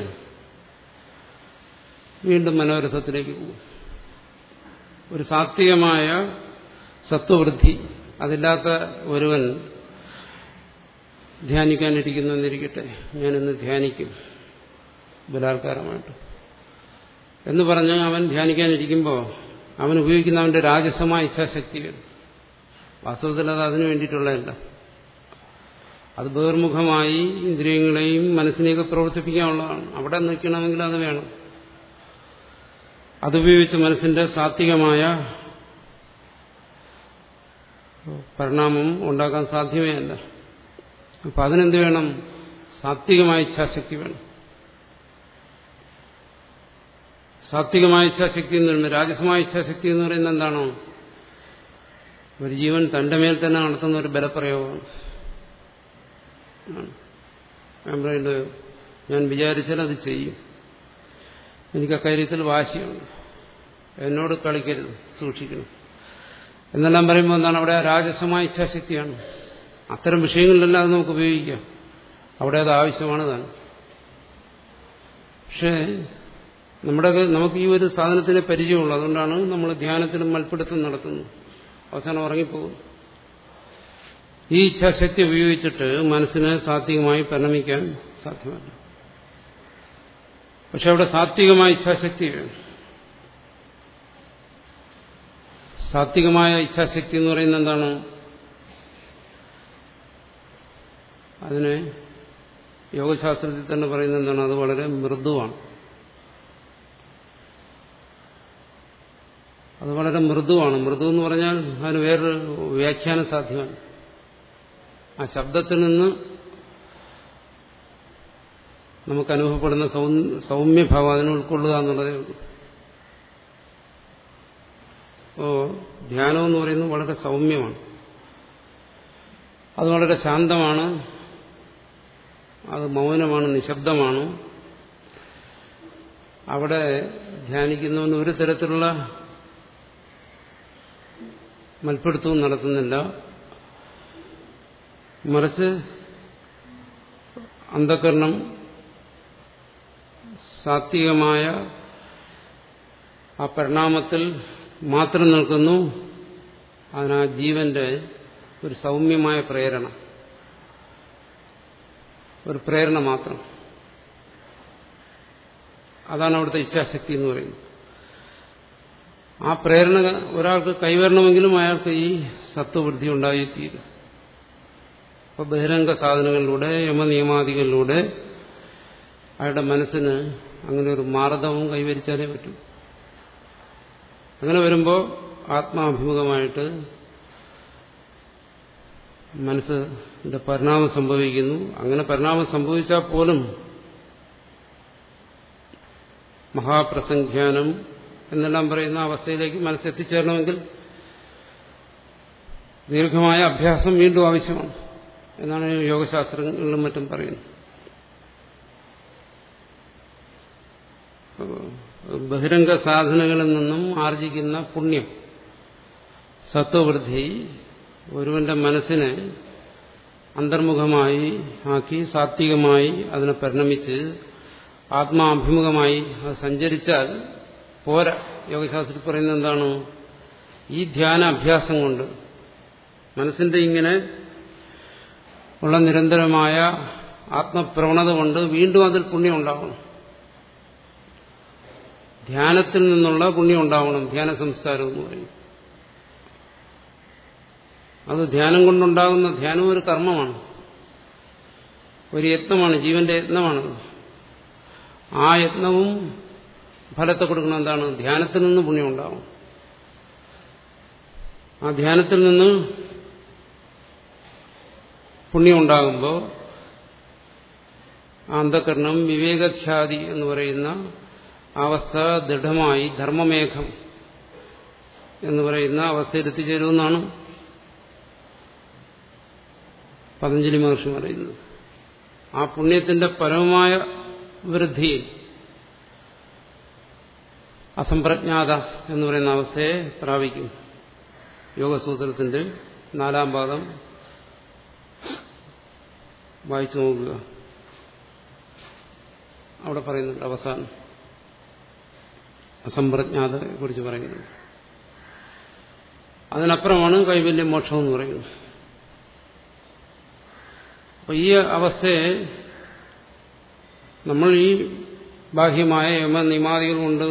വീണ്ടും മനോരഥത്തിലേക്ക് പോകും ഒരു സാത്വികമായ സത്വവൃദ്ധി അതില്ലാത്ത ഒരുവൻ ധ്യാനിക്കാനിരിക്കുന്നു എന്നിരിക്കട്ടെ ഞാനിന്ന് ധ്യാനിക്കും ബലാത്കാരമായിട്ട് എന്ന് പറഞ്ഞ് അവൻ ധ്യാനിക്കാനിരിക്കുമ്പോൾ അവൻ ഉപയോഗിക്കുന്ന അവന്റെ രാജസമായ ഇച്ഛാശക്തികൾ വാസ്തവത്തിൽ അത് അതിനു വേണ്ടിയിട്ടുള്ളതല്ല അത് ബഹിർമുഖമായി ഇന്ദ്രിയങ്ങളെയും മനസ്സിനെയൊക്കെ പ്രവർത്തിപ്പിക്കാനുള്ളതാണ് അവിടെ നിൽക്കണമെങ്കിൽ അത് വേണം അതുപയോഗിച്ച് മനസ്സിന്റെ സാത്വികമായ പരിണാമം ഉണ്ടാക്കാൻ സാധ്യമേ അല്ല അപ്പൊ അതിനെന്ത് വേണം സാത്വികമായ ഇച്ഛാശക്തി വേണം സാത്വികമായ ഇച്ഛാശക്തി എന്ന് പറയുന്നത് രാജസമായ ഇച്ഛാശക്തി എന്ന് പറയുന്നത് എന്താണോ ഒരു ജീവൻ തന്റെ മേൽ തന്നെ നടത്തുന്ന ഒരു ബലപ്രയോഗമാണ് ഞാൻ പറയുന്നത് ഞാൻ വിചാരിച്ചാൽ അത് ചെയ്യും എനിക്ക് അക്കാര്യത്തിൽ വാശിയുണ്ട് എന്നോട് കളിക്കരുത് സൂക്ഷിക്കണം എന്നെല്ലാം പറയുമ്പോൾ എന്താണ് അവിടെ രാജസമായ ഇച്ഛാശക്തിയാണ് അത്തരം വിഷയങ്ങളിലെല്ലാം അത് നമുക്ക് ഉപയോഗിക്കാം അവിടെ അത് ആവശ്യമാണ് താൻ പക്ഷേ നമ്മുടെ നമുക്ക് ഈ ഒരു സാധനത്തിന് പരിചയമുള്ളൂ അതുകൊണ്ടാണ് നമ്മൾ ധ്യാനത്തിലും മൽപ്പിടുത്തം നടത്തുന്നത് അവസാനം ഉറങ്ങിപ്പോകുന്നു ഈ ഇച്ഛാശക്തി ഉപയോഗിച്ചിട്ട് മനസ്സിനെ സാത്വികമായി പരിണമിക്കാൻ സാധ്യമല്ല പക്ഷെ അവിടെ സാത്വികമായ ഇച്ഛാശക്തി വേണം സാത്വികമായ ഇച്ഛാശക്തി എന്ന് പറയുന്നത് എന്താണ് അതിന് യോഗശാസ്ത്രത്തിൽ തന്നെ പറയുന്നത് എന്താണ് അത് വളരെ മൃദുവാണ് അത് വളരെ മൃദുവാണ് മൃദു എന്ന് പറഞ്ഞാൽ അതിന് വേറൊരു വ്യാഖ്യാനം സാധ്യമാണ് ആ ശബ്ദത്തിൽ നിന്ന് നമുക്ക് അനുഭവപ്പെടുന്ന സൗമ്യഭാവം അതിനെ ഉൾക്കൊള്ളുക എന്നുള്ളതേ ഉള്ളൂ ഓ ധ്യാനം എന്ന് പറയുന്നത് വളരെ സൗമ്യമാണ് അത് വളരെ ശാന്തമാണ് അത് മൗനമാണ് നിശബ്ദമാണ് അവിടെ ധ്യാനിക്കുന്നവന് ഒരു തരത്തിലുള്ള മൽപ്പിടുത്തവും നടത്തുന്നില്ല മറിച്ച് അന്ധകരണം സാത്വികമായ ആ പരിണാമത്തിൽ മാത്രം നിൽക്കുന്നു അതിനാ ജീവന്റെ ഒരു സൗമ്യമായ പ്രേരണ ഒരു പ്രേരണ മാത്രം അതാണ് അവിടുത്തെ ഇച്ഛാശക്തി എന്ന് പറയുന്നത് ആ പ്രേരണ ഒരാൾക്ക് കൈവരണമെങ്കിലും അയാൾക്ക് ഈ സത്വവൃദ്ധി ഉണ്ടായിത്തീരും അപ്പൊ ബഹിരംഗ സാധനങ്ങളിലൂടെ യമനിയമാദികളിലൂടെ അയാളുടെ മനസ്സിന് അങ്ങനെ ഒരു മാർദ്ദവും കൈവരിച്ചാലേ പറ്റൂ അങ്ങനെ വരുമ്പോൾ ആത്മാഭിമുഖമായിട്ട് മനസ്സിന്റെ പരിണാമം സംഭവിക്കുന്നു അങ്ങനെ പരിണാമം സംഭവിച്ചാൽ പോലും മഹാപ്രസംഖ്യാനം എന്നെല്ലാം പറയുന്ന അവസ്ഥയിലേക്ക് മനസ്സെത്തിച്ചേരണമെങ്കിൽ ദീർഘമായ അഭ്യാസം വീണ്ടും ആവശ്യമാണ് എന്നാണ് യോഗശാസ്ത്രങ്ങളിലും മറ്റും പറയുന്നത് ബഹിരംഗ സാധനങ്ങളിൽ നിന്നും ആർജിക്കുന്ന പുണ്യം സത്വവൃദ്ധി ഒരുവന്റെ മനസ്സിനെ അന്തർമുഖമായി ആക്കി സാത്വികമായി അതിനെ പരിണമിച്ച് ആത്മാഭിമുഖമായി അത് സഞ്ചരിച്ചാൽ പോരാ യോഗശാസ്ത്രത്തിൽ പറയുന്നത് എന്താണ് ഈ ധ്യാന അഭ്യാസം കൊണ്ട് മനസ്സിന്റെ ഇങ്ങനെ ഉള്ള നിരന്തരമായ ആത്മപ്രവണത കൊണ്ട് വീണ്ടും അതിൽ പുണ്യം ഉണ്ടാവണം ധ്യാനത്തിൽ നിന്നുള്ള പുണ്യം ഉണ്ടാവണം ധ്യാന സംസ്കാരം എന്ന് പറയും അത് ധ്യാനം കൊണ്ടുണ്ടാകുന്ന ധ്യാനം ഒരു കർമ്മമാണ് ഒരു യത്നമാണ് ജീവന്റെ യത്നമാണത് ആ യത്നവും ഫലത്തെ കൊടുക്കണം എന്താണ് ധ്യാനത്തിൽ നിന്ന് പുണ്യം ഉണ്ടാവും ആ ധ്യാനത്തിൽ നിന്ന് പുണ്യം ഉണ്ടാകുമ്പോൾ അന്ധകരണം വിവേകഖ്യാതി എന്ന് പറയുന്ന അവസ്ഥ ദൃഢമായി ധർമ്മമേഘം എന്ന് പറയുന്ന അവസ്ഥയിൽ എത്തിച്ചേരുമെന്നാണ് പതഞ്ജലി മഹർഷി പറയുന്നത് ആ പുണ്യത്തിന്റെ പരമമായ വൃദ്ധിയിൽ അസംപ്രജ്ഞാത എന്ന് പറയുന്ന അവസ്ഥയെ പ്രാപിക്കും യോഗസൂത്രത്തിന്റെ നാലാം പാദം വായിച്ചു നോക്കുക അവിടെ പറയുന്നുണ്ട് അവസാനം അസംപ്രജ്ഞാതയെ കുറിച്ച് പറയുന്നുണ്ട് അതിനപ്പുറമാണ് കൈവല്യം മോക്ഷം എന്ന് പറയുന്നത് അപ്പൊ ഈ അവസ്ഥയെ നമ്മൾ ഈ ബാഹ്യമായ യമ നിമാദികൾ കൊണ്ട്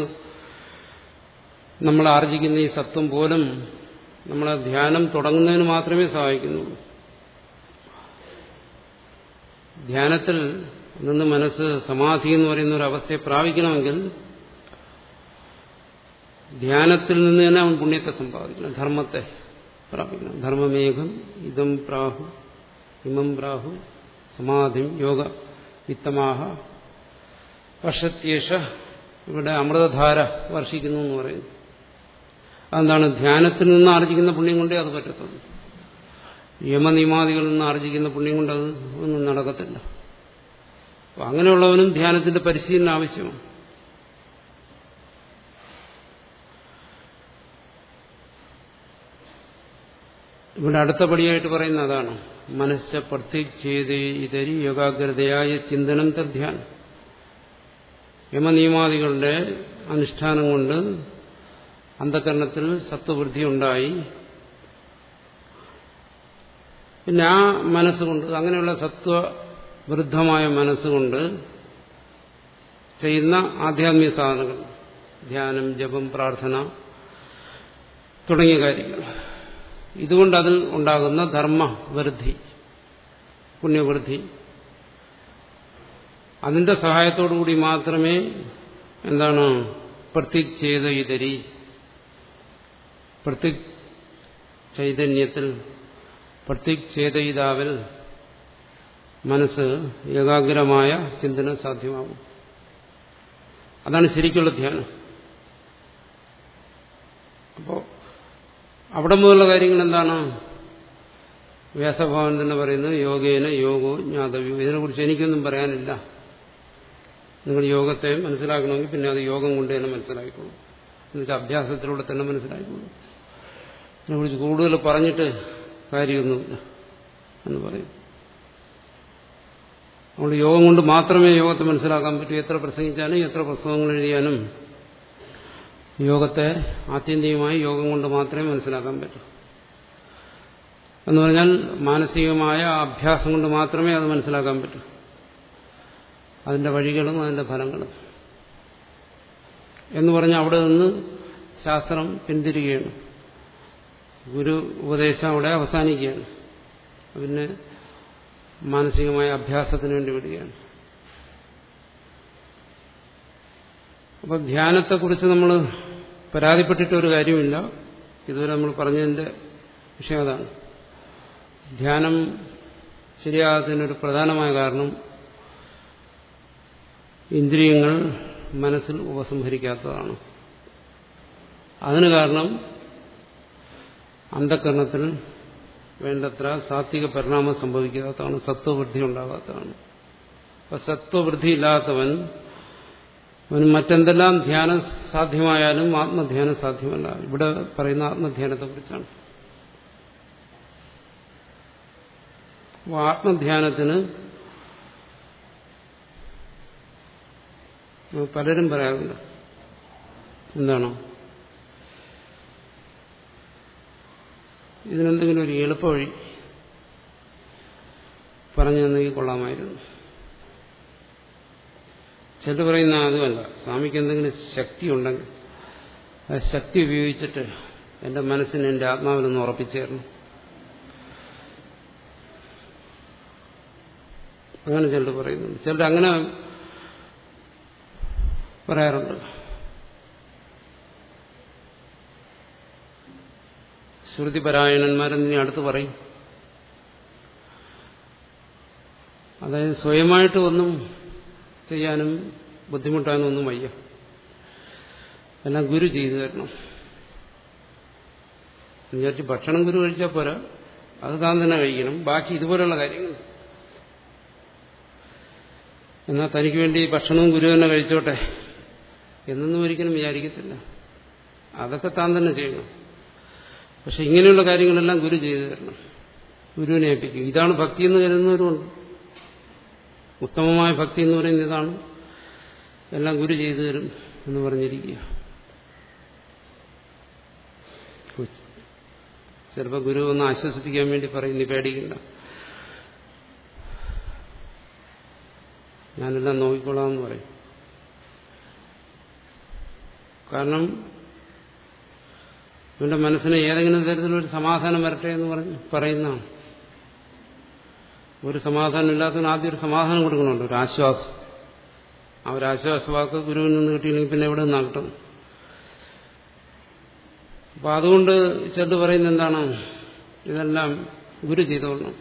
നമ്മൾ ആർജിക്കുന്ന ഈ സത്വം പോലും നമ്മളെ ധ്യാനം തുടങ്ങുന്നതിന് മാത്രമേ സഹായിക്കുന്നുള്ളൂ ധ്യാനത്തിൽ നിന്ന് മനസ്സ് സമാധി എന്ന് പറയുന്ന ഒരു അവസ്ഥയെ പ്രാപിക്കണമെങ്കിൽ ധ്യാനത്തിൽ നിന്ന് തന്നെ അവൻ പുണ്യത്തെ സമ്പാദിക്കണം ധർമ്മത്തെ പ്രാപിക്കണം ധർമ്മമേഘം ഇതം പ്രാഹു ഇമം പ്രാഹു സമാധിം യോഗ വിത്തമാഹ വർഷത്യേഷ ഇവിടെ അമൃതധാര വർഷിക്കുന്നു എന്ന് പറയുന്നു അതെന്താണ് ധ്യാനത്തിൽ നിന്ന് ആർജിക്കുന്ന പുണ്യം കൊണ്ടേ അത് പറ്റത്തുള്ളൂ യമനിമാദികളിൽ നിന്ന് ആർജിക്കുന്ന പുണ്യം കൊണ്ട് അത് ഒന്നും നടക്കത്തില്ല അപ്പൊ അങ്ങനെയുള്ളവനും ധ്യാനത്തിന്റെ പരിശീലനം ആവശ്യമാണ് ഇവിടെ അടുത്ത പടിയായിട്ട് പറയുന്ന അതാണ് മനസ്സ പ്രത്യേക് ചെയ്ത് ഇതരി യോഗാഗ്രതയായ ചിന്തനം തധ്യാനം യമനിയമാദികളുടെ അനുഷ്ഠാനം കൊണ്ട് അന്ധകരണത്തിൽ സത്വവൃദ്ധി ഉണ്ടായി പിന്നെ ആ മനസ്സുകൊണ്ട് അങ്ങനെയുള്ള സത്വവൃദ്ധമായ മനസ്സുകൊണ്ട് ചെയ്യുന്ന ആധ്യാത്മിക സാധനങ്ങൾ ധ്യാനം ജപം പ്രാർത്ഥന തുടങ്ങിയ കാര്യങ്ങൾ ഇതുകൊണ്ട് അതിൽ ഉണ്ടാകുന്ന ധർമ്മവൃദ്ധി പുണ്യവൃദ്ധി അതിന്റെ സഹായത്തോടുകൂടി മാത്രമേ എന്താണ് പ്രത്യേക് ചെയ്ത ഇതരി പ്രത്യേക് ചൈതന്യത്തിൽ പ്രത്യേക് ചേതയിതാവിൽ മനസ്സ് ഏകാഗ്രമായ ചിന്തനം സാധ്യമാകും അതാണ് ശരിക്കുള്ള ധ്യാനം അപ്പോ അവിടെ മുതലുള്ള കാര്യങ്ങൾ എന്താണ് വ്യാസഭവൻ തന്നെ പറയുന്നത് യോഗേന യോഗോ ജ്ഞാതവ്യോ ഇതിനെക്കുറിച്ച് എനിക്കൊന്നും പറയാനില്ല നിങ്ങൾ യോഗത്തെ മനസ്സിലാക്കണമെങ്കിൽ പിന്നെ അത് യോഗം കൊണ്ട് തന്നെ മനസ്സിലാക്കിക്കോളൂ എന്നുവെച്ചാൽ അഭ്യാസത്തിലൂടെ തന്നെ മനസ്സിലാക്കിക്കോളൂ ഇതിനെക്കുറിച്ച് കൂടുതൽ പറഞ്ഞിട്ട് കാര്യമൊന്നുമില്ല എന്ന് പറയും അതുകൊണ്ട് യോഗം കൊണ്ട് മാത്രമേ യോഗത്തെ മനസ്സിലാക്കാൻ പറ്റൂ എത്ര പ്രസംഗിച്ചാലും എത്ര പുസ്തകങ്ങൾ എഴുതിയാലും യോഗത്തെ ആത്യന്തികമായി യോഗം കൊണ്ട് മാത്രമേ മനസ്സിലാക്കാൻ പറ്റൂ എന്ന് പറഞ്ഞാൽ മാനസികമായ അഭ്യാസം കൊണ്ട് മാത്രമേ അത് മനസ്സിലാക്കാൻ പറ്റൂ അതിന്റെ വഴികളും അതിന്റെ ഫലങ്ങളും എന്ന് പറഞ്ഞാൽ അവിടെ നിന്ന് ശാസ്ത്രം പിന്തിരികയാണ് ഗുരു ഉപദേശം അവിടെ അവസാനിക്കുകയാണ് പിന്നെ മാനസികമായ അഭ്യാസത്തിന് വേണ്ടി വിടുകയാണ് അപ്പോൾ ധ്യാനത്തെക്കുറിച്ച് നമ്മൾ പരാതിപ്പെട്ടിട്ട് ഒരു കാര്യമില്ല ഇതുവരെ നമ്മൾ പറഞ്ഞതിന്റെ വിഷയം അതാണ് ധ്യാനം ശരിയാകാത്തതിനൊരു പ്രധാനമായ കാരണം ഇന്ദ്രിയങ്ങൾ മനസ്സിൽ ഉപസംഹരിക്കാത്തതാണ് അതിന് കാരണം അന്ധകരണത്തിൽ വേണ്ടത്ര സാത്വിക പരിണാമം സംഭവിക്കാത്തതാണ് സത്വവൃദ്ധി ഉണ്ടാകാത്തതാണ് അപ്പൊ സത്വവൃദ്ധി ഇല്ലാത്തവൻ അവന് മറ്റെന്തെല്ലാം ധ്യാനം സാധ്യമായാലും ആത്മധ്യാനം സാധ്യമല്ല ഇവിടെ പറയുന്ന ആത്മധ്യാനത്തെ കുറിച്ചാണ് അപ്പോൾ ആത്മധ്യാനത്തിന് പലരും പറയാറുണ്ട് എന്താണോ ഇതിനെന്തെങ്കിലും ഒരു എളുപ്പവഴി പറഞ്ഞു തന്നെങ്കിൽ കൊള്ളാമായിരുന്നു ചിലർ പറയുന്ന അതുമല്ല സ്വാമിക്ക് എന്തെങ്കിലും ശക്തി ഉണ്ടെങ്കിൽ ആ ശക്തി ഉപയോഗിച്ചിട്ട് എന്റെ മനസ്സിനെ എന്റെ ആത്മാവിലൊന്ന് ഉറപ്പിച്ചേരണം അങ്ങനെ ചിലർ പറയുന്നുണ്ട് ചിലർ അങ്ങനെ പറയാറുണ്ട് ശ്രുതിപരായണന്മാരെന്ന് ഇനി അടുത്ത് പറയും അതായത് സ്വയമായിട്ട് ഒന്നും ചെയ്യാനും ബുദ്ധിമുട്ടാനും ഒന്നും വയ്യ എല്ലാം ഗുരു ചെയ്തു തരണം വിചാരിച്ച് ഭക്ഷണം ഗുരു കഴിച്ചാൽ പോരാ അത് താൻ തന്നെ കഴിക്കണം ബാക്കി ഇതുപോലുള്ള കാര്യങ്ങൾ എന്നാൽ തനിക്ക് വേണ്ടി ഭക്ഷണവും ഗുരു തന്നെ കഴിച്ചോട്ടെ എന്നൊന്നും ഒരിക്കലും വിചാരിക്കത്തില്ല അതൊക്കെ താൻ തന്നെ ചെയ്യണം പക്ഷെ ഇങ്ങനെയുള്ള കാര്യങ്ങളെല്ലാം ഗുരു ചെയ്തു തരണം ഗുരുവിനെ ഏൽപ്പിക്കും ഇതാണ് ഭക്തി എന്ന് കരുതുന്നവരുമുണ്ട് ഉത്തമമായ ഭക്തി എന്ന് പറയുന്നത് ഇതാണ് എല്ലാം ഗുരു ചെയ്തു തരും എന്ന് പറഞ്ഞിരിക്കുക ചിലപ്പോൾ ഗുരു ഒന്ന് ആശ്വസിപ്പിക്കാൻ വേണ്ടി പറയും നീ പേടിക്കണ്ട ഞാനെല്ലാം നോക്കിക്കൊള്ളാം എന്ന് പറയും കാരണം ഇവന്റെ മനസ്സിന് ഏതെങ്കിലും തരത്തിലൊരു സമാധാനം വരട്ടെ എന്ന് പറഞ്ഞ് പറയുന്നതാണ് ഒരു സമാധാനം ഇല്ലാത്തവന് ആദ്യം ഒരു സമാധാനം കൊടുക്കണമല്ലോ ഒരു ആശ്വാസം ആ ഒരു ആശ്വാസവാക്ക് ഗുരുവിൽ നിന്ന് കിട്ടിയില്ലെങ്കിൽ പിന്നെ എവിടെ നിന്നാകട്ടെ അപ്പൊ അതുകൊണ്ട് ചെറുത് പറയുന്നത് എന്താണ് ഇതെല്ലാം ഗുരു ചെയ്തോളണം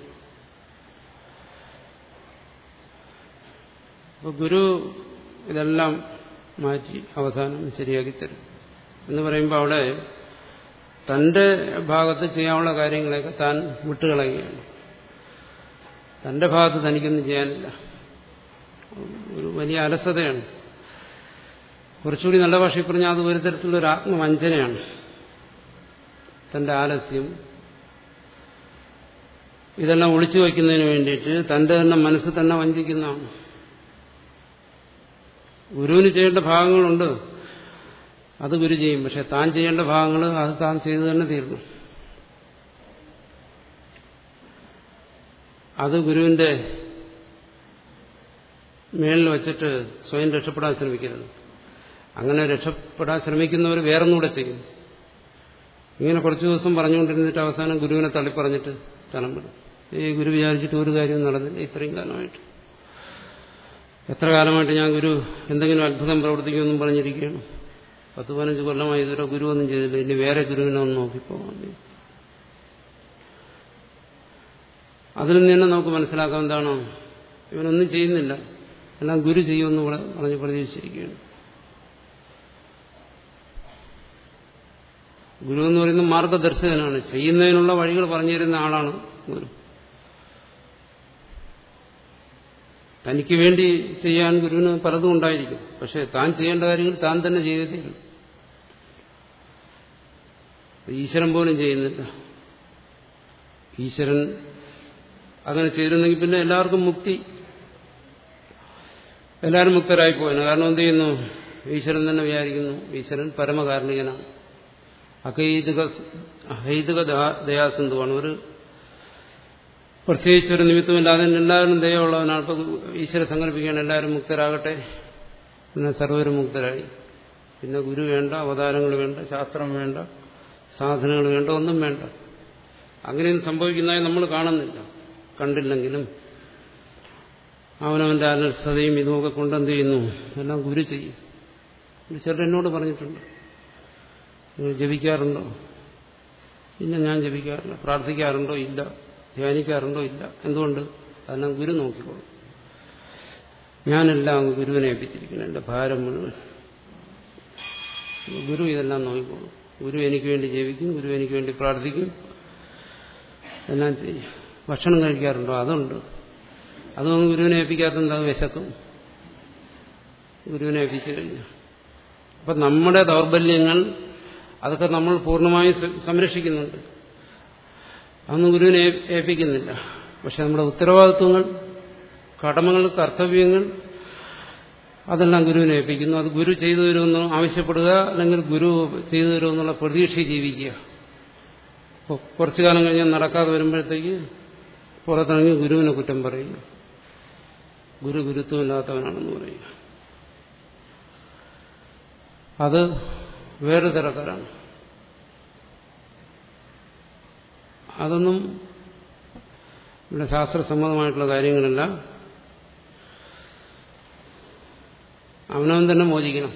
അപ്പൊ ഗുരു ഇതെല്ലാം മാറ്റി അവസാനം ശരിയാക്കി തരും എന്ന് പറയുമ്പോൾ അവിടെ തന്റെ ഭാഗത്ത് ചെയ്യാനുള്ള കാര്യങ്ങളെയൊക്കെ താൻ വിട്ടുകളയുകയാണ് തന്റെ ഭാഗത്ത് തനിക്കൊന്നും ചെയ്യാനില്ല ഒരു വലിയ അലസതയാണ് കുറച്ചുകൂടി നല്ല ഭാഷയിൽ പറഞ്ഞാൽ അത് ഒരു തരത്തിലുള്ള ഒരു ആത്മവഞ്ചനയാണ് തന്റെ ആലസ്യം ഇതെല്ലാം ഒളിച്ചു വയ്ക്കുന്നതിന് വേണ്ടിയിട്ട് തന്റെ തന്നെ മനസ്സ് തന്നെ വഞ്ചിക്കുന്നതാണ് ഗുരുവിന് ചെയ്യേണ്ട ഭാഗങ്ങളുണ്ട് അത് ഗുരു ചെയ്യും പക്ഷെ താൻ ചെയ്യേണ്ട ഭാഗങ്ങൾ അത് താൻ ചെയ്തു തന്നെ തീർന്നു അത് ഗുരുവിന്റെ മേളിൽ വച്ചിട്ട് സ്വയം രക്ഷപ്പെടാൻ ശ്രമിക്കരുത് അങ്ങനെ രക്ഷപ്പെടാൻ ശ്രമിക്കുന്നവർ വേറൊന്നുകൂടെ ചെയ്യും ഇങ്ങനെ കുറച്ചു ദിവസം പറഞ്ഞുകൊണ്ടിരുന്നിട്ട് അവസാനം ഗുരുവിനെ തള്ളിപ്പറഞ്ഞിട്ട് സ്ഥലം വിടും ഈ ഗുരു വിചാരിച്ചിട്ട് ഒരു കാര്യവും നടന്നില്ല ഇത്രയും കാലമായിട്ട് എത്ര കാലമായിട്ട് ഞാൻ ഗുരു എന്തെങ്കിലും അത്ഭുതം പ്രവർത്തിക്കുമെന്നും പറഞ്ഞിരിക്കുകയാണ് പത്ത് പതിനഞ്ച് കൊല്ലമായി ഇതുവരെ ഗുരു ഒന്നും ചെയ്തില്ല ഇനി വേറെ ഗുരുവിനെ ഒന്ന് നോക്കിപ്പോകാൻ അതിൽ നിന്ന് തന്നെ നമുക്ക് മനസ്സിലാക്കാം എന്താണ് ഇവനൊന്നും ചെയ്യുന്നില്ല എല്ലാം ഗുരു ചെയ്യുമെന്ന് പറഞ്ഞ് പ്രതീക്ഷിച്ചിരിക്കുകയാണ് ഗുരു എന്ന് പറയുന്നത് മാർഗദർശകനാണ് ചെയ്യുന്നതിനുള്ള വഴികൾ പറഞ്ഞു തരുന്ന ആളാണ് ഗുരു തനിക്ക് വേണ്ടി ചെയ്യാൻ ഗുരുവിന് പലതും ഉണ്ടായിരിക്കും പക്ഷെ താൻ ചെയ്യേണ്ട കാര്യങ്ങൾ താൻ തന്നെ ചെയ്തേ തീരും ഈശ്വരൻ പോലും ചെയ്യുന്നില്ല ഈശ്വരൻ അങ്ങനെ ചെയ്തിരുന്നെങ്കിൽ പിന്നെ എല്ലാവർക്കും മുക്തി എല്ലാവരും മുക്തരായി പോയന് കാരണം എന്ത് ചെയ്യുന്നു ഈശ്വരൻ തന്നെ വിചാരിക്കുന്നു ഈശ്വരൻ പരമകാരുണികനാണ് അഹൈതുക ഹൈതുക ദയാസിന്ധുവാണ് ഒരു പ്രത്യേകിച്ച് ഒരു നിമിത്തമില്ലാതെ എല്ലാവരും ദയമുള്ളവനാണ് ഇപ്പൊ ഈശ്വര സങ്കല്പിക്കുകയാണ് എല്ലാവരും മുക്തരാകട്ടെ പിന്നെ സർവരും മുക്തരായി പിന്നെ ഗുരു വേണ്ട അവതാരങ്ങൾ വേണ്ട ശാസ്ത്രം വേണ്ട സാധനങ്ങൾ വേണ്ട ഒന്നും വേണ്ട അങ്ങനെയൊന്നും സംഭവിക്കുന്നതായി നമ്മൾ കാണുന്നില്ല കണ്ടില്ലെങ്കിലും അവനവന്റെ അലസതയും ഇതുമൊക്കെ കൊണ്ടെന്ത് ചെയ്യുന്നു എല്ലാം ഗുരു ചെയ്യും ചിലർ എന്നോട് പറഞ്ഞിട്ടുണ്ട് നിങ്ങൾ ജപിക്കാറുണ്ടോ ഇല്ല ഞാൻ ജപിക്കാറില്ല പ്രാർത്ഥിക്കാറുണ്ടോ ഇല്ല ധ്യാനിക്കാറുണ്ടോ ഇല്ല എന്തുകൊണ്ട് അതെല്ലാം ഗുരു നോക്കിക്കോളും ഞാനെല്ലാം ഗുരുവിനെ ഏൽപ്പിച്ചിരിക്കുന്നു എന്റെ ഭാരം മുഴുവൻ ഗുരു ഇതെല്ലാം നോക്കിക്കോളും ഗുരു എനിക്ക് വേണ്ടി ജപിക്കും ഗുരു എനിക്ക് വേണ്ടി പ്രാർത്ഥിക്കും എല്ലാം ചെയ്യും ഭക്ഷണം കഴിക്കാറുണ്ടോ അതുണ്ട് അതൊന്നും ഗുരുവിനെ ഏൽപ്പിക്കാത്തത് അത് വിശക്കും ഗുരുവിനെ ഏൽപ്പിച്ചു കഴിഞ്ഞു അപ്പം നമ്മുടെ ദൗർബല്യങ്ങൾ അതൊക്കെ നമ്മൾ പൂർണ്ണമായും സംരക്ഷിക്കുന്നുണ്ട് അതൊന്നും ഗുരുവിനെ ഏൽപ്പിക്കുന്നില്ല പക്ഷെ നമ്മുടെ ഉത്തരവാദിത്വങ്ങൾ കടമകൾ കർത്തവ്യങ്ങൾ അതെല്ലാം ഗുരുവിനെ ഏൽപ്പിക്കുന്നു അത് ഗുരു ചെയ്തു തരുമെന്ന് ആവശ്യപ്പെടുക അല്ലെങ്കിൽ ഗുരു ചെയ്തു തരുമെന്നുള്ള പ്രതീക്ഷ ജീവിക്കുക കുറച്ചു കാലം കഴിഞ്ഞാൽ നടക്കാതെ വരുമ്പോഴത്തേക്ക് പുറത്തിറങ്ങി ഗുരുവിനെ കുറ്റം പറയുക ഗുരു ഗുരുത്വമില്ലാത്തവനാണെന്ന് പറയുക അത് വേറെ തരക്കാരാണ് അതൊന്നും ഇവിടെ ശാസ്ത്രസമ്മതമായിട്ടുള്ള കാര്യങ്ങളല്ല അവനവൻ തന്നെ മോചിക്കണം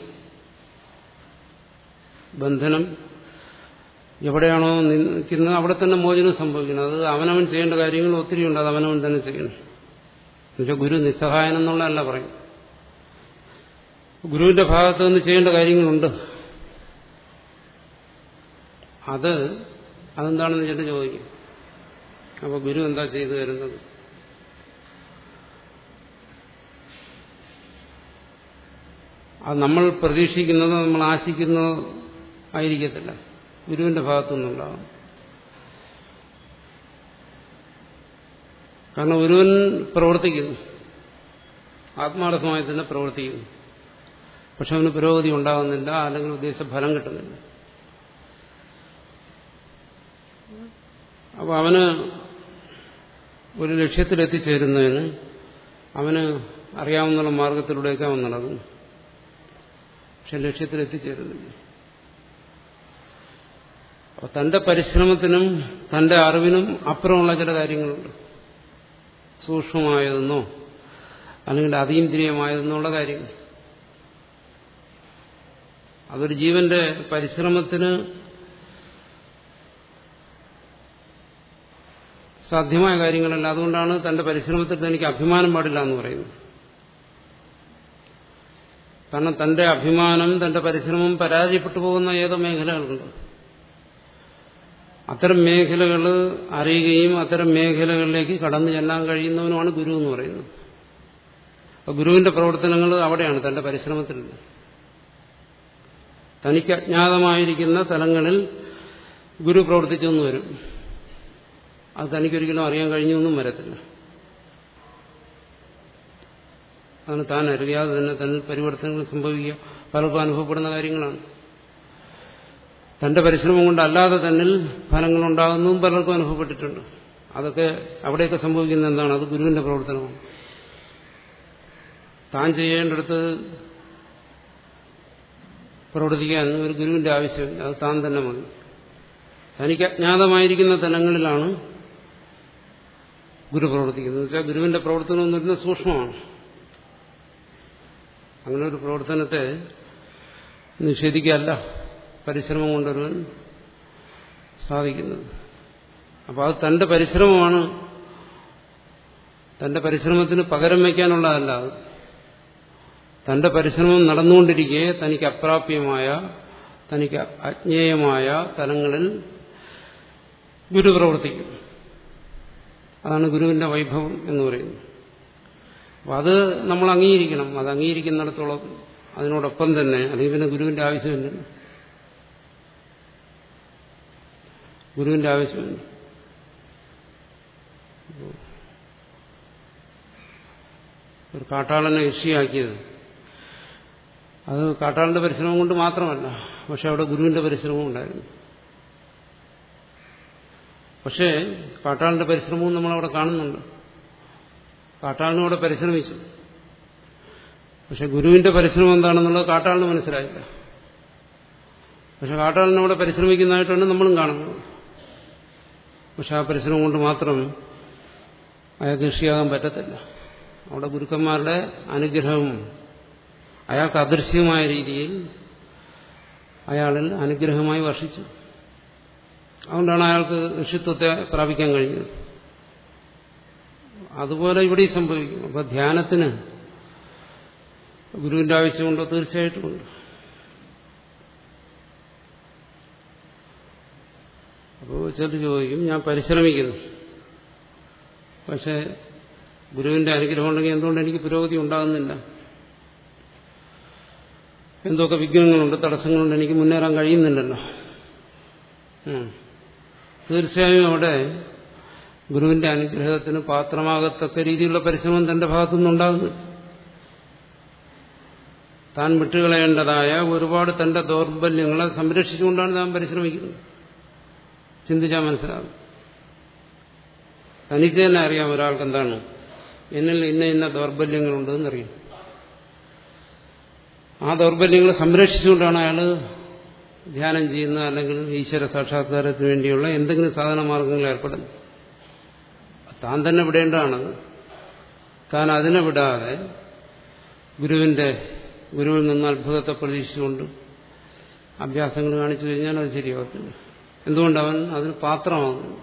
ബന്ധനം എവിടെയാണോ നിൽക്കുന്നത് അവിടെ തന്നെ മോചനം സംഭവിക്കണം അത് അവനവൻ ചെയ്യേണ്ട കാര്യങ്ങൾ ഒത്തിരി ഉണ്ട് അത് അവനവൻ തന്നെ ചെയ്യണം എന്നുവെച്ചാൽ ഗുരു നിസ്സഹായനെന്നുള്ളതല്ല പറയും ഗുരുവിന്റെ ഭാഗത്ത് നിന്ന് ചെയ്യേണ്ട കാര്യങ്ങളുണ്ട് അത് അതെന്താണെന്ന് ചേട്ടൻ ചോദിക്കും അപ്പോൾ ഗുരു എന്താ ചെയ്തു തരുന്നത് അത് നമ്മൾ പ്രതീക്ഷിക്കുന്നത് നമ്മൾ ആശിക്കുന്നത് ആയിരിക്കത്തില്ല ഗുരുവിന്റെ ഭാഗത്തു നിന്നുണ്ടാകും കാരണം ഒരുവൻ പ്രവർത്തിക്കുന്നു ആത്മാർത്ഥമായി തന്നെ പ്രവർത്തിക്കുന്നു പക്ഷെ അവന് പുരോഗതി ഉണ്ടാകുന്നില്ല അല്ലെങ്കിൽ ഉദ്ദേശിച്ച ഫലം കിട്ടുന്നില്ല അപ്പോൾ അവന് ഒരു ലക്ഷ്യത്തിലെത്തിച്ചേരുന്നതിന് അവന് അറിയാവുന്ന മാർഗത്തിലൂടെയൊക്കെ അവൻ നടക്കുന്നു പക്ഷെ ലക്ഷ്യത്തിലെത്തിച്ചേരുന്നില്ല അപ്പോൾ തന്റെ പരിശ്രമത്തിനും തന്റെ അറിവിനും അപ്പുറമുള്ള ചില കാര്യങ്ങളുണ്ട് സൂക്ഷ്മമായതെന്നോ അല്ലെങ്കിൽ അതീന്ദ്രിയമായതെന്നുള്ള കാര്യങ്ങൾ അതൊരു ജീവന്റെ പരിശ്രമത്തിന് സാധ്യമായ കാര്യങ്ങളല്ല അതുകൊണ്ടാണ് തന്റെ പരിശ്രമത്തിൽ തനിക്ക് അഭിമാനം പാടില്ല എന്ന് പറയുന്നത് കാരണം തന്റെ അഭിമാനം തന്റെ പരിശ്രമം പരാജയപ്പെട്ടു പോകുന്ന ഏതോ മേഖലകളുണ്ട് അത്തരം മേഖലകൾ അറിയുകയും അത്തരം മേഖലകളിലേക്ക് കടന്നു ചെല്ലാൻ കഴിയുന്നവനുമാണ് ഗുരു എന്ന് പറയുന്നത് അപ്പൊ ഗുരുവിന്റെ പ്രവർത്തനങ്ങൾ അവിടെയാണ് തന്റെ പരിശ്രമത്തിൽ തനിക്ക് അജ്ഞാതമായിരിക്കുന്ന തലങ്ങളിൽ ഗുരു പ്രവർത്തിച്ചെന്ന് വരും അത് തനിക്കൊരിക്കലും അറിയാൻ കഴിഞ്ഞൊന്നും വരത്തില്ല അതാണ് താൻ അറിയാതെ തന്നെ തന്നിൽ പരിവർത്തനങ്ങൾ സംഭവിക്കുക പലർക്കും അനുഭവപ്പെടുന്ന കാര്യങ്ങളാണ് തന്റെ പരിശ്രമം കൊണ്ടല്ലാതെ തന്നിൽ ഫലങ്ങളുണ്ടാകുന്നതും പലർക്കും അനുഭവപ്പെട്ടിട്ടുണ്ട് അതൊക്കെ അവിടെയൊക്കെ സംഭവിക്കുന്ന എന്താണ് അത് ഗുരുവിന്റെ പ്രവർത്തനമാണ് താൻ ചെയ്യേണ്ടടുത്ത് പ്രവർത്തിക്കാൻ ഒരു ഗുരുവിന്റെ ആവശ്യമില്ല അത് താൻ തന്നെ മതി തനിക്ക് അജ്ഞാതമായിരിക്കുന്ന തലങ്ങളിലാണ് ഗുരു പ്രവർത്തിക്കുന്നത് വെച്ചാൽ ഗുരുവിന്റെ പ്രവർത്തനം എന്ന് പറയുന്നത് സൂക്ഷ്മമാണ് അങ്ങനെ ഒരു പ്രവർത്തനത്തെ നിഷേധിക്കല്ല പരിശ്രമം കൊണ്ടൊരുവൻ സാധിക്കുന്നത് അപ്പോൾ അത് തന്റെ പരിശ്രമമാണ് തന്റെ പരിശ്രമത്തിന് പകരം വയ്ക്കാനുള്ളതല്ല അത് തന്റെ പരിശ്രമം നടന്നുകൊണ്ടിരിക്കെ തനിക്ക് അപ്രാപ്യമായ തനിക്ക് അജ്ഞേയമായ തലങ്ങളിൽ ഗുരു പ്രവർത്തിക്കും അതാണ് ഗുരുവിന്റെ വൈഭവം എന്ന് പറയുന്നത് അപ്പം അത് നമ്മൾ അംഗീകരിക്കണം അത് അംഗീകരിക്കുന്നിടത്തോളം അതിനോടൊപ്പം തന്നെ അല്ലെങ്കിൽ പിന്നെ ഗുരുവിന്റെ ആവശ്യമില്ല ഗുരുവിന്റെ ആവശ്യമില്ല ഒരു കാട്ടാളനെ ഋഷിയാക്കിയത് അത് കാട്ടാളന്റെ പരിശ്രമം കൊണ്ട് മാത്രമല്ല പക്ഷെ അവിടെ ഗുരുവിന്റെ പരിശ്രമം ഉണ്ടായിരുന്നു പക്ഷേ കാട്ടാളന്റെ പരിശ്രമവും നമ്മളവിടെ കാണുന്നുണ്ട് കാട്ടാളിനും അവിടെ പരിശ്രമിച്ചു പക്ഷെ ഗുരുവിന്റെ പരിശ്രമം എന്താണെന്നുള്ളത് കാട്ടാളിന് മനസ്സിലായില്ല പക്ഷെ കാട്ടാളിനവിടെ പരിശ്രമിക്കുന്നതായിട്ടാണ് നമ്മളും കാണുന്നത് പക്ഷെ ആ പരിശ്രമം കൊണ്ട് മാത്രം അയാൾക്ക് ഋഷിയാകാൻ പറ്റത്തില്ല അവിടെ ഗുരുക്കന്മാരുടെ അനുഗ്രഹവും അയാൾക്ക് അദൃശ്യമായ രീതിയിൽ അയാളിൽ അനുഗ്രഹമായി വർഷിച്ചു അതുകൊണ്ടാണ് അയാൾക്ക് ഋഷിത്വത്തെ പ്രാപിക്കാൻ കഴിഞ്ഞത് അതുപോലെ ഇവിടെയും സംഭവിക്കും അപ്പൊ ധ്യാനത്തിന് ഗുരുവിന്റെ ആവശ്യമുണ്ടോ തീർച്ചയായിട്ടും ഉണ്ട് അപ്പോൾ ചിലർ ചോദിക്കും ഞാൻ പരിശ്രമിക്കുന്നു പക്ഷേ ഗുരുവിന്റെ അനുഗ്രഹം ഉണ്ടെങ്കിൽ എന്തുകൊണ്ട് എനിക്ക് പുരോഗതി ഉണ്ടാകുന്നില്ല എന്തൊക്കെ വിഘ്നങ്ങളുണ്ട് തടസ്സങ്ങളുണ്ട് എനിക്ക് മുന്നേറാൻ കഴിയുന്നില്ലല്ലോ തീർച്ചയായും അവിടെ ഗുരുവിന്റെ അനുഗ്രഹത്തിന് പാത്രമാകത്തക്ക രീതിയിലുള്ള പരിശ്രമം തന്റെ ഭാഗത്തുനിന്നുണ്ടാകുന്നു താൻ വിട്ടുകളയേണ്ടതായ ഒരുപാട് തന്റെ ദൗർബല്യങ്ങളെ സംരക്ഷിച്ചുകൊണ്ടാണ് താൻ പരിശ്രമിക്കുന്നത് ചിന്തിച്ചാൽ മനസ്സിലാകും തനിക്ക് തന്നെ അറിയാം ഒരാൾക്ക് എന്താണ് എന്നിൽ ഇന്ന ഇന്ന ദൗർബല്യങ്ങളുണ്ടെന്നറിയാം ആ ദൗർബല്യങ്ങളെ സംരക്ഷിച്ചുകൊണ്ടാണ് അയാൾ ധ്യാനം ചെയ്യുന്നത് അല്ലെങ്കിൽ ഈശ്വര സാക്ഷാത്കാരത്തിന് വേണ്ടിയുള്ള എന്തെങ്കിലും സാധന മാർഗങ്ങളിൽ ഏർപ്പെടുന്നത് താൻ തന്നെ വിടേണ്ടതാണത് താൻ അതിനെ വിടാതെ ഗുരുവിന്റെ ഗുരുവിൽ നിന്ന് അത്ഭുതത്തെ പ്രതീക്ഷിച്ചുകൊണ്ട് അഭ്യാസങ്ങൾ കാണിച്ചു കഴിഞ്ഞാൽ അത് ശരിയാകത്തില്ല എന്തുകൊണ്ട് അവൻ അതിന് പാത്രമാകുന്നു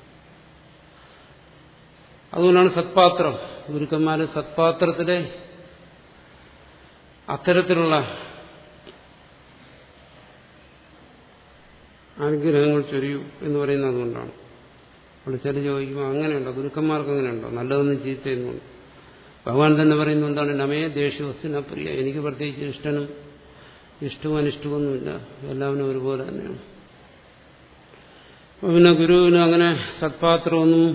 അതുകൊണ്ടാണ് സത്പാത്രം ഗുരുക്കന്മാര് സത്പാത്രത്തിലെ അത്തരത്തിലുള്ള അനുഗ്രഹങ്ങൾ ചൊരിയൂ എന്ന് പറയുന്നത് അതുകൊണ്ടാണ് അവിടെ ചില ചോദിക്കുമ്പോൾ അങ്ങനെയുണ്ടോ ഗുരുക്കന്മാർക്ക് അങ്ങനെയുണ്ടോ നല്ലതൊന്നും ചീത്തയെന്നുണ്ട് ഭഗവാൻ തന്നെ പറയുന്ന എന്താണ് നമേ ദേഷ്യവസ്തുന പ്രിയ എനിക്ക് പ്രത്യേകിച്ച് ഇഷ്ടനും ഇഷ്ടവും അനിഷ്ടമൊന്നുമില്ല എല്ലാവരും ഒരുപോലെ തന്നെയാണ് അപ്പൊ പിന്നെ ഗുരുവിന് അങ്ങനെ സത്പാത്രമൊന്നും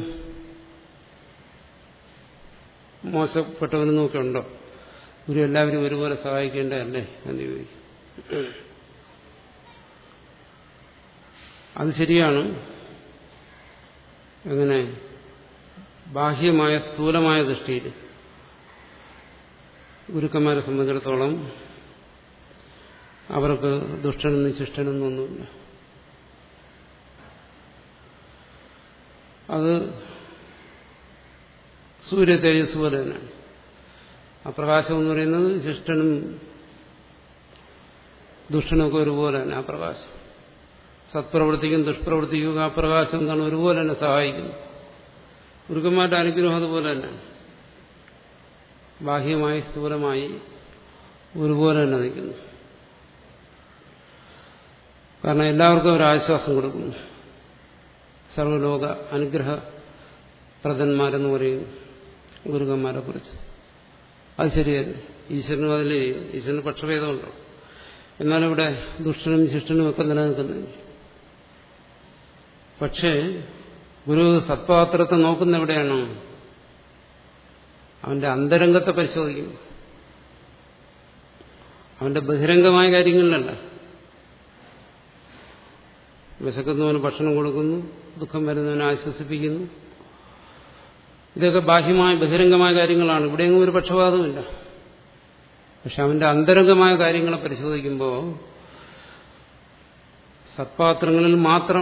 മോശപ്പെട്ടവരൊന്നും ഒക്കെ ഉണ്ടോ ഗുരു എല്ലാവരും ഒരുപോലെ സഹായിക്കേണ്ടതല്ലേ എന്ന് ചോദിക്കും അത് ശരിയാണ് എങ്ങനെ ബാഹ്യമായ സ്ഥൂലമായ ദൃഷ്ടിയിൽ ഗുരുക്കന്മാരെ സംബന്ധിച്ചിടത്തോളം അവർക്ക് ദുഷ്ടനെന്നും ശിഷ്ടനെന്നും ഒന്നുമില്ല അത് സൂര്യ തേജസ് പോലെ തന്നെയാണ് ആ പ്രകാശം എന്ന് പറയുന്നത് ശിഷ്ടനും ദുഷ്ടനൊക്കെ ഒരുപോലെ തന്നെ ആ പ്രകാശം സത്പ്രവൃത്തിക്കും ദുഷ്പ്രവൃത്തിക്കും ആ പ്രകാശം എന്താണ് ഒരുപോലെ തന്നെ സഹായിക്കുന്നു ഗുരുക്കന്മാരുടെ അനുഗ്രഹം അതുപോലെ തന്നെ ബാഹ്യമായി സ്ഥൂലമായി ഒരുപോലെ തന്നെ നിൽക്കുന്നു കാരണം എല്ലാവർക്കും ഒരു ആശ്വാസം കൊടുക്കുന്നു സർവലോക അനുഗ്രഹ പ്രദന്മാരെന്ന് പറയും ഗുരുക്കന്മാരെ കുറിച്ച് അത് ശരിയല്ല ഈശ്വരനും അതിൽ ഈശ്വരന് പക്ഷഭേദമുണ്ടോ എന്നാലിവിടെ ദുഷ്ടനും ശിഷ്ടനും ഒക്കെ നിലനിൽക്കുന്നില്ല പക്ഷേ ഗുരു സത്പാത്രത്തെ നോക്കുന്ന എവിടെയാണോ അവന്റെ അന്തരംഗത്തെ പരിശോധിക്കും അവന്റെ ബഹിരംഗമായ കാര്യങ്ങളിലല്ല വിശക്കുന്നവന് ഭക്ഷണം കൊടുക്കുന്നു ദുഃഖം വരുന്നവനെ ആശ്വസിപ്പിക്കുന്നു ഇതൊക്കെ ബാഹ്യമായ ബഹിരംഗമായ കാര്യങ്ങളാണ് ഇവിടെയെങ്കിലും ഒരു പക്ഷപാതവുമില്ല പക്ഷെ അവന്റെ അന്തരംഗമായ കാര്യങ്ങളെ പരിശോധിക്കുമ്പോൾ സത്പാത്രങ്ങളിൽ മാത്രം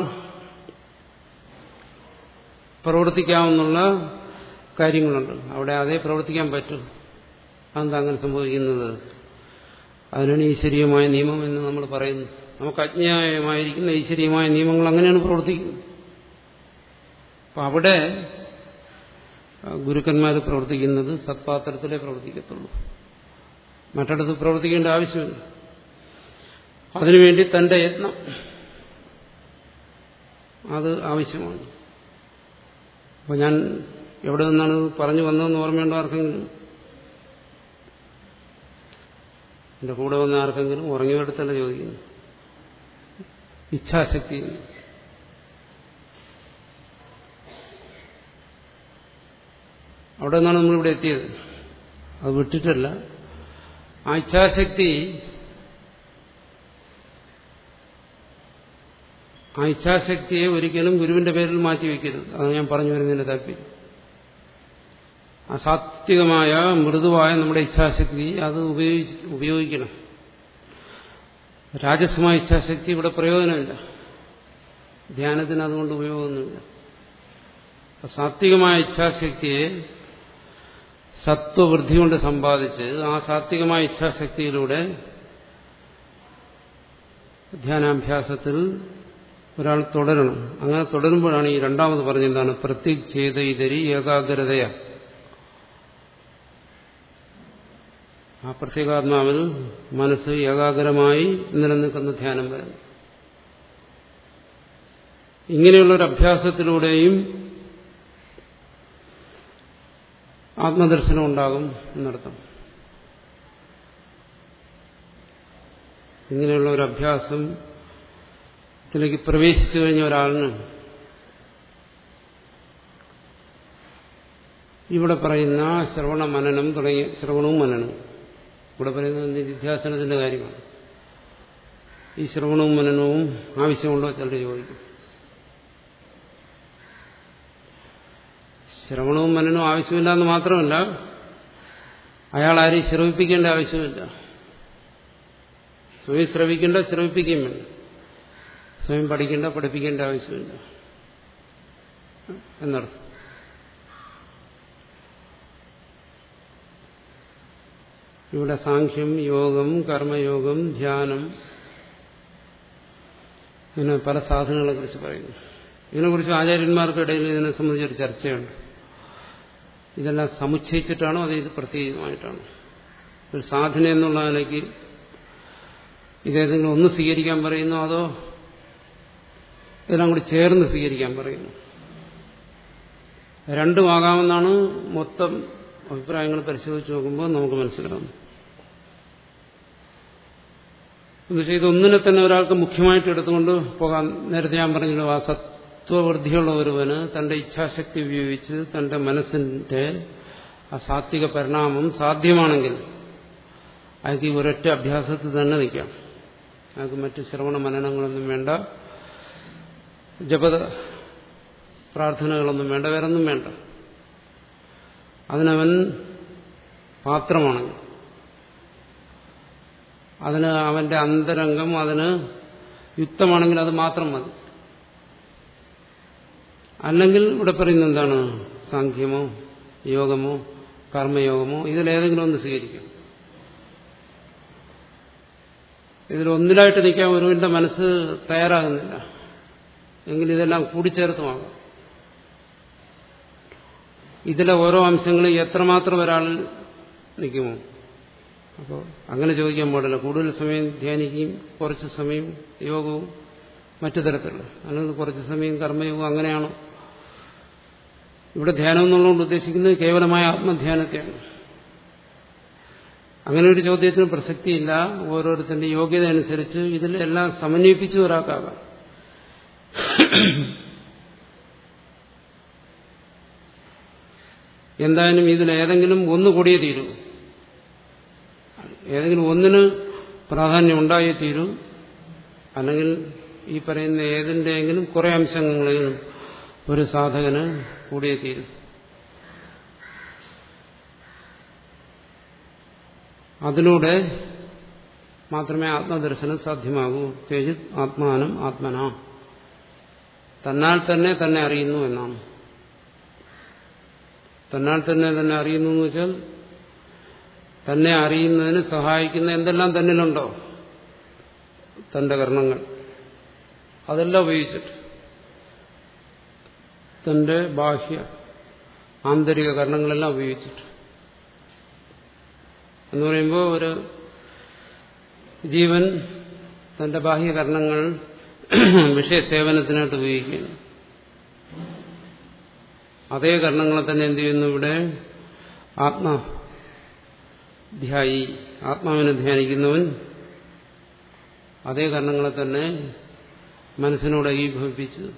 പ്രവർത്തിക്കാവുന്ന കാര്യങ്ങളുണ്ട് അവിടെ അതേ പ്രവർത്തിക്കാൻ പറ്റും അതെന്താ അങ്ങനെ സംഭവിക്കുന്നത് അതിനാണ് ഈശ്വരീയമായ നിയമം എന്ന് നമ്മൾ പറയുന്നു നമുക്ക് അജ്ഞായമായിരിക്കുന്ന ഈശ്വരീയമായ നിയമങ്ങൾ അങ്ങനെയാണ് പ്രവർത്തിക്കുന്നത് അപ്പം അവിടെ ഗുരുക്കന്മാർ പ്രവർത്തിക്കുന്നത് സത്പാത്രത്തിലേ പ്രവർത്തിക്കത്തുള്ളൂ മറ്റിടത്ത് പ്രവർത്തിക്കേണ്ട ആവശ്യമില്ല അതിനുവേണ്ടി തന്റെ യത്നം അത് ആവശ്യമാണ് അപ്പോൾ ഞാൻ എവിടെ നിന്നാണ് പറഞ്ഞു വന്നതെന്ന് ഓർമ്മയുണ്ടോ ആർക്കെങ്കിലും എന്റെ കൂടെ വന്ന ആർക്കെങ്കിലും ഉറങ്ങിയെടുത്തല്ല ചോദിക്കുന്നു ഇച്ഛാശക്തി അവിടെ നിന്നാണ് നമ്മളിവിടെ എത്തിയത് അത് വിട്ടിട്ടല്ല ആ ഇച്ഛാശക്തി ആ ഇച്ഛാശക്തിയെ ഒരിക്കലും ഗുരുവിന്റെ പേരിൽ മാറ്റിവെക്കരുത് അത് ഞാൻ പറഞ്ഞു വരുന്നതിന്റെ താല്പര്യം ആ സാത്വികമായ മൃദുവായ നമ്മുടെ ഇച്ഛാശക്തി അത് ഉപയോഗിച്ച് ഉപയോഗിക്കണം രാജസ്വമായ ഇച്ഛാശക്തി ഇവിടെ പ്രയോജനമില്ല ധ്യാനത്തിന് അതുകൊണ്ട് ഉപയോഗമൊന്നുമില്ല സാത്വികമായ ഇച്ഛാശക്തിയെ സത്വവൃദ്ധി കൊണ്ട് സമ്പാദിച്ച് ആ സാത്വികമായ ഇച്ഛാശക്തിയിലൂടെ ധ്യാനാഭ്യാസത്തിൽ ഒരാൾ തുടരണം അങ്ങനെ തുടരുമ്പോഴാണ് ഈ രണ്ടാമത് പറഞ്ഞെന്താണ് പ്രത്യേക് ചെയ്ത ഇതരി ഏകാഗ്രതയ ആ പ്രത്യേകാത്മാവിൽ മനസ്സ് ഏകാഗ്രമായി നിലനിൽക്കുന്ന ധ്യാനം വരുന്നു ഇങ്ങനെയുള്ളൊരു അഭ്യാസത്തിലൂടെയും ആത്മദർശനം ഉണ്ടാകും എന്നർത്ഥം ഇങ്ങനെയുള്ള ഒരു അഭ്യാസം ത്തിലേക്ക് പ്രവേശിച്ചു കഴിഞ്ഞ ഒരാളിന് ഇവിടെ പറയുന്ന ശ്രവണ മനനം തുടങ്ങിയ ശ്രവണവും മനനവും ഇവിടെ പറയുന്നത് നിധ്യാസനത്തിന്റെ കാര്യമാണ് ഈ ശ്രവണവും മനനവും ആവശ്യമുണ്ടോ ചിലർ ചോദിക്കും ശ്രവണവും മനനവും ആവശ്യമില്ല എന്ന് മാത്രമല്ല അയാൾ ആരെയും ശ്രവിപ്പിക്കേണ്ട ആവശ്യമില്ല സ്വയം ശ്രവിക്കേണ്ട ശ്രവിപ്പിക്കുകയും വേണ്ട സ്വയം പഠിക്കേണ്ട പഠിപ്പിക്കേണ്ട ആവശ്യമില്ല എന്നർത്ഥം ഇവിടെ സാഖ്യം യോഗം കർമ്മയോഗം ധ്യാനം ഇങ്ങനെ പല സാധനങ്ങളെ കുറിച്ച് പറയുന്നു ഇതിനെക്കുറിച്ച് ആചാര്യന്മാർക്കിടയിൽ ഇതിനെ സംബന്ധിച്ചൊരു ചർച്ചയുണ്ട് ഇതെല്ലാം സമുച്ചയിച്ചിട്ടാണോ അത് ഇത് പ്രത്യേകമായിട്ടാണോ ഒരു സാധന എന്നുള്ള നിലയ്ക്ക് ഇതേതെങ്കിലും ഒന്ന് സ്വീകരിക്കാൻ പറയുന്നു അതോ ഇതെല്ലാം കൂടി ചേർന്ന് സ്വീകരിക്കാൻ പറയുന്നു രണ്ടുമാകാമെന്നാണ് മൊത്തം അഭിപ്രായങ്ങൾ പരിശോധിച്ച് നോക്കുമ്പോൾ നമുക്ക് മനസ്സിലാവും എന്നുവെച്ചാൽ ഇതൊന്നിനെ തന്നെ ഒരാൾക്ക് മുഖ്യമായിട്ട് എടുത്തുകൊണ്ട് പോകാൻ നേരത്തെ ഞാൻ പറഞ്ഞല്ലോ ആ സത്വവൃദ്ധിയുള്ള ഒരുവന് തന്റെ ഇച്ഛാശക്തി ഉപയോഗിച്ച് തന്റെ മനസ്സിന്റെ ആ സാത്വിക പരിണാമം സാധ്യമാണെങ്കിൽ അയാൾക്ക് ഈ ഒരൊറ്റ അഭ്യാസത്തിൽ തന്നെ നിൽക്കാം അയാൾക്ക് മറ്റ് ശ്രവണ മനനങ്ങളൊന്നും വേണ്ട ജപ പ്രാർത്ഥനകളൊന്നും വേണ്ട വേറൊന്നും വേണ്ട അതിനവൻ പാത്രമാണെങ്കിൽ അതിന് അവന്റെ അന്തരംഗം അതിന് യുക്തമാണെങ്കിൽ അത് മാത്രം മതി അല്ലെങ്കിൽ ഇവിടെ പറയുന്നത് എന്താണ് സാഖ്യമോ യോഗമോ കർമ്മയോഗമോ ഇതിലേതെങ്കിലും ഒന്ന് സ്വീകരിക്കും ഇതിലൊന്നിലായിട്ട് നിൽക്കാൻ ഒരുവിന്റെ മനസ്സ് തയ്യാറാകുന്നില്ല എങ്കിൽ ഇതെല്ലാം കൂടിച്ചേർത്തുമാകാം ഇതിലെ ഓരോ അംശങ്ങളും എത്രമാത്രം ഒരാളിൽ നിൽക്കുമോ അപ്പോൾ അങ്ങനെ ചോദിക്കാൻ പാടില്ല കൂടുതൽ സമയം ധ്യാനിക്കുകയും കുറച്ച് സമയം യോഗവും മറ്റു തരത്തിലുള്ള അല്ലെങ്കിൽ കുറച്ച് സമയം കർമ്മയോഗവും അങ്ങനെയാണോ ഇവിടെ ധ്യാനം എന്നുള്ളതുകൊണ്ട് ഉദ്ദേശിക്കുന്നത് കേവലമായ ആത്മധ്യാനത്തെയാണ് അങ്ങനെ ഒരു ചോദ്യത്തിന് പ്രസക്തിയില്ല ഓരോരുത്തരുടെ യോഗ്യത അനുസരിച്ച് ഇതിൽ എല്ലാം സമന്വയിപ്പിച്ച് ഒരാൾക്കാകാം എന്തായാലും ഇതിൽ ഏതെങ്കിലും ഒന്ന് കൂടിയേ തീരൂ ഏതെങ്കിലും ഒന്നിന് പ്രാധാന്യം ഉണ്ടായേ തീരൂ അല്ലെങ്കിൽ ഈ പറയുന്ന ഏതിൻ്റെയെങ്കിലും കുറെ അംശങ്ങളെങ്കിലും ഒരു സാധകന് കൂടിയേ തീരും അതിലൂടെ മാത്രമേ ആത്മദർശനം സാധ്യമാകൂ തേജിത് ആത്മാനം ആത്മന തന്നാൽ തന്നെ തന്നെ അറിയുന്നു എന്നാണ് തന്നാൽ തന്നെ തന്നെ അറിയുന്നു എന്ന് വെച്ചാൽ തന്നെ അറിയുന്നതിന് സഹായിക്കുന്ന എന്തെല്ലാം തന്നിലുണ്ടോ തന്റെ കർണങ്ങൾ അതെല്ലാം ഉപയോഗിച്ചിട്ട് തന്റെ ബാഹ്യ ആന്തരിക കർണങ്ങളെല്ലാം ഉപയോഗിച്ചിട്ട് എന്ന് പറയുമ്പോൾ ഒരു ജീവൻ തന്റെ ബാഹ്യകർണങ്ങൾ വിഷയസേവനത്തിനായിട്ട് ഉപയോഗിക്കുന്നു അതേ കർണങ്ങളെ തന്നെ എന്ത് ചെയ്യുന്നു ഇവിടെ ആത്മധ്യായി ആത്മാവിനെ ധ്യാനിക്കുന്നവൻ അതേ കർണങ്ങളെ തന്നെ മനസ്സിനോട് ഏകീഭവിപ്പിച്ച്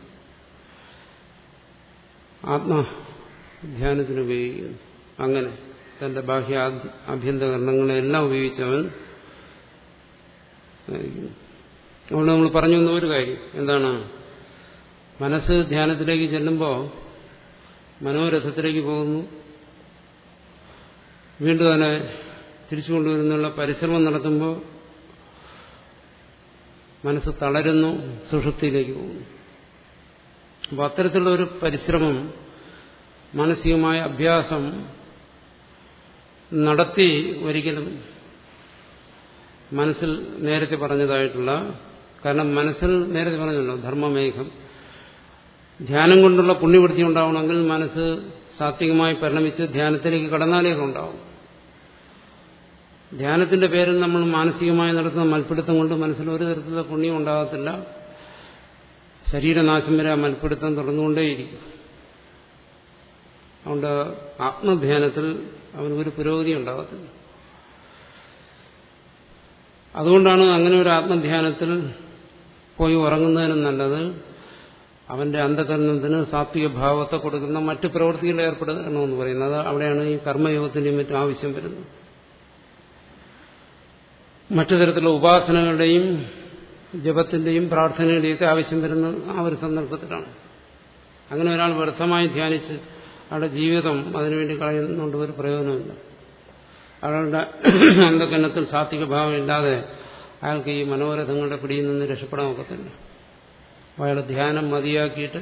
ആത്മധ്യാനത്തിന് ഉപയോഗിക്കുന്നു അങ്ങനെ തന്റെ ബാഹ്യ ആഭ്യന്തകരണങ്ങളെല്ലാം ഉപയോഗിച്ചവൻ അതുകൊണ്ട് നമ്മൾ പറഞ്ഞു വന്ന ഒരു കാര്യം എന്താണ് മനസ്സ് ധ്യാനത്തിലേക്ക് ചെല്ലുമ്പോൾ മനോരഥത്തിലേക്ക് പോകുന്നു വീണ്ടും അതിനെ തിരിച്ചു കൊണ്ടുവരുന്നുള്ള പരിശ്രമം നടത്തുമ്പോൾ മനസ്സ് തളരുന്നു സുഷുപ്തിയിലേക്ക് പോകുന്നു അപ്പോൾ അത്തരത്തിലുള്ള ഒരു പരിശ്രമം മാനസികമായ അഭ്യാസം നടത്തി ഒരിക്കലും മനസ്സിൽ നേരത്തെ പറഞ്ഞതായിട്ടുള്ള കാരണം മനസ്സിൽ നേരത്തെ പറഞ്ഞല്ലോ ധർമ്മമേഘം ധ്യാനം കൊണ്ടുള്ള പുണ്യവൃത്തി ഉണ്ടാവണമെങ്കിൽ മനസ്സ് സാത്വികമായി പരിണമിച്ച് ധ്യാനത്തിലേക്ക് കടന്നാലേ ഉണ്ടാവും ധ്യാനത്തിന്റെ പേരിൽ നമ്മൾ മാനസികമായി നടത്തുന്ന മൽപ്പിടുത്തം കൊണ്ട് മനസ്സിൽ ഒരു തരത്തിലുള്ള പുണ്യം ഉണ്ടാകത്തില്ല ശരീരനാശം വരെ ആ മൽപ്പിടുത്തം തുടർന്നുകൊണ്ടേയിരിക്കും അതുകൊണ്ട് ആത്മധ്യാനത്തിൽ അവന് ഒരു പുരോഗതി ഉണ്ടാകത്തില്ല അതുകൊണ്ടാണ് അങ്ങനെ ഒരു ആത്മധ്യാനത്തിൽ പോയി ഉറങ്ങുന്നതിനും നല്ലത് അവന്റെ അന്ധകരണത്തിന് സാത്വിക ഭാവത്തെ കൊടുക്കുന്ന മറ്റു പ്രവൃത്തികളിൽ ഏർപ്പെടണമെന്ന് പറയുന്നത് അവിടെയാണ് ഈ കർമ്മയോഗത്തിന്റെയും മറ്റും ആവശ്യം വരുന്നത് മറ്റു തരത്തിലുള്ള ഉപാസനകളുടെയും ജപത്തിന്റെയും പ്രാർത്ഥനയുടെയൊക്കെ ആവശ്യം വരുന്നത് ആ ഒരു സന്ദർഭത്തിലാണ് അങ്ങനെ ഒരാൾ വ്യർത്ഥമായി ധ്യാനിച്ച് അയാളുടെ ജീവിതം അതിനുവേണ്ടി കളയുന്നുകൊണ്ട് ഒരു പ്രയോജനമില്ല അയാളുടെ അന്ധകരണത്തിൽ സാത്വിക ഭാവം ഇല്ലാതെ അയാൾക്ക് ഈ മനോരഥങ്ങളുടെ പിടിയിൽ നിന്ന് രക്ഷപ്പെടാൻ ഒക്കത്തില്ല അയാൾ ധ്യാനം മതിയാക്കിയിട്ട്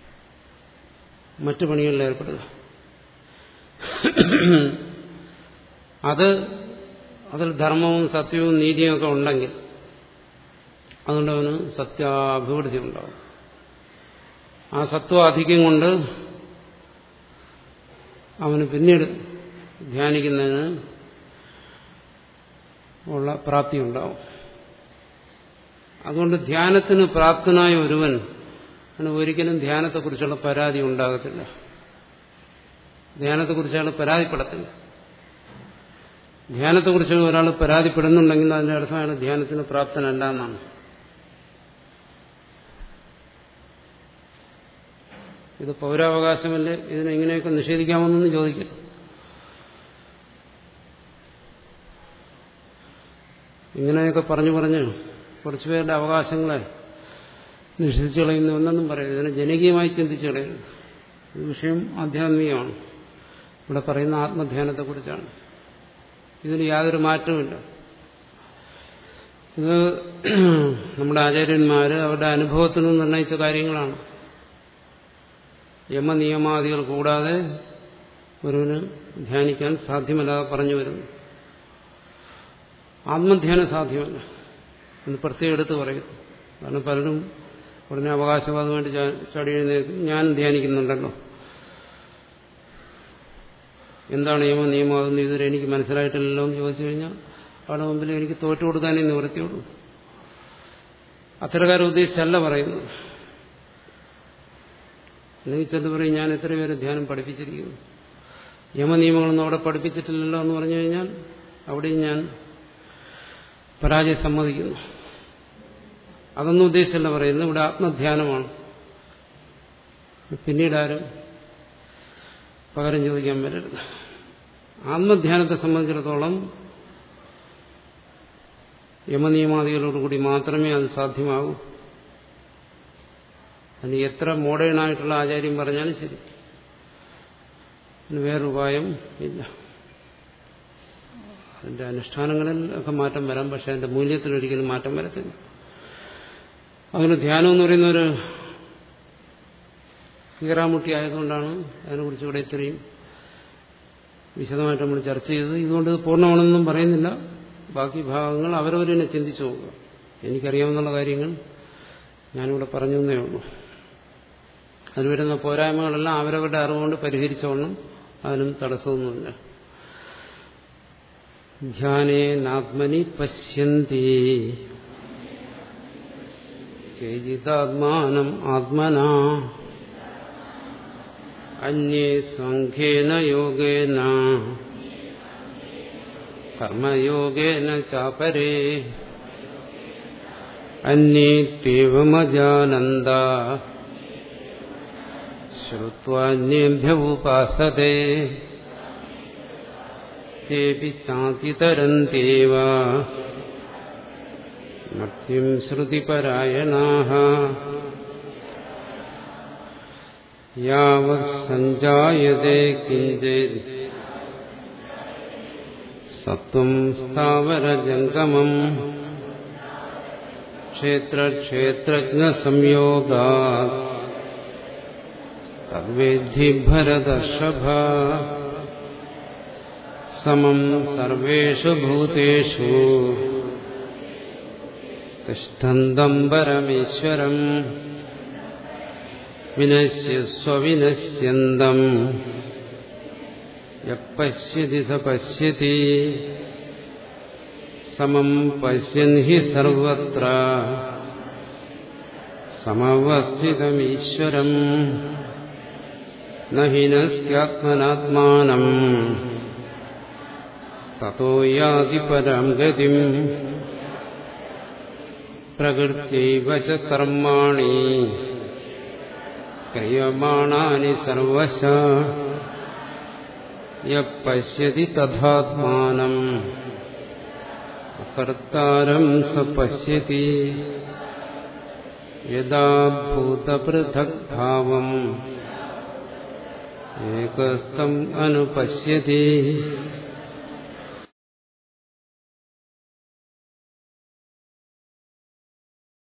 മറ്റു പണികളിൽ ഏർപ്പെടുക അത് അതിൽ ധർമ്മവും സത്യവും നീതിയും ഒക്കെ ഉണ്ടെങ്കിൽ അതുകൊണ്ട് അവന് സത്യാഭിവൃദ്ധി ഉണ്ടാവും ആ സത്വാധിക്യം കൊണ്ട് അവന് പിന്നീട് ധ്യാനിക്കുന്നതിന് ഉള്ള പ്രാപ്തി ഉണ്ടാവും അതുകൊണ്ട് ധ്യാനത്തിന് പ്രാപ്തനായ ഒരുവൻ അവന് ഒരിക്കലും ധ്യാനത്തെക്കുറിച്ചുള്ള പരാതി ഉണ്ടാകത്തില്ല ധ്യാനത്തെക്കുറിച്ച് അയാൾ പരാതിപ്പെടത്തില്ല ധ്യാനത്തെക്കുറിച്ച് ഒരാൾ പരാതിപ്പെടുന്നുണ്ടെങ്കിൽ അതിന്റെ അർത്ഥം അയാൾ ധ്യാനത്തിന് പ്രാപ്തനല്ല എന്നാണ് ഇത് പൗരാവകാശമല്ലേ ഇതിനെങ്ങനെയൊക്കെ നിഷേധിക്കാമെന്നൊന്നും ചോദിക്കും ഇങ്ങനെയൊക്കെ പറഞ്ഞു പറഞ്ഞ് കുറച്ചുപേരുടെ അവകാശങ്ങളെ നിഷേധിച്ചു കളയുന്നു എന്നൊന്നും പറയരുത് ഇതിനെ ജനകീയമായി ചിന്തിച്ചു കളയരുത് ഈ വിഷയം ആധ്യാത്മികമാണ് ഇവിടെ പറയുന്ന ആത്മധ്യാനത്തെക്കുറിച്ചാണ് ഇതിന് യാതൊരു മാറ്റവുമില്ല ഇത് നമ്മുടെ ആചാര്യന്മാർ അവരുടെ അനുഭവത്തിൽ നിന്ന് നിർണയിച്ച കാര്യങ്ങളാണ് യമനിയമാദികൾ കൂടാതെ ഒരുവന് ധ്യാനിക്കാൻ സാധ്യമല്ലാതെ പറഞ്ഞു വരുന്നു ആത്മധ്യാനം സാധ്യമല്ല എന്ന് പ്രത്യേകം എടുത്ത് പറയുന്നു കാരണം പലരും ഉടനെ അവകാശവാദമായിട്ട് ചാടി എഴുന്നേക്കും ഞാൻ ധ്യാനിക്കുന്നുണ്ടല്ലോ എന്താണ് നിയമം നിയമമാകുന്നത് ഇതുവരെ എനിക്ക് മനസ്സിലായിട്ടില്ലല്ലോ എന്ന് ചോദിച്ചു കഴിഞ്ഞാൽ അവിടെ മുമ്പിൽ എനിക്ക് തോറ്റു കൊടുക്കാനേ നിവൃത്തിയുള്ളൂ അത്തരക്കാരെ ഉദ്ദേശിച്ചല്ല പറയുന്നത് അല്ലെങ്കിൽ ചെന്ന് പറയും ഞാൻ എത്ര പേര് ധ്യാനം പഠിപ്പിച്ചിരിക്കുന്നു യമനിയമങ്ങളൊന്നും അവിടെ പഠിപ്പിച്ചിട്ടില്ലല്ലോ എന്ന് പറഞ്ഞു കഴിഞ്ഞാൽ അവിടെയും ഞാൻ പരാജയം സമ്മതിക്കുന്നു അതൊന്നും ഉദ്ദേശിച്ചല്ല പറയുന്നത് ഇവിടെ ആത്മധ്യാനമാണ് പിന്നീട് ആരും പകരം ചോദിക്കാൻ വരരുത് ആത്മധ്യാനത്തെ സംബന്ധിച്ചിടത്തോളം യമനിയമാദികളോടുകൂടി മാത്രമേ അത് സാധ്യമാകൂ അതിന് എത്ര മോഡേൺ ആയിട്ടുള്ള ആചാര്യം പറഞ്ഞാലും ശരി അതിന് വേറൊരുപായം ഇല്ല അതിന്റെ അനുഷ്ഠാനങ്ങളിൽ ഒക്കെ മാറ്റം വരാം പക്ഷെ അതിന്റെ മൂല്യത്തിൽ ഒരിക്കലും മാറ്റം വരത്തില്ല അതിന് ധ്യാനം എന്ന് പറയുന്ന ഒരു കീറാമുട്ടി ആയതുകൊണ്ടാണ് അതിനെക്കുറിച്ച് ഇവിടെ ഇത്രയും വിശദമായിട്ട് നമ്മൾ ചർച്ച ചെയ്തത് ഇതുകൊണ്ട് ഇത് പൂർണ്ണമാണെന്നും പറയുന്നില്ല ബാക്കി ഭാഗങ്ങൾ അവരവരെ ചിന്തിച്ചു നോക്കുക എനിക്കറിയാവുന്ന കാര്യങ്ങൾ ഞാനിവിടെ പറഞ്ഞു എന്നേ ഉള്ളൂ അതിൽ വരുന്ന പോരായ്മകളെല്ലാം അവരവരുടെ അറിവുകൊണ്ട് പരിഹരിച്ചോണം അതിനും തടസ്സമൊന്നുമില്ല ധ്യാനേനാത്മനി പശ്യന്തി കേചിതാത്മാനം ആത്മന അന്യേ സംഖ്യേന യോഗേന കർമ്മയോഗേന ചാപരേ അന്യേത്വമജാനന്ദ ശ്രുവാന്യേഭ്യ ഉപാസത്തെ തേപി ചാതിതരന്തേവ മത്യം ശ്രുതിപരായണാഃ യാവത് സഞ്ജായതേ കിഞ്ചിത് സത്വം സ്ഥാവരജംഗമം ക്ഷേത്രക്ഷേത്രജ്ഞസംയോഗാ തദ്വേദ്ധി ഭരതർഷഭ സമം സർവേഷു ഭൂതേഷു തിഷ്ഠന്തം പരമേശ്വരം വിനശ്യസ്വവിനശ്യന്തം യശ്യതി സ പശ്യതി സമം പശ്യൻ ഹി സർവത്ര സമവസ്ഥിതമീശ്വരം നഹിനസ്ത്യാത്മനാത്മാനം തോ യാതി പരാം ഗതിം പ്രകൃത്യൈവ ച കർമാണി ക്രിയമാണാനി സർവശ യശ്യതി തഥാത്മാനം അകർത്താരം സ പശ്യതി യഥാ ഭൂതപൃഥഗ്ഭാവം ഏകസ്ഥം അനുപശ്യതി